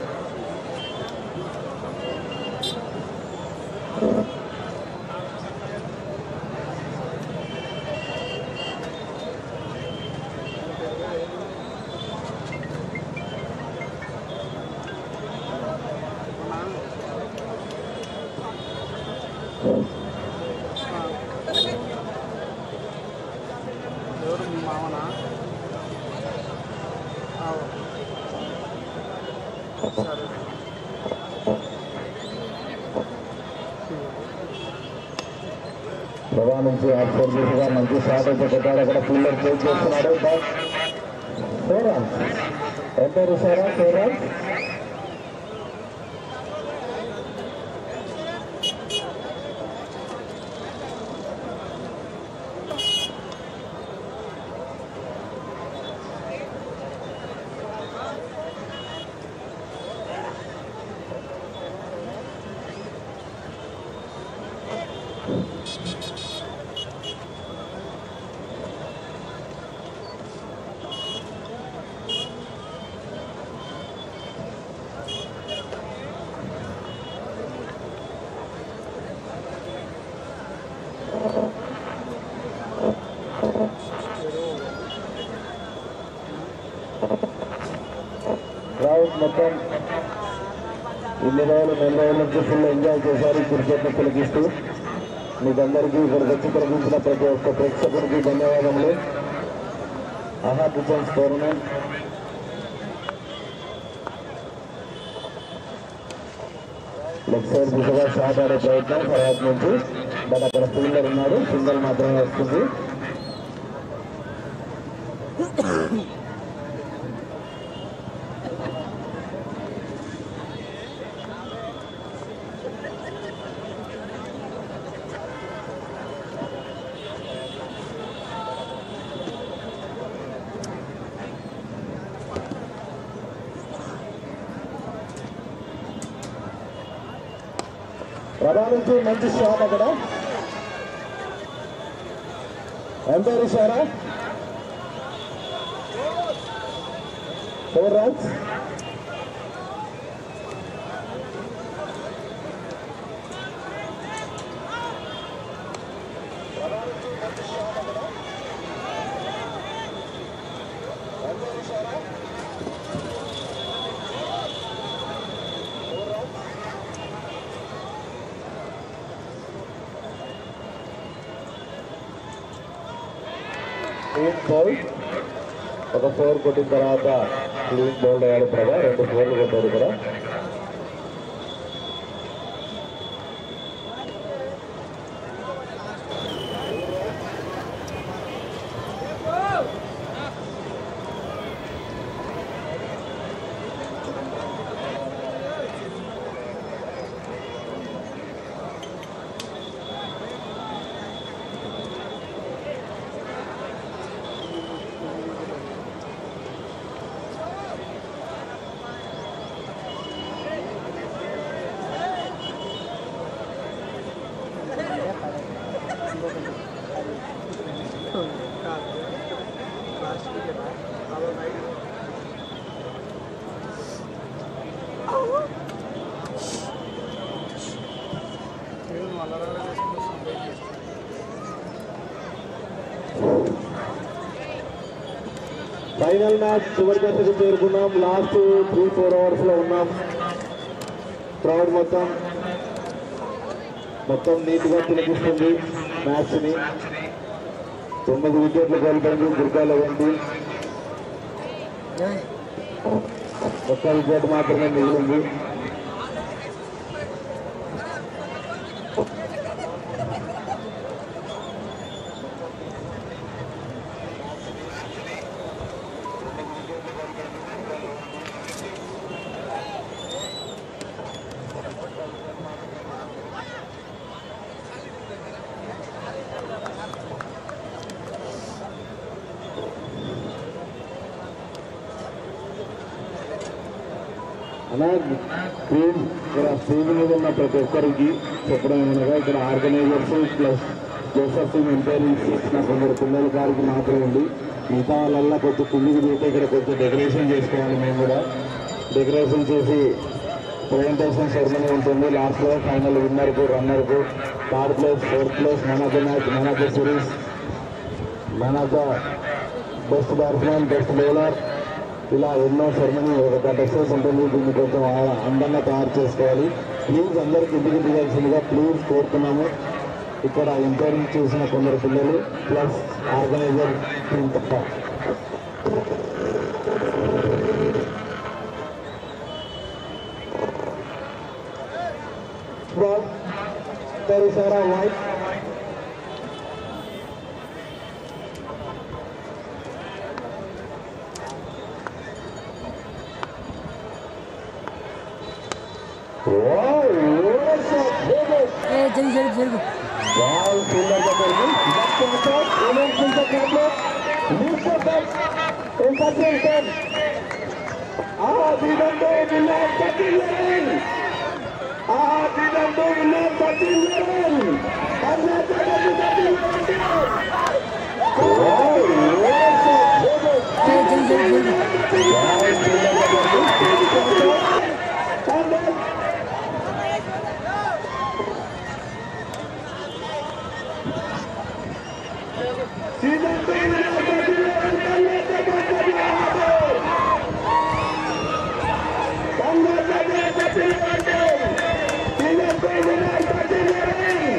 ఎవరు మీ మామనా సరే ప్రభా నుంచి ఆఫ్టర్ దిశగా మంచి షాట్ అయితే కొట్టాడు అక్కడ ఫీల్డర్ చేజ్ చేస్తున్నాడు బట్ ఫోర్ రన్స్ ఎంపైర్ ఇస్తారా ఫోర్ రన్స్ క్రౌడ్ మొత్తం ఇన్ని రోజులు నెల రోజుల నుంచి ఫుల్ ఎంజాయ్ చేశారు ఈ క్రికెట్ని తిలకిస్తూ మీకందరికీ ఇక్కడికి వచ్చి తిలకించిన ప్రతి ఒక్క ప్రేక్షకుడికి ధన్యవాదములు Aha defence tournament leg side దిశగా షాట్ ఆడే ప్రయత్నం తర్వాత నుంచి బట్ అక్కడ ఫీల్డర్ ఉన్నాడు సింగల్ మాత్రమే వస్తుంది ప్రభా నుంచి మంచి షాట్ అక్కడ ఎంపైర్ ఇచ్చారా ఫోర్ రన్స్ క్లీన్ బౌల్ ఒక ఫోర్ కొట్టిన తర్వాత క్లీన్ బౌల్డ్ అయ్యాడు ప్రభా రెండు ఫోర్లు కొట్టాడు ఇక్కడ నేను మళ్ళా వేసుకుంటూ ఫైనల్ మ్యాచ్ చివరి దశకు చేరుకున్నాం లాస్ట్ త్రీ ఫోర్ అవర్స్ లో ఉన్నాం క్రౌడ్ మొత్తం మొత్తం నీట్ గా తిలకిస్తుంది మ్యాచ్ ని తొమ్మిది వికెట్లు కోల్పోయింది దుర్గాల వంటి ఒక్క వికెట్ మాత్రమే మిగిలింది అలా స్క్రీన్ ఇక్కడ స్క్రీన్ మీద ఉన్న ప్రతి ఒక్కరికి చెప్పడం ఏమనగా ఇక్కడ organisers plus Joseph team umpiring చేసిన కొందరు పిల్లల గారికి మాత్రం ఉంది మిగతా వాళ్ళల్లా కొంచెం కిందికి దిగితే ఇక్కడ కొంచెం డెకరేషన్ చేసుకోవాలి మేము కూడా డెకరేషన్ చేసి ప్రజెంటేషన్ సెరమనీ ఉంటుంది లాస్ట్ లో ఫైనల్ విన్నర్ కు రన్నర్ కు third place fourth place man of the match man of the series man of the best batsmen best bowler ఇలా ఎన్నో సెరమనీ ఒక కంటెస్టెన్స్ ఉంటుంది దీన్ని కొంచెం ఆ- అందంగా తయారు చేసుకోవాలి ప్లీజ్ అందరికి ఇంటికి దిగాల్సిందిగా ప్లీజ్ కోరుతున్నాము ఇక్కడ ఎంకరేజ్ చేసిన కొందరు పిల్లలు ప్లస్ ఆర్గనైజర్ టీం తప్ప తెరిసారా వైట్ ఏ జరుగు జరుగు జరుగు Ball fielder గా జరిగి left inside, innings in the field. Leads the best interception. ఆ దిగంతో విన్నర్ థర్టీన్ లెవెన్ ఆ దిగంతో విన్నర్ థర్టీన్ లెవెన్ ఏ జరుగు జరుగు జరుగు season two winner thirteen eleven Bangladesh thirteen eleven season two winner thirteen eleven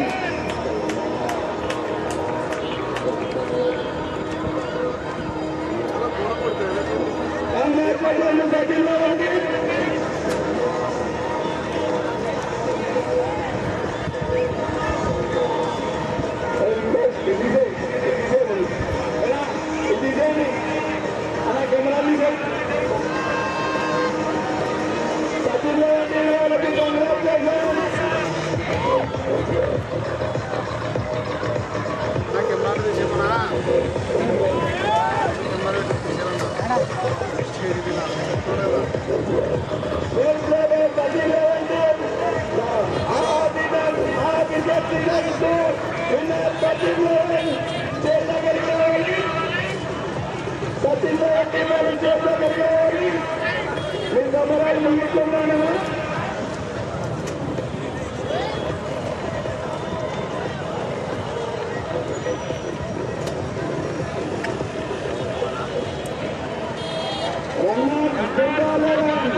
Bangladesh thirteen eleven నా కెమెరా తీసేమన్నా కెమెరా ముగిస్తున్నాను రన్నర్ దుర్గాలయం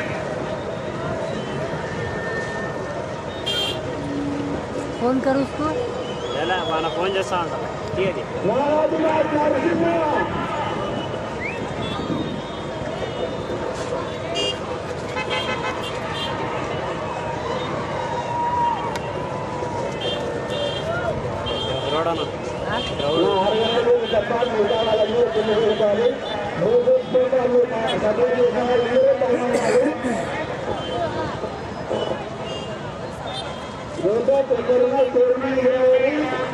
फोन कर उसको లేదా మన ఫోన్ చేస్తా ఉంటాం తీయది నారాజునాథ్ నరసింహ రోడను నా ఆర్గనైజర్ చెప్పాలి మిగతా వాళ్ళందరూ కింద దిగుతారు. నువ్వు చూసుకుంటాను నా సభ్యులు చేసిన వాళ్ళందరూ పైన ఉన్నారు. జోసఫ్ ఎక్కడున్నా చైర్మన్ గారు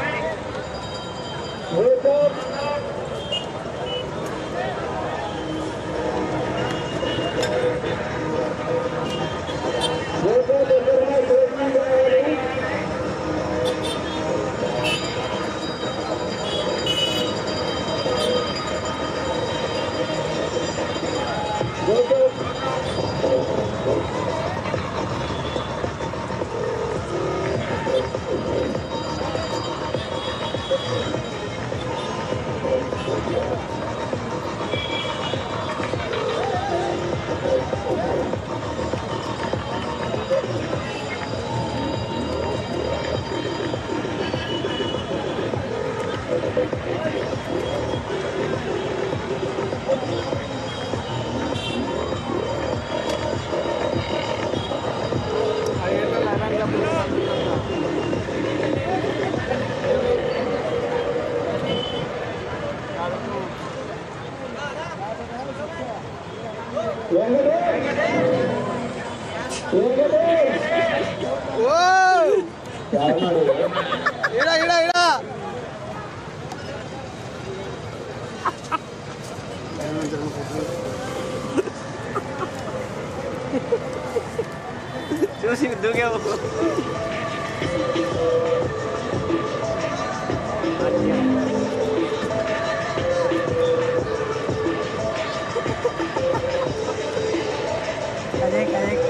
జోసఫ్ జోసఫ్ ఎక్కడున్నా చైర్మన్ గారు జోసఫ్ ఇడా ఇడా ఇడా చూసి దూకేవు అదే కరెక్ట్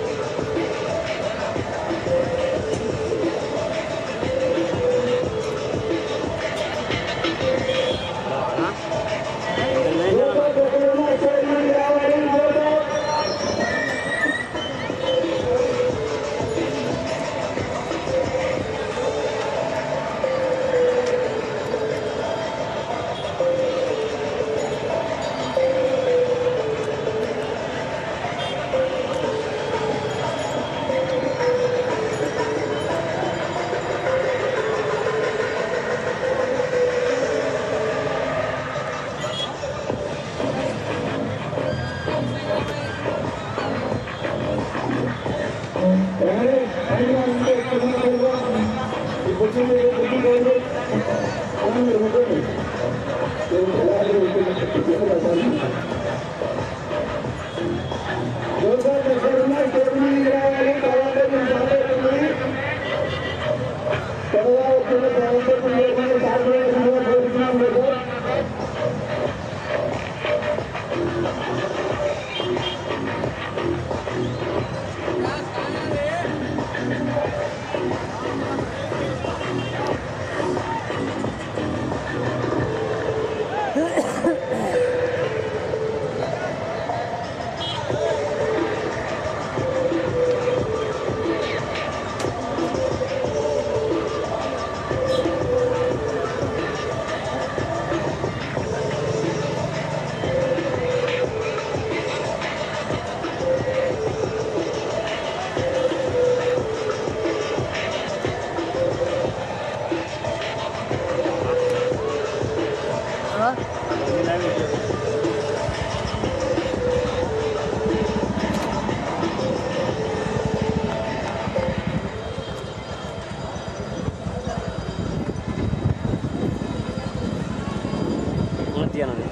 తీయనండి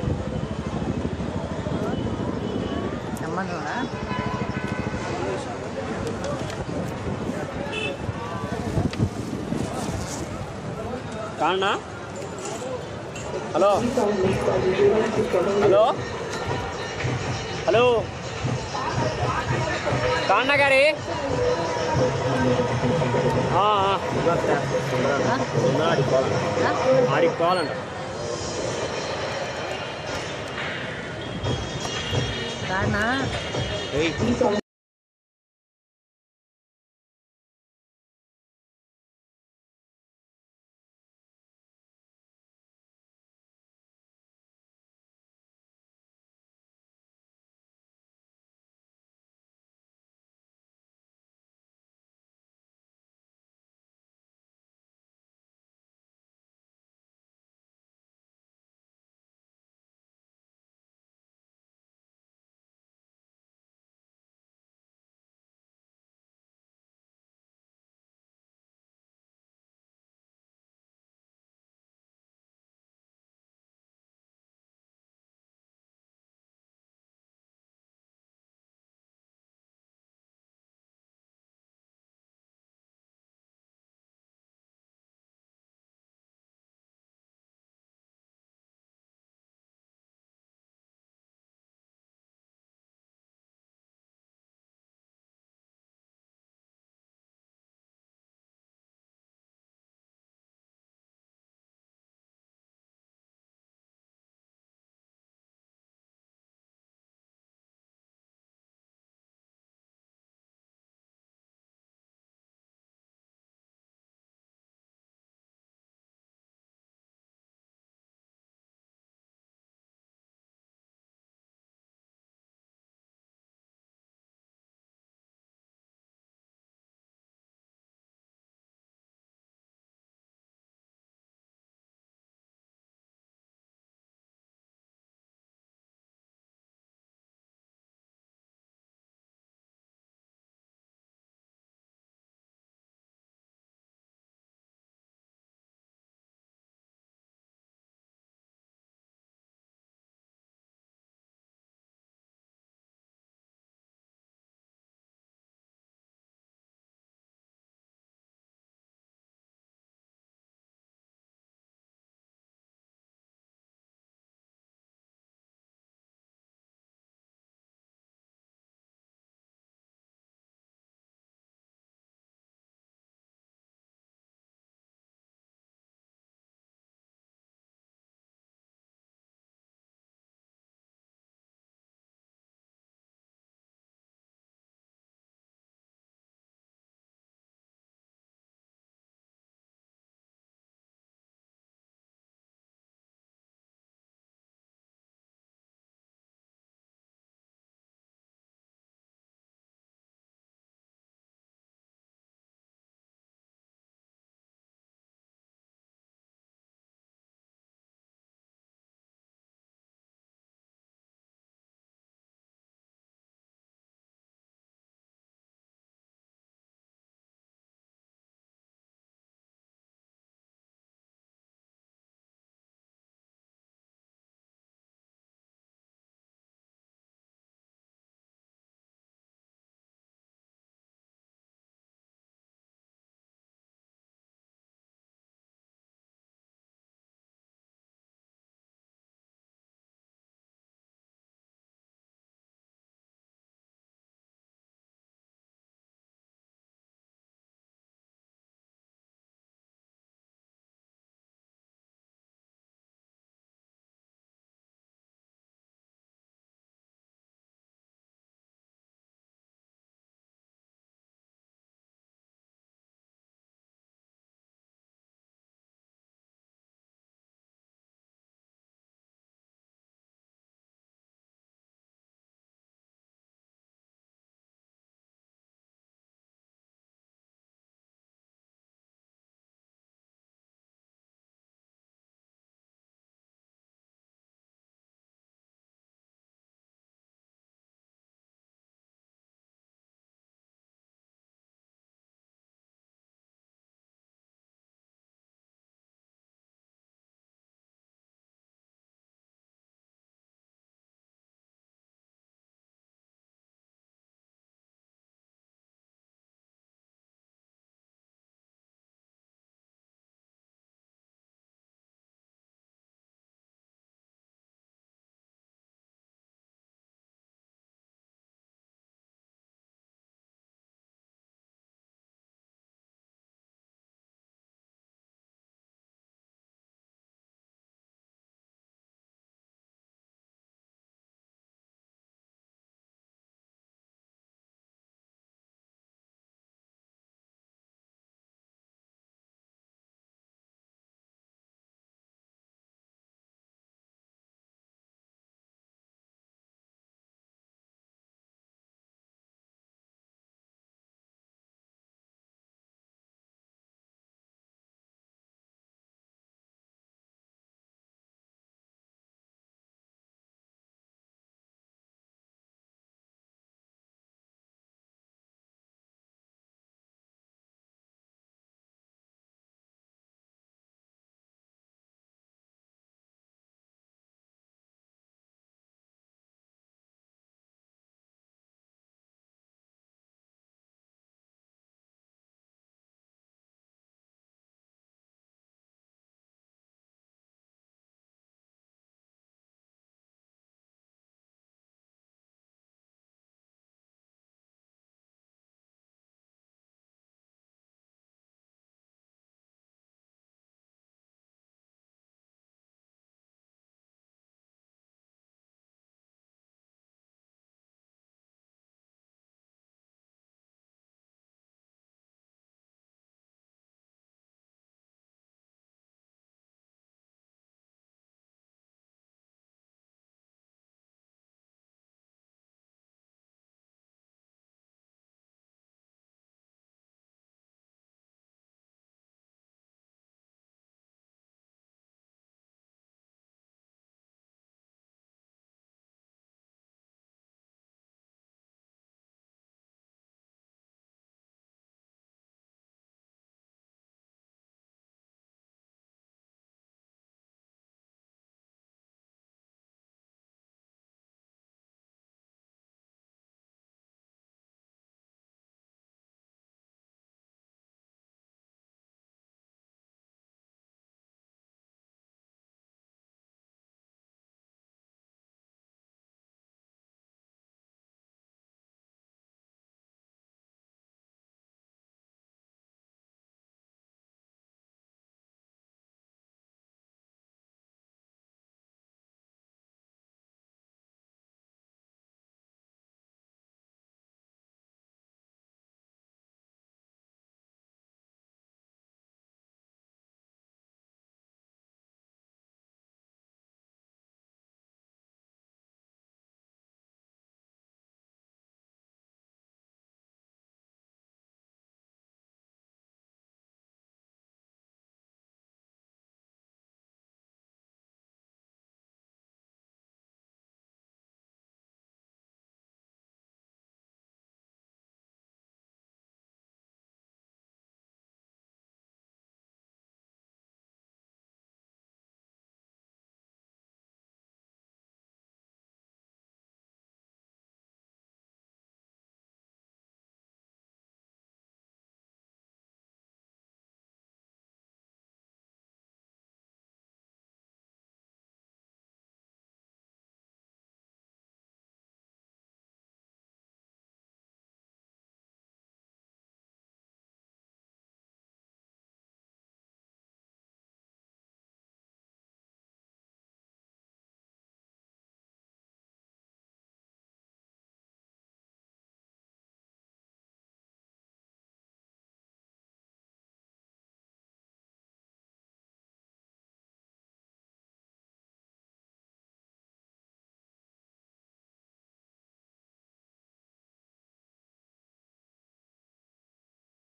సంబంధమా కానా హలో హలో హలో కాన్నా గారి ఆ, ఆ, ఇదిగో అక్కడ. ఉందా? ఆడికి పోవాలంట ఆడికి పోవాలంట కారణా ఏయ్